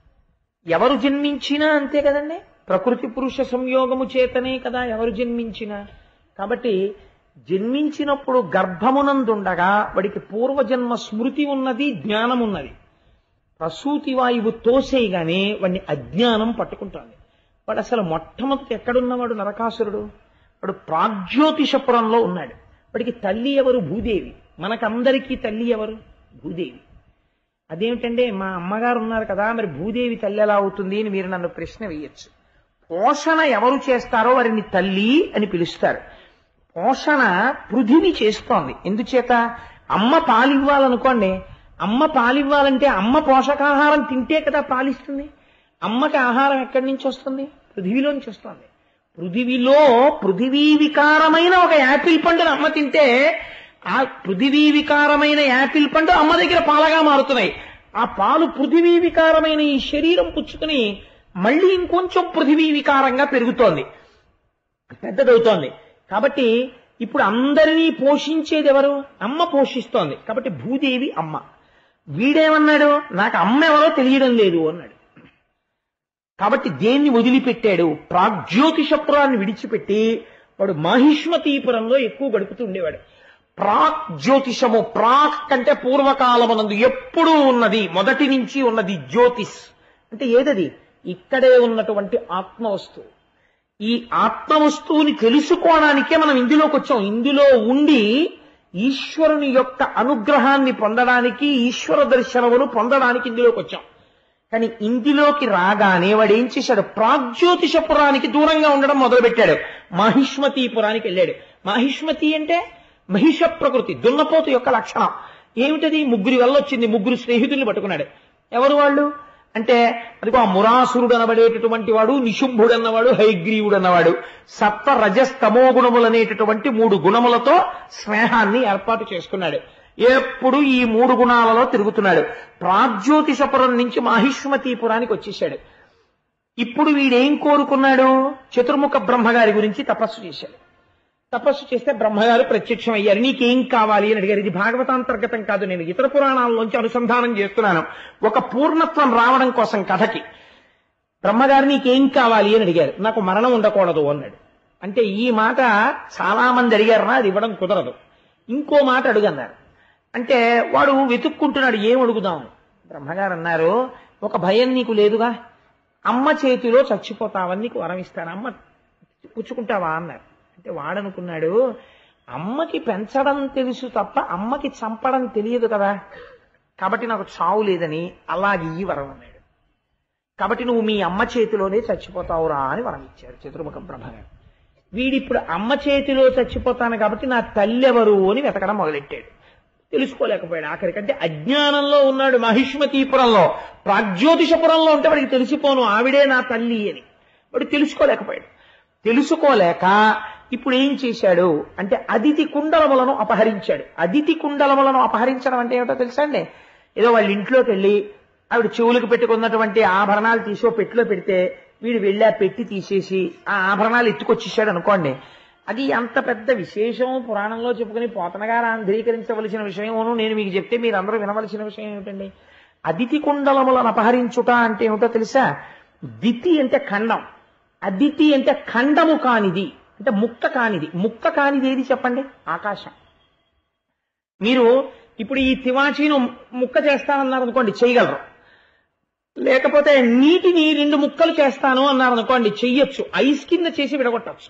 ఎవరు జన్మించినా అంతే కదండి ప్రకృతి పురుష సంయోగము చేతనే కదా ఎవరు జన్మించినా కాబట్టి జన్మించినప్పుడు గర్భమునందుండగా వాడికి పూర్వజన్మ స్మృతి ఉన్నది జ్ఞానం ఉన్నది ప్రసూతి వాయువు తోసేయగానే వాడిని అజ్ఞానం పట్టుకుంటుంది వాడు అసలు మొట్టమొదటి ఎక్కడున్నవాడు నరకాసురుడు వాడు ప్రాగ్జ్యోతిషపురంలో ఉన్నాడు వాడికి తల్లి ఎవరు భూదేవి మనకందరికీ తల్లి ఎవరు భూదేవి అదేమిటంటే మా అమ్మగారు ఉన్నారు కదా మరి భూదేవి తల్లి ఎలా అవుతుంది అని మీరు నన్ను ప్రశ్న వేయచ్చు పోషణ ఎవరు చేస్తారో వారిని తల్లి అని పిలుస్తారు పోషణ పృథివి చేస్తోంది ఎందుచేత అమ్మ పాలివ్వాలనుకోండి అమ్మ పాలివ్వాలంటే అమ్మ పోషకాహారం తింటే కదా పాలిస్తుంది అమ్మకి ఆహారం ఎక్కడి నుంచి వస్తుంది పృథివిలోంచి వస్తుంది పృథివిలో పృథివీ వికారమైన ఒక యాపిల్ పండును అమ్మ తింటే ఆ పృథివీ వికారమైన యాపిల్ పండు అమ్మ దగ్గర పాలగా మారుతున్నాయి ఆ పాలు పృథివీ వికారమైన ఈ శరీరం పుచ్చుకుని మళ్ళీ ఇంకొంచెం పృథివీ వికారంగా పెరుగుతోంది పెద్దదవుతోంది కాబట్టి ఇప్పుడు అందరినీ పోషించేది ఎవరు అమ్మ పోషిస్తోంది కాబట్టి భూదేవి అమ్మ వీడేమన్నాడు నాకు అమ్మ ఎవరో తెలియడం లేదు అన్నాడు కాబట్టి దేన్ని వదిలిపెట్టాడు ప్రాగ్జ్యోతిషపురాన్ని విడిచిపెట్టి వాడు మాహిష్మతీపురంలో ఎక్కువ గడుపుతూ ఉండేవాడు ప్రాక్ జ్యోతిషము ప్రాక్ కంటే పూర్వకాలమునందు ఎప్పుడూ ఉన్నది మొదటి నుంచి ఉన్నది జ్యోతిష్ అంటే ఏదది ఇక్కడే ఉన్నటువంటి ఆత్మ వస్తువు ఈ ఆత్మ వస్తువుని తెలుసుకోవడానికే మనం ఇందులోకి వచ్చాం ఇందులో ఉండి ఈశ్వరుని యొక్క అనుగ్రహాన్ని పొందడానికి ఈశ్వర దర్శనమును పొందడానికి ఇందులోకి వచ్చాం కానీ ఇందులోకి రాగానే వాడు ఏం చేశాడు ప్రాగ్జ్యోతిషపురానికి దూరంగా ఉండడం మొదలుపెట్టాడు మాహిష్మతీపురానికి వెళ్ళాడు మాహిష్మతి అంటే మహిష ప్రకృతి దున్నపోతు యొక్క లక్షణం ఏమిటది ముగ్గురి వల్ల వచ్చింది ముగ్గురు స్నేహితుల్ని పట్టుకున్నాడు ఎవరు వాళ్ళు అంటే అదిగో ఆ మురాసురుడు అనబడేటటువంటి వాడు నిశుంభుడు అన్నవాడు హైగ్రీవుడు అన్నవాడు సప్త రజస్తమో గుణములు అనేటటువంటి మూడు గుణములతో స్నేహాన్ని ఏర్పాటు చేసుకున్నాడు ఎప్పుడు ఈ మూడు గుణాలలో తిరుగుతున్నాడు ప్రాగ్జ్యోతిషపురం నుంచి మాహిష్మతీపురానికి వచ్చేసాడు ఇప్పుడు వీడేం కోరుకున్నాడు చతుర్ముఖ బ్రహ్మగారి గురించి తపస్సు చేశాడు తపస్సు చేస్తే బ్రహ్మగారు ప్రత్యక్షం అయ్యారు నీకేం కావాలి అని అడిగారు ఇది భాగవతాంతర్గతం కాదు నేను ఇతర పురాణాల్లోంచి అనుసంధానం చేస్తున్నాను ఒక పూర్ణత్వం రావడం కోసం కథకి బ్రహ్మగారు నీకేం కావాలి అని అడిగారు నాకు మరణం ఉండకూడదు అన్నాడు అంటే ఈ మాట చాలా మంది అడిగారనా అది ఇవ్వడం కుదరదు ఇంకో మాట అడుగన్నారు అంటే వాడు వెతుక్కుంటున్నాడు ఏం అడుగుదాం బ్రహ్మగారు అన్నారు ఒక భయం నీకు లేదుగా అమ్మ చేతిలో చచ్చిపోతావని నీకు వరం ఇస్తాను అమ్మ పుచ్చుకుంటావా అన్నారు అంటే వాడనుకున్నాడు అమ్మకి పెంచడం తెలుసు తప్ప అమ్మకి చంపడం తెలియదు కదా కాబట్టి నాకు చావు లేదని అలాగే ఈ వరం అన్నాడు కాబట్టి నువ్వు మీ అమ్మ చేతిలోనే చచ్చిపోతావురా అని వరం ఇచ్చారు చతుర్ముఖ బ్రహ్మగారు వీడిప్పుడు అమ్మ చేతిలో చచ్చిపోతాను కాబట్టి నా తల్లి ఎవరు అని వెతకడం మొదలెట్టాడు తెలుసుకోలేకపోయాడు ఆఖరికంటే అజ్ఞానంలో ఉన్నాడు మహిష్మతీపురంలో ప్రాగ్జ్యోతిషపురంలో ఉంటే వాడికి తెలిసిపోను ఆవిడే నా తల్లి అని వాడు తెలుసుకోలేకపోయాడు తెలుసుకోలేక ఇప్పుడు ఏం చేశాడు అంటే అదితి కుండలములను అపహరించాడు అదితి కుండలములను అపహరించడం అంటే ఏమిటో తెలుసా అండి ఏదో వాళ్ళ ఇంట్లోకి వెళ్ళి ఆవిడ చెవులకు పెట్టుకున్నటువంటి ఆభరణాలు తీసి ఓ పెట్టిలో పెడితే వీడు వెళ్ళి ఆ పెట్టి తీసేసి ఆ ఆభరణాలు ఎత్తుకొచ్చేసాడు అనుకోండి అది అంత పెద్ద విశేషం పురాణంలో చెప్పుకుని పోతనగారు ఆంధ్రీకరించవలసిన విషయమును నేను మీకు చెప్తే మీరు అందరూ వినవలసిన విషయం ఏమిటండి అదితి కుండలములను అపహరించుట అంటే ఏమిటో తెలుసా దితి అంటే ఖండం అదితి అంటే ఖండము కానిది అంటే ముక్క కానిది ముక్క కానిది ఏది చెప్పండి ఆకాశం మీరు ఇప్పుడు ఈ తివాచీను ముక్క చేస్తానన్నారు అనుకోండి చేయగలరు లేకపోతే నీటిని రెండు ముక్కలు చేస్తాను అన్నారు అనుకోండి చెయ్యొచ్చు ఐస్ కింద చేసి విడగొట్టచ్చు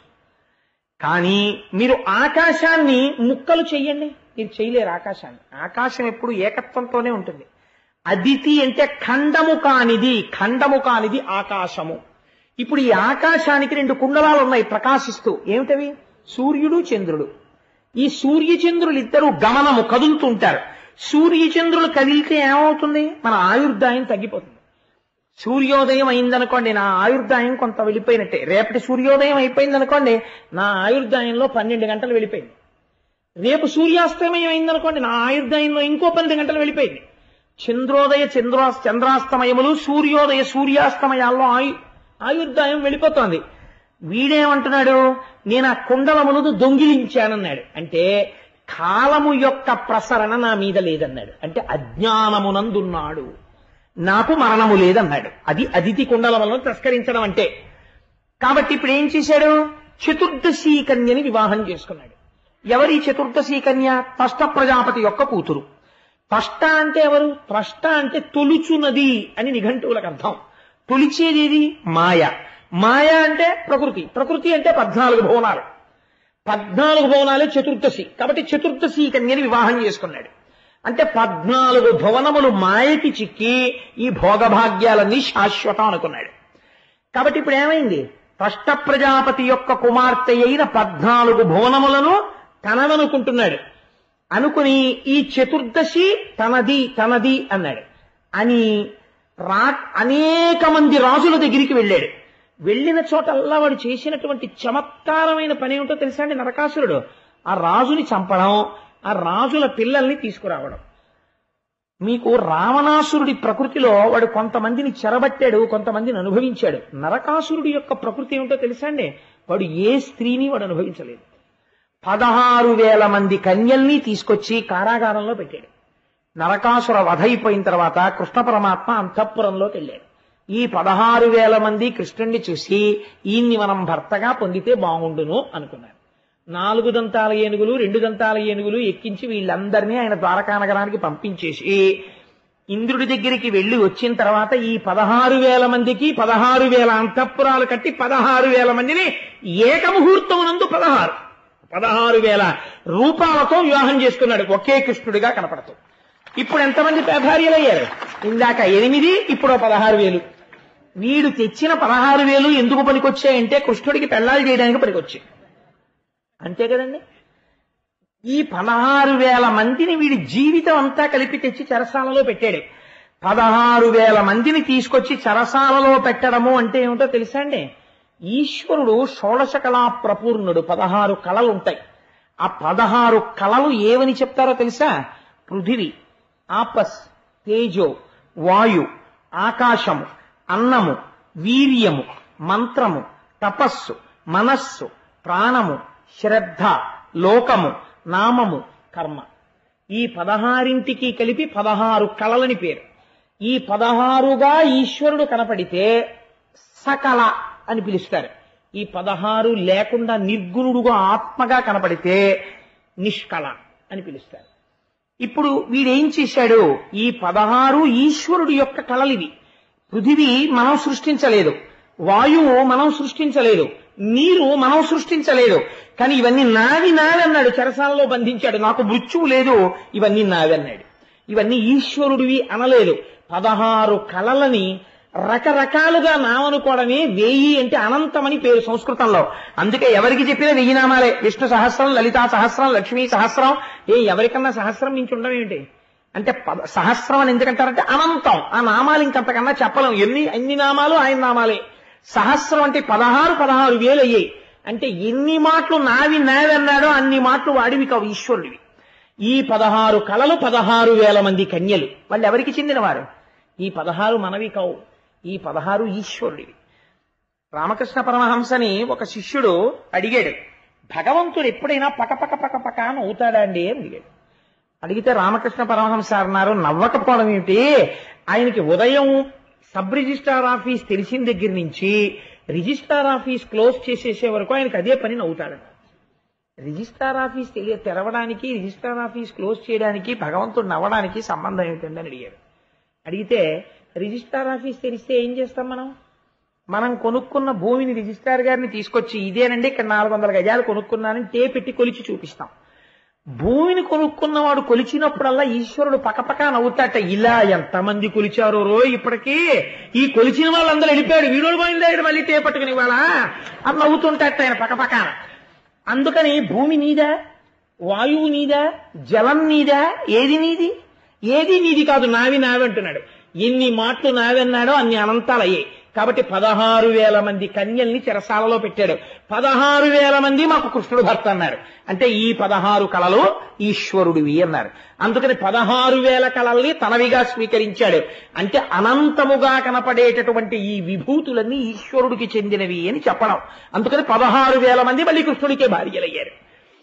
కానీ మీరు ఆకాశాన్ని ముక్కలు చెయ్యండి మీరు చేయలేరు ఆకాశాన్ని ఆకాశం ఎప్పుడు ఏకత్వంతోనే ఉంటుంది అదితి అంటే ఖండము కానిది ఖండము కానిది ఆకాశము ఇప్పుడు ఈ ఆకాశానికి రెండు కుండలాలు ఉన్నాయి ప్రకాశిస్తూ ఏమిటవి సూర్యుడు చంద్రుడు ఈ సూర్యచంద్రులు ఇద్దరు గమనము కదులుతుంటారు సూర్యచంద్రులు కదిలితే ఏమవుతుంది మన ఆయుర్దాయం తగ్గిపోతుంది సూర్యోదయం అయిందనుకోండి నా ఆయుర్దాయం కొంత వెళ్ళిపోయినట్టే రేపటి సూర్యోదయం అయిపోయింది అనుకోండి నా ఆయుర్దాయంలో పన్నెండు గంటలు వెళ్ళిపోయింది రేపు సూర్యాస్తమయం అయిందనుకోండి నా ఆయుర్దాయంలో ఇంకో పన్నెండు గంటలు వెళ్ళిపోయింది చంద్రోదయ చంద్రా చంద్రాస్తమయములు సూర్యోదయ సూర్యాస్తమయాల్లో ఆయు ఆయుర్దాయం వెళ్ళిపోతోంది వీడేమంటున్నాడు నేను ఆ కుండలములను దొంగిలించానన్నాడు అంటే కాలము యొక్క ప్రసరణ నా మీద లేదన్నాడు అంటే అజ్ఞానమునందున్నాడు నాకు మరణము లేదన్నాడు అది అదితి కుండలములను తస్కరించడం అంటే కాబట్టి ఇప్పుడు ఏం చేశాడు చతుర్దశీ కన్యని వివాహం చేసుకున్నాడు ఎవరి చతుర్దశీ కన్య త్వష్ట ప్రజాపతి యొక్క కూతురు త్వష్ట అంటే ఎవరు త్వష్ట అంటే తొలుచునది అని నిఘంటువులకు అర్థం తొలిచేది ఏది మాయ మాయ అంటే ప్రకృతి ప్రకృతి అంటే పద్నాలుగు భువనాలు పద్నాలుగు భువనాలే చతుర్దశి కాబట్టి చతుర్దశి కన్యని వివాహం చేసుకున్నాడు అంటే పద్నాలుగు భువనములు మాయకి చిక్కి ఈ భోగభాగ్యాలన్నీ శాశ్వతం అనుకున్నాడు కాబట్టి ఇప్పుడు ఏమైంది త్వష్ట ప్రజాపతి యొక్క కుమార్తె అయిన పద్నాలుగు భువనములను తనదనుకుంటున్నాడు అనుకుని ఈ చతుర్దశి తనది తనది అన్నాడు అని రా అనేక మంది రాజుల దగ్గరికి వెళ్ళాడు వెళ్ళిన చోటల్లా వాడు చేసినటువంటి చమత్కారమైన పని ఏమిటో తెలుసా అండి నరకాసురుడు ఆ రాజుని చంపడం ఆ రాజుల పిల్లల్ని తీసుకురావడం మీకు రావణాసురుడి ప్రకృతిలో వాడు కొంతమందిని చెరబట్టాడు కొంతమందిని అనుభవించాడు నరకాసురుడి యొక్క ప్రకృతి ఏమిటో తెలుసా అండి వాడు ఏ స్త్రీని వాడు అనుభవించలేదు పదహారు వేల మంది కన్యల్ని తీసుకొచ్చి కారాగారంలో పెట్టాడు నరకాసుర వధ అయిపోయిన తర్వాత కృష్ణ పరమాత్మ అంతఃపురంలోకి వెళ్ళాడు ఈ పదహారు వేల మంది కృష్ణుణ్ణి చూసి ఈయన్ని మనం భర్తగా పొందితే బాగుండును అనుకున్నారు నాలుగు దంతాల ఏనుగులు రెండు దంతాల ఏనుగులు ఎక్కించి వీళ్ళందరినీ ఆయన ద్వారకా నగరానికి పంపించేసి ఇంద్రుడి దగ్గరికి వెళ్లి వచ్చిన తర్వాత ఈ పదహారు వేల మందికి పదహారు వేల అంతఃపురాలు కట్టి పదహారు వేల మందిని ఏకముహూర్తమునందు పదహారు పదహారు వేల రూపాలతో వివాహం చేసుకున్నాడు ఒకే కృష్ణుడిగా కనపడుతూ ఇప్పుడు ఎంతమంది భార్యలయ్యారు ఇందాక ఎనిమిది ఇప్పుడు పదహారు వేలు వీడు తెచ్చిన పదహారు వేలు ఎందుకు పనికొచ్చాయంటే కృష్ణుడికి పెళ్లాలు చేయడానికి పనికొచ్చాయి అంతే కదండి ఈ పదహారు వేల మందిని వీడి జీవితం అంతా కలిపి తెచ్చి చెరసాలలో పెట్టాడు పదహారు వేల మందిని తీసుకొచ్చి చెరసాలలో పెట్టడము అంటే ఏమిటో తెలుసా అండి ఈశ్వరుడు షోడశ కళా ప్రపూర్ణుడు పదహారు కళలు ఉంటాయి ఆ పదహారు కళలు ఏవని చెప్తారో తెలుసా పృథివి ఆపస్ తేజో వాయు ఆకాశము అన్నము వీర్యము మంత్రము తపస్సు మనస్సు ప్రాణము శ్రద్ధ లోకము నామము కర్మ ఈ పదహారింటికి కలిపి పదహారు కళలని పేరు ఈ పదహారుగా ఈశ్వరుడు కనపడితే సకల అని పిలుస్తారు ఈ పదహారు లేకుండా నిర్గుణుడుగా ఆత్మగా కనపడితే నిష్కళ అని పిలుస్తారు ఇప్పుడు వీడేం చేశాడు ఈ పదహారు ఈశ్వరుడు యొక్క కళలివి పృథివీ మనం సృష్టించలేదు వాయువు మనం సృష్టించలేదు నీరు మనం సృష్టించలేదు కానీ ఇవన్నీ నావి నావి అన్నాడు చెరసాలలో బంధించాడు నాకు మృత్యువు లేదు ఇవన్నీ నావి అన్నాడు ఇవన్నీ ఈశ్వరుడివి అనలేదు పదహారు కళలని రకరకాలుగా నామనుకోవడమే వెయ్యి అంటే అనంతమని పేరు సంస్కృతంలో అందుకే ఎవరికి చెప్పినా వెయ్యి నామాలే విష్ణు సహస్రం లలితా సహస్రం లక్ష్మీ సహస్రం ఏ ఎవరికన్నా సహస్రం మించి ఉండడం ఏంటి అంటే పద సహస్రం అని ఎందుకంటారంటే అనంతం ఆ నామాలు ఇంకంతకన్నా చెప్పలేం ఎన్ని ఎన్ని నామాలు ఆయన నామాలే సహస్రం అంటే పదహారు పదహారు వేలు అయ్యాయి అంటే ఎన్ని మాటలు నావి నావన్నాడో అన్ని మాటలు వాడివి కావు ఈశ్వరుడివి ఈ పదహారు కళలు పదహారు వేల మంది కన్యలు వాళ్ళు ఎవరికి చెందినవారు ఈ పదహారు మనవి కావు ఈ పదహారు ఈశ్వరుడివి రామకృష్ణ పరమహంసని ఒక శిష్యుడు అడిగాడు భగవంతుడు ఎప్పుడైనా పక పక పక పక అని అవుతాడా అండి అని అడిగాడు అడిగితే రామకృష్ణ పరమహంస అన్నారు నవ్వకపోవడం ఏమిటి ఆయనకి ఉదయం సబ్ రిజిస్ట్రార్ ఆఫీస్ తెలిసిన దగ్గర నుంచి రిజిస్ట్రార్ ఆఫీస్ క్లోజ్ చేసేసే వరకు ఆయనకి అదే పని నవ్వుతాడు రిజిస్ట్రార్ ఆఫీస్ తెలియ తెరవడానికి రిజిస్ట్రార్ ఆఫీస్ క్లోజ్ చేయడానికి భగవంతుడు నవ్వడానికి సంబంధం ఏమిటండి అని అడిగాడు అడిగితే రిజిస్ట్రార్ ఆఫీస్ తెరిస్తే ఏం చేస్తాం మనం మనం కొనుక్కున్న భూమిని రిజిస్ట్రార్ గారిని తీసుకొచ్చి ఇదేనండి ఇక్కడ నాలుగు వందల గజాలు కొనుక్కున్నానని టే పెట్టి కొలిచి చూపిస్తాం భూమిని కొనుక్కున్నవాడు కొలిచినప్పుడల్లా ఈశ్వరుడు పకపక నవ్వుతాట ఇలా ఎంతమంది కొలిచారో రో ఇప్పటికీ ఈ కొలిచిన వాళ్ళందరూ వెళ్ళిపోయాడు వీడు పోయిందా ఇక్కడ మళ్ళీ టే పట్టుకుని ఇవాళ అని నవ్వుతుంటాట ఆయన పకపకాన అందుకని భూమి నీదా వాయువు నీదా జలం నీదా ఏది నీది ఏది నీది కాదు నావి నావి అంటున్నాడు ఎన్ని మాటలు నావన్నాడో అన్ని అనంతాలు అయ్యాయి కాబట్టి పదహారు వేల మంది కన్యల్ని చెరసాలలో పెట్టాడు పదహారు వేల మంది మాకు కృష్ణుడు భర్త అన్నారు అంటే ఈ పదహారు కళలు ఈశ్వరుడివి అన్నారు అందుకని పదహారు వేల కళల్ని తనవిగా స్వీకరించాడు అంటే అనంతముగా కనపడేటటువంటి ఈ విభూతులన్నీ ఈశ్వరుడికి చెందినవి అని చెప్పడం అందుకని పదహారు వేల మంది మళ్ళీ కృష్ణుడికే భార్యలయ్యారు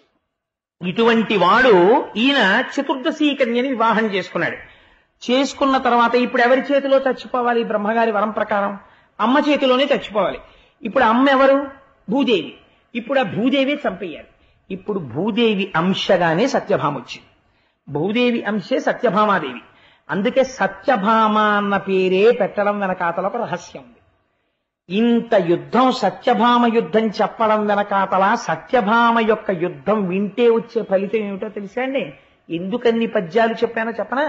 ఇటువంటి వాడు ఈయన చతుర్దశీ కన్యని వివాహం చేసుకున్నాడు చేసుకున్న తర్వాత ఇప్పుడు ఎవరి చేతిలో చచ్చిపోవాలి బ్రహ్మగారి వరం ప్రకారం అమ్మ చేతిలోనే చచ్చిపోవాలి ఇప్పుడు అమ్మ ఎవరు భూదేవి ఇప్పుడు ఆ భూదేవి చంపేయాలి ఇప్పుడు భూదేవి అంశగానే సత్యభామ వచ్చింది భూదేవి అంశే సత్యభామాదేవి అందుకే సత్యభామ అన్న పేరే పెట్టడం వెనకాతల ఒక రహస్యం ఉంది ఇంత యుద్ధం సత్యభామ యుద్ధం చెప్పడం వెనకాతల సత్యభామ యొక్క యుద్ధం వింటే వచ్చే ఫలితం ఏమిటో తెలుసా అండి ఎందుకన్ని పద్యాలు చెప్పానో చెప్పనా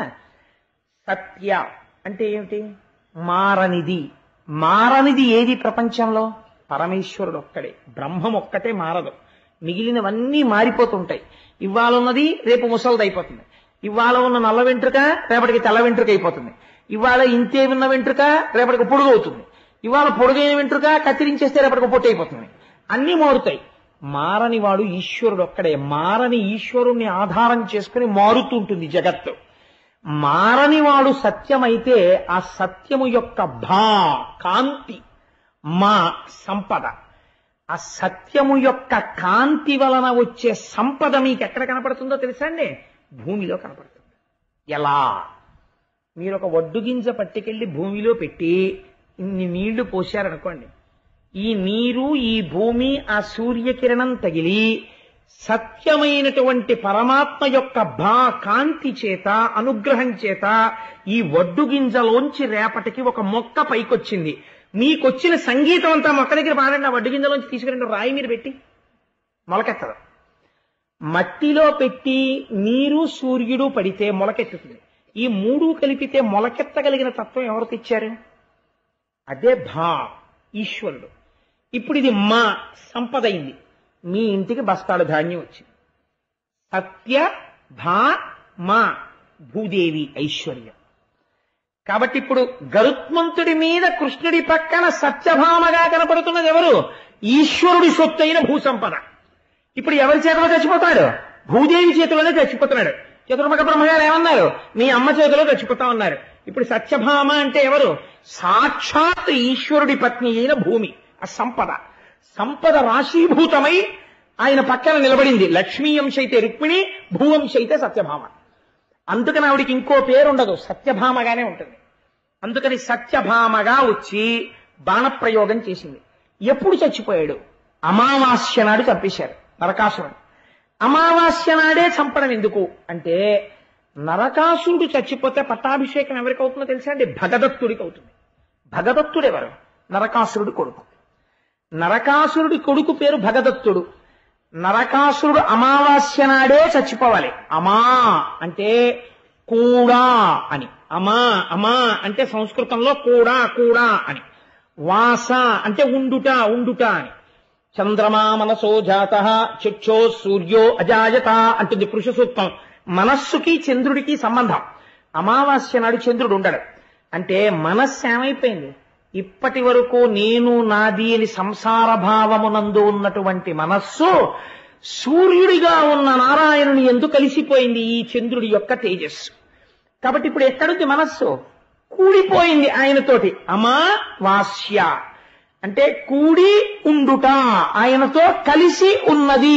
సత్య అంటే ఏమిటి మారనిది మారనిది ఏది ప్రపంచంలో పరమేశ్వరుడు ఒక్కడే బ్రహ్మం ఒక్కటే మారదు మిగిలినవన్నీ మారిపోతుంటాయి ఇవాళ ఉన్నది రేపు ముసలిది అయిపోతుంది ఇవాళ ఉన్న నల్ల వెంట్రుక రేపటికి తెల్ల వెంట్రుక అయిపోతుంది ఇవాళ ఇంతే ఉన్న వెంట్రుక రేపటికి పొడుగు అవుతుంది ఇవాళ పొడుగైన వెంట్రుక కత్తిరించేస్తే రేపటికి పొట్టు అయిపోతుంది అన్నీ మారుతాయి మారని వాడు ఈశ్వరుడు ఒక్కడే మారని ఈశ్వరుణ్ణి ఆధారం చేసుకుని మారుతుంటుంది జగత్తు మారని వాడు సత్యమైతే ఆ సత్యము యొక్క భా కాంతి మా సంపద ఆ సత్యము యొక్క కాంతి వలన వచ్చే సంపద మీకు ఎక్కడ కనపడుతుందో తెలుసా అండి భూమిలో కనపడుతుంది ఎలా మీరు ఒక వడ్డు గింజ పట్టుకెళ్లి భూమిలో పెట్టి ఇన్ని నీళ్లు పోశారనుకోండి ఈ నీరు ఈ భూమి ఆ సూర్యకిరణం తగిలి సత్యమైనటువంటి పరమాత్మ యొక్క భా కాంతి చేత అనుగ్రహం చేత ఈ వడ్డు గింజలోంచి రేపటికి ఒక మొక్క పైకొచ్చింది మీకొచ్చిన సంగీతం అంతా మొక్క దగ్గర పాడండి ఆ వడ్డు గింజలోంచి తీసుకురండి రాయి మీరు పెట్టి మొలకెత్తదు మట్టిలో పెట్టి నీరు సూర్యుడు పడితే మొలకెత్తుతుంది ఈ మూడు కలిపితే మొలకెత్తగలిగిన తత్వం ఎవరు తెచ్చారు అదే భా ఈశ్వరుడు ఇప్పుడు ఇది మా సంపద అయింది మీ ఇంటికి బస్తాడు ధాన్యం వచ్చింది సత్య భా మా భూదేవి ఐశ్వర్యం కాబట్టి ఇప్పుడు గరుత్మంతుడి మీద కృష్ణుడి పక్కన సత్యభామగా కనపడుతున్నది ఎవరు ఈశ్వరుడి సొత్తైన భూసంపద ఇప్పుడు ఎవరి చేతిలో చచ్చిపోతాడు భూదేవి చేతిలోనే చచ్చిపోతున్నాడు చతుర్ముఖ బ్రహ్మగారు ఏమన్నారు మీ అమ్మ చేతిలో చచ్చిపోతా ఉన్నారు ఇప్పుడు సత్యభామ అంటే ఎవరు సాక్షాత్ ఈశ్వరుడి పత్ని అయిన భూమి ఆ సంపద సంపద రాశీభూతమై ఆయన పక్కన నిలబడింది లక్ష్మీ అంశ అయితే రుక్మిణి భూవంశ అయితే సత్యభామ అందుకని ఆవిడికి ఇంకో పేరు ఉండదు సత్యభామగానే ఉంటుంది అందుకని సత్యభామగా వచ్చి బాణప్రయోగం చేసింది ఎప్పుడు చచ్చిపోయాడు అమావాస్య నాడు చంపేశారు నరకాసురుడు అమావాస్య నాడే చంపడం ఎందుకు అంటే నరకాసురుడు చచ్చిపోతే పట్టాభిషేకం ఎవరికి అవుతుందో తెలుసా అండి భగదత్తుడికి అవుతుంది భగదత్తుడు ఎవరు నరకాసురుడి కొడుకు నరకాసురుడి కొడుకు పేరు భగదత్తుడు నరకాసురుడు అమావాస్య నాడే చచ్చిపోవాలి అమా అంటే కూడా అని అమా అమా అంటే సంస్కృతంలో కూడా కూడా అని వాస అంటే ఉండుట ఉండుట అని చంద్రమా మనసో జాత చక్షో సూర్యో అజాయత అంటుంది పురుష సూక్తం మనస్సుకి చంద్రుడికి సంబంధం అమావాస్య నాడు చంద్రుడు ఉండడు అంటే మనస్సు ఏమైపోయింది ఇప్పటి వరకు నేను నాది అని సంసార భావమునందు ఉన్నటువంటి మనస్సు సూర్యుడిగా ఉన్న నారాయణుని ఎందుకు కలిసిపోయింది ఈ చంద్రుడి యొక్క తేజస్సు కాబట్టి ఇప్పుడు ఎక్కడుంది మనస్సు కూడిపోయింది ఆయనతోటి అమావాస్య అంటే కూడి ఉండుట ఆయనతో కలిసి ఉన్నది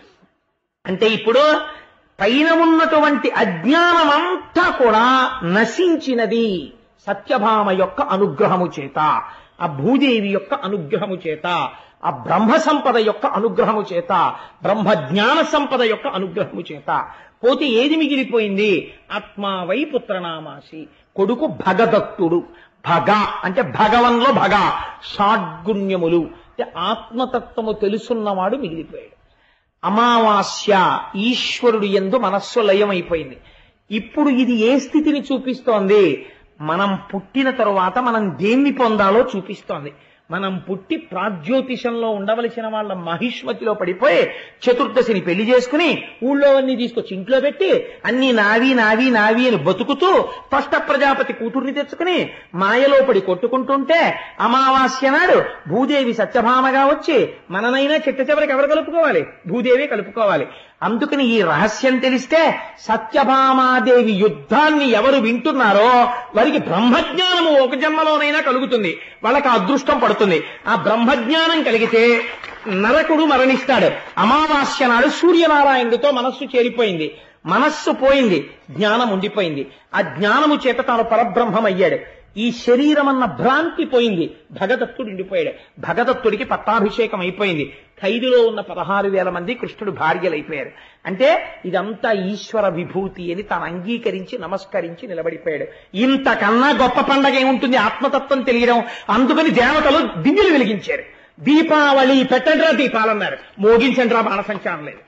అంటే ఇప్పుడు పైన ఉన్నటువంటి అజ్ఞానమంతా కూడా నశించినది సత్యభామ యొక్క అనుగ్రహము చేత ఆ భూదేవి యొక్క అనుగ్రహము చేత ఆ బ్రహ్మ సంపద యొక్క అనుగ్రహము చేత బ్రహ్మ జ్ఞాన సంపద యొక్క అనుగ్రహము చేత పోతే ఏది మిగిలిపోయింది ఆత్మావై పుత్రనామాసి కొడుకు భగదత్తుడు భగ అంటే భగవన్లో భగ షాడ్గుణ్యములు అంటే ఆత్మతత్వము తెలుసున్నవాడు మిగిలిపోయాడు అమావాస్య ఈశ్వరుడు ఎందు మనస్సు లయమైపోయింది ఇప్పుడు ఇది ఏ స్థితిని చూపిస్తోంది మనం పుట్టిన తరువాత మనం దేన్ని పొందాలో చూపిస్తోంది మనం పుట్టి ప్రాజ్యోతిషంలో ఉండవలసిన వాళ్ళ మహిష్మతిలో పడిపోయి చతుర్దశిని పెళ్లి చేసుకుని ఊళ్ళో అన్ని తీసుకొచ్చి ఇంట్లో పెట్టి అన్ని నావి నావి నావి అని బతుకుతూ ఫస్ట్ ప్రజాపతి కూతుర్ని తెచ్చుకుని మాయలో పడి కొట్టుకుంటుంటే అమావాస్య నాడు భూదేవి సత్యభామగా వచ్చి మననైనా చిట్ట చివరికి ఎవరు కలుపుకోవాలి భూదేవి కలుపుకోవాలి అందుకని ఈ రహస్యం తెలిస్తే సత్యభామాదేవి యుద్ధాన్ని ఎవరు వింటున్నారో వారికి బ్రహ్మజ్ఞానము ఒక జన్మలోనైనా కలుగుతుంది వాళ్ళకి ఆ అదృష్టం పడుతుంది ఆ బ్రహ్మజ్ఞానం కలిగితే నరకుడు మరణిస్తాడు అమావాస్య నాడు సూర్యనారాయణుడితో మనస్సు చేరిపోయింది మనస్సు పోయింది జ్ఞానం ఉండిపోయింది ఆ జ్ఞానము చేత తాను పరబ్రహ్మం అయ్యాడు ఈ శరీరం అన్న భ్రాంతి పోయింది భగదత్తుడు ఉండిపోయాడు భగదత్తుడికి పట్టాభిషేకం అయిపోయింది ఖైదులో ఉన్న పదహారు వేల మంది కృష్ణుడు భార్యలైపోయారు అంటే ఇదంతా ఈశ్వర విభూతి అని తాను అంగీకరించి నమస్కరించి నిలబడిపోయాడు ఇంతకన్నా గొప్ప పండగ ఏముంటుంది ఆత్మతత్వం తెలియడం అందుకని దేవతలు దివ్యలు వెలిగించారు దీపావళి పెట్టండిరా దీపాలన్నారు మోగించండిరా బాణసంచా అనలేదు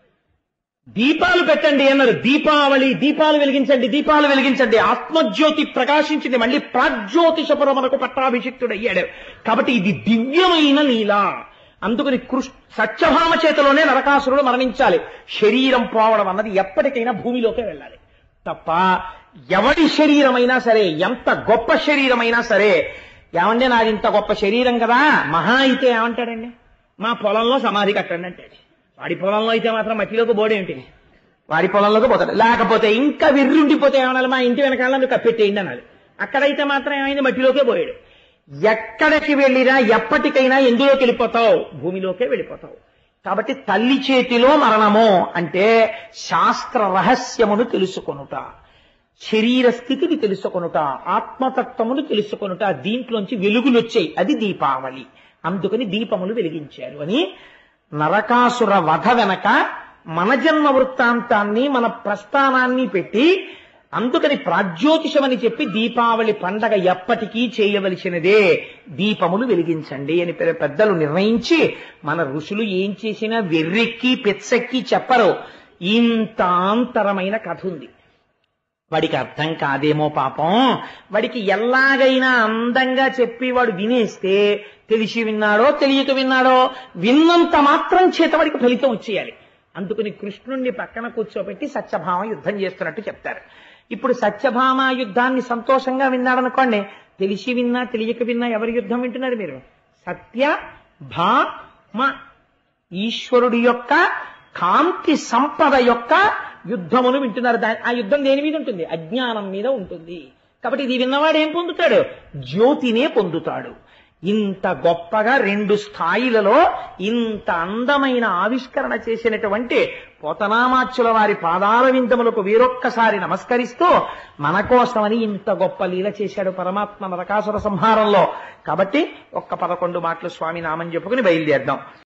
దీపాలు పెట్టండి అన్నారు దీపావళి దీపాలు వెలిగించండి దీపాలు వెలిగించండి ఆత్మజ్యోతి ప్రకాశించింది మళ్ళీ ప్రాజ్యోతిషపురమునకు పట్టాభిషిక్తుడయ్యాడు కాబట్టి ఇది దివ్యమైన లీల అందుకని కృష్ సత్యభామ చేతిలోనే నరకాసురుడు మరణించాలి శరీరం పోవడం అన్నది ఎప్పటికైనా భూమిలోకే వెళ్ళాలి తప్ప ఎవడి శరీరమైనా సరే ఎంత గొప్ప శరీరమైనా సరే ఏమంటే నాది ఇంత గొప్ప శరీరం కదా మహా అయితే ఏమంటాడండి మా పొలంలో సమాధి కట్టండి అంటాడు వాడి పొలంలో అయితే మాత్రం మట్టిలోకి బోడేంటి వాడి పొలంలోకి పోతాడు లేకపోతే ఇంకా విర్రుండిపోతే ఏమనాలి మా ఇంటి వెనకాల నువ్వు కప్పెట్టేయండి అనాలి అక్కడైతే మాత్రం ఏమైంది మట్టిలోకే పోయాడు ఎక్కడికి వెళ్ళినా ఎప్పటికైనా ఎందులోకి వెళ్ళిపోతావు భూమిలోకే వెళ్ళిపోతావు కాబట్టి తల్లి చేతిలో మరణము అంటే శాస్త్ర రహస్యమును తెలుసుకొనుట శరీర స్థితిని తెలుసుకొనుట ఆత్మతత్వమును తెలుసుకొనుట దీంట్లోంచి వెలుగులు వచ్చాయి అది దీపావళి అందుకని దీపములు వెలిగించారు అని నరకాసుర వధ వెనక మన జన్మ వృత్తాంతాన్ని మన ప్రస్థానాన్ని పెట్టి అందుకని ప్రాజ్యోతిషమని చెప్పి దీపావళి పండగ ఎప్పటికీ చేయవలసినదే దీపములు వెలిగించండి అని పె- పెద్దలు నిర్ణయించి మన ఋషులు ఏం చేసినా వెర్రెక్కి పెచ్చెక్కి చెప్పరు ఇంత ఆంతరమైన కథ ఉంది వాడికి అర్థం కాదేమో పాపం వాడికి ఎలాగైనా అందంగా చెప్పి వాడు వినేస్తే తెలిసి విన్నాడో తెలియక విన్నాడో విన్నంత మాత్రం చేత వాడికి ఫలితం వచ్చేయాలి అందుకని కృష్ణుణ్ణి పక్కన కూర్చోబెట్టి సత్యభామ యుద్ధం చేస్తున్నట్టు చెప్తారు ఇప్పుడు సత్యభామ యుద్ధాన్ని సంతోషంగా విన్నాడనుకోండి తెలిసి విన్నా తెలియక విన్నా ఎవరి యుద్ధం వింటున్నారు మీరు సత్య భామ ఈశ్వరుడి యొక్క కాంతి సంపద యొక్క యుద్ధమును వింటున్నారు దా- ఆ యుద్ధం దేని మీద ఉంటుంది అజ్ఞానం మీద ఉంటుంది కాబట్టి ఇది విన్నవాడు ఏం పొందుతాడు జ్యోతినే పొందుతాడు ఇంత గొప్పగా రెండు స్థాయిలలో ఇంత అందమైన ఆవిష్కరణ చేసినటువంటి పోతనామాచ్యుల వారి పాదాల విందములకు వీరొక్కసారి నమస్కరిస్తూ మన కోసమని ఇంత గొప్ప లీల చేశాడు పరమాత్మ నరకాసుర సంహారంలో కాబట్టి ఒక్క పదకొండు మాటలు స్వామి నామని చెప్పుకుని బయలుదేరదాం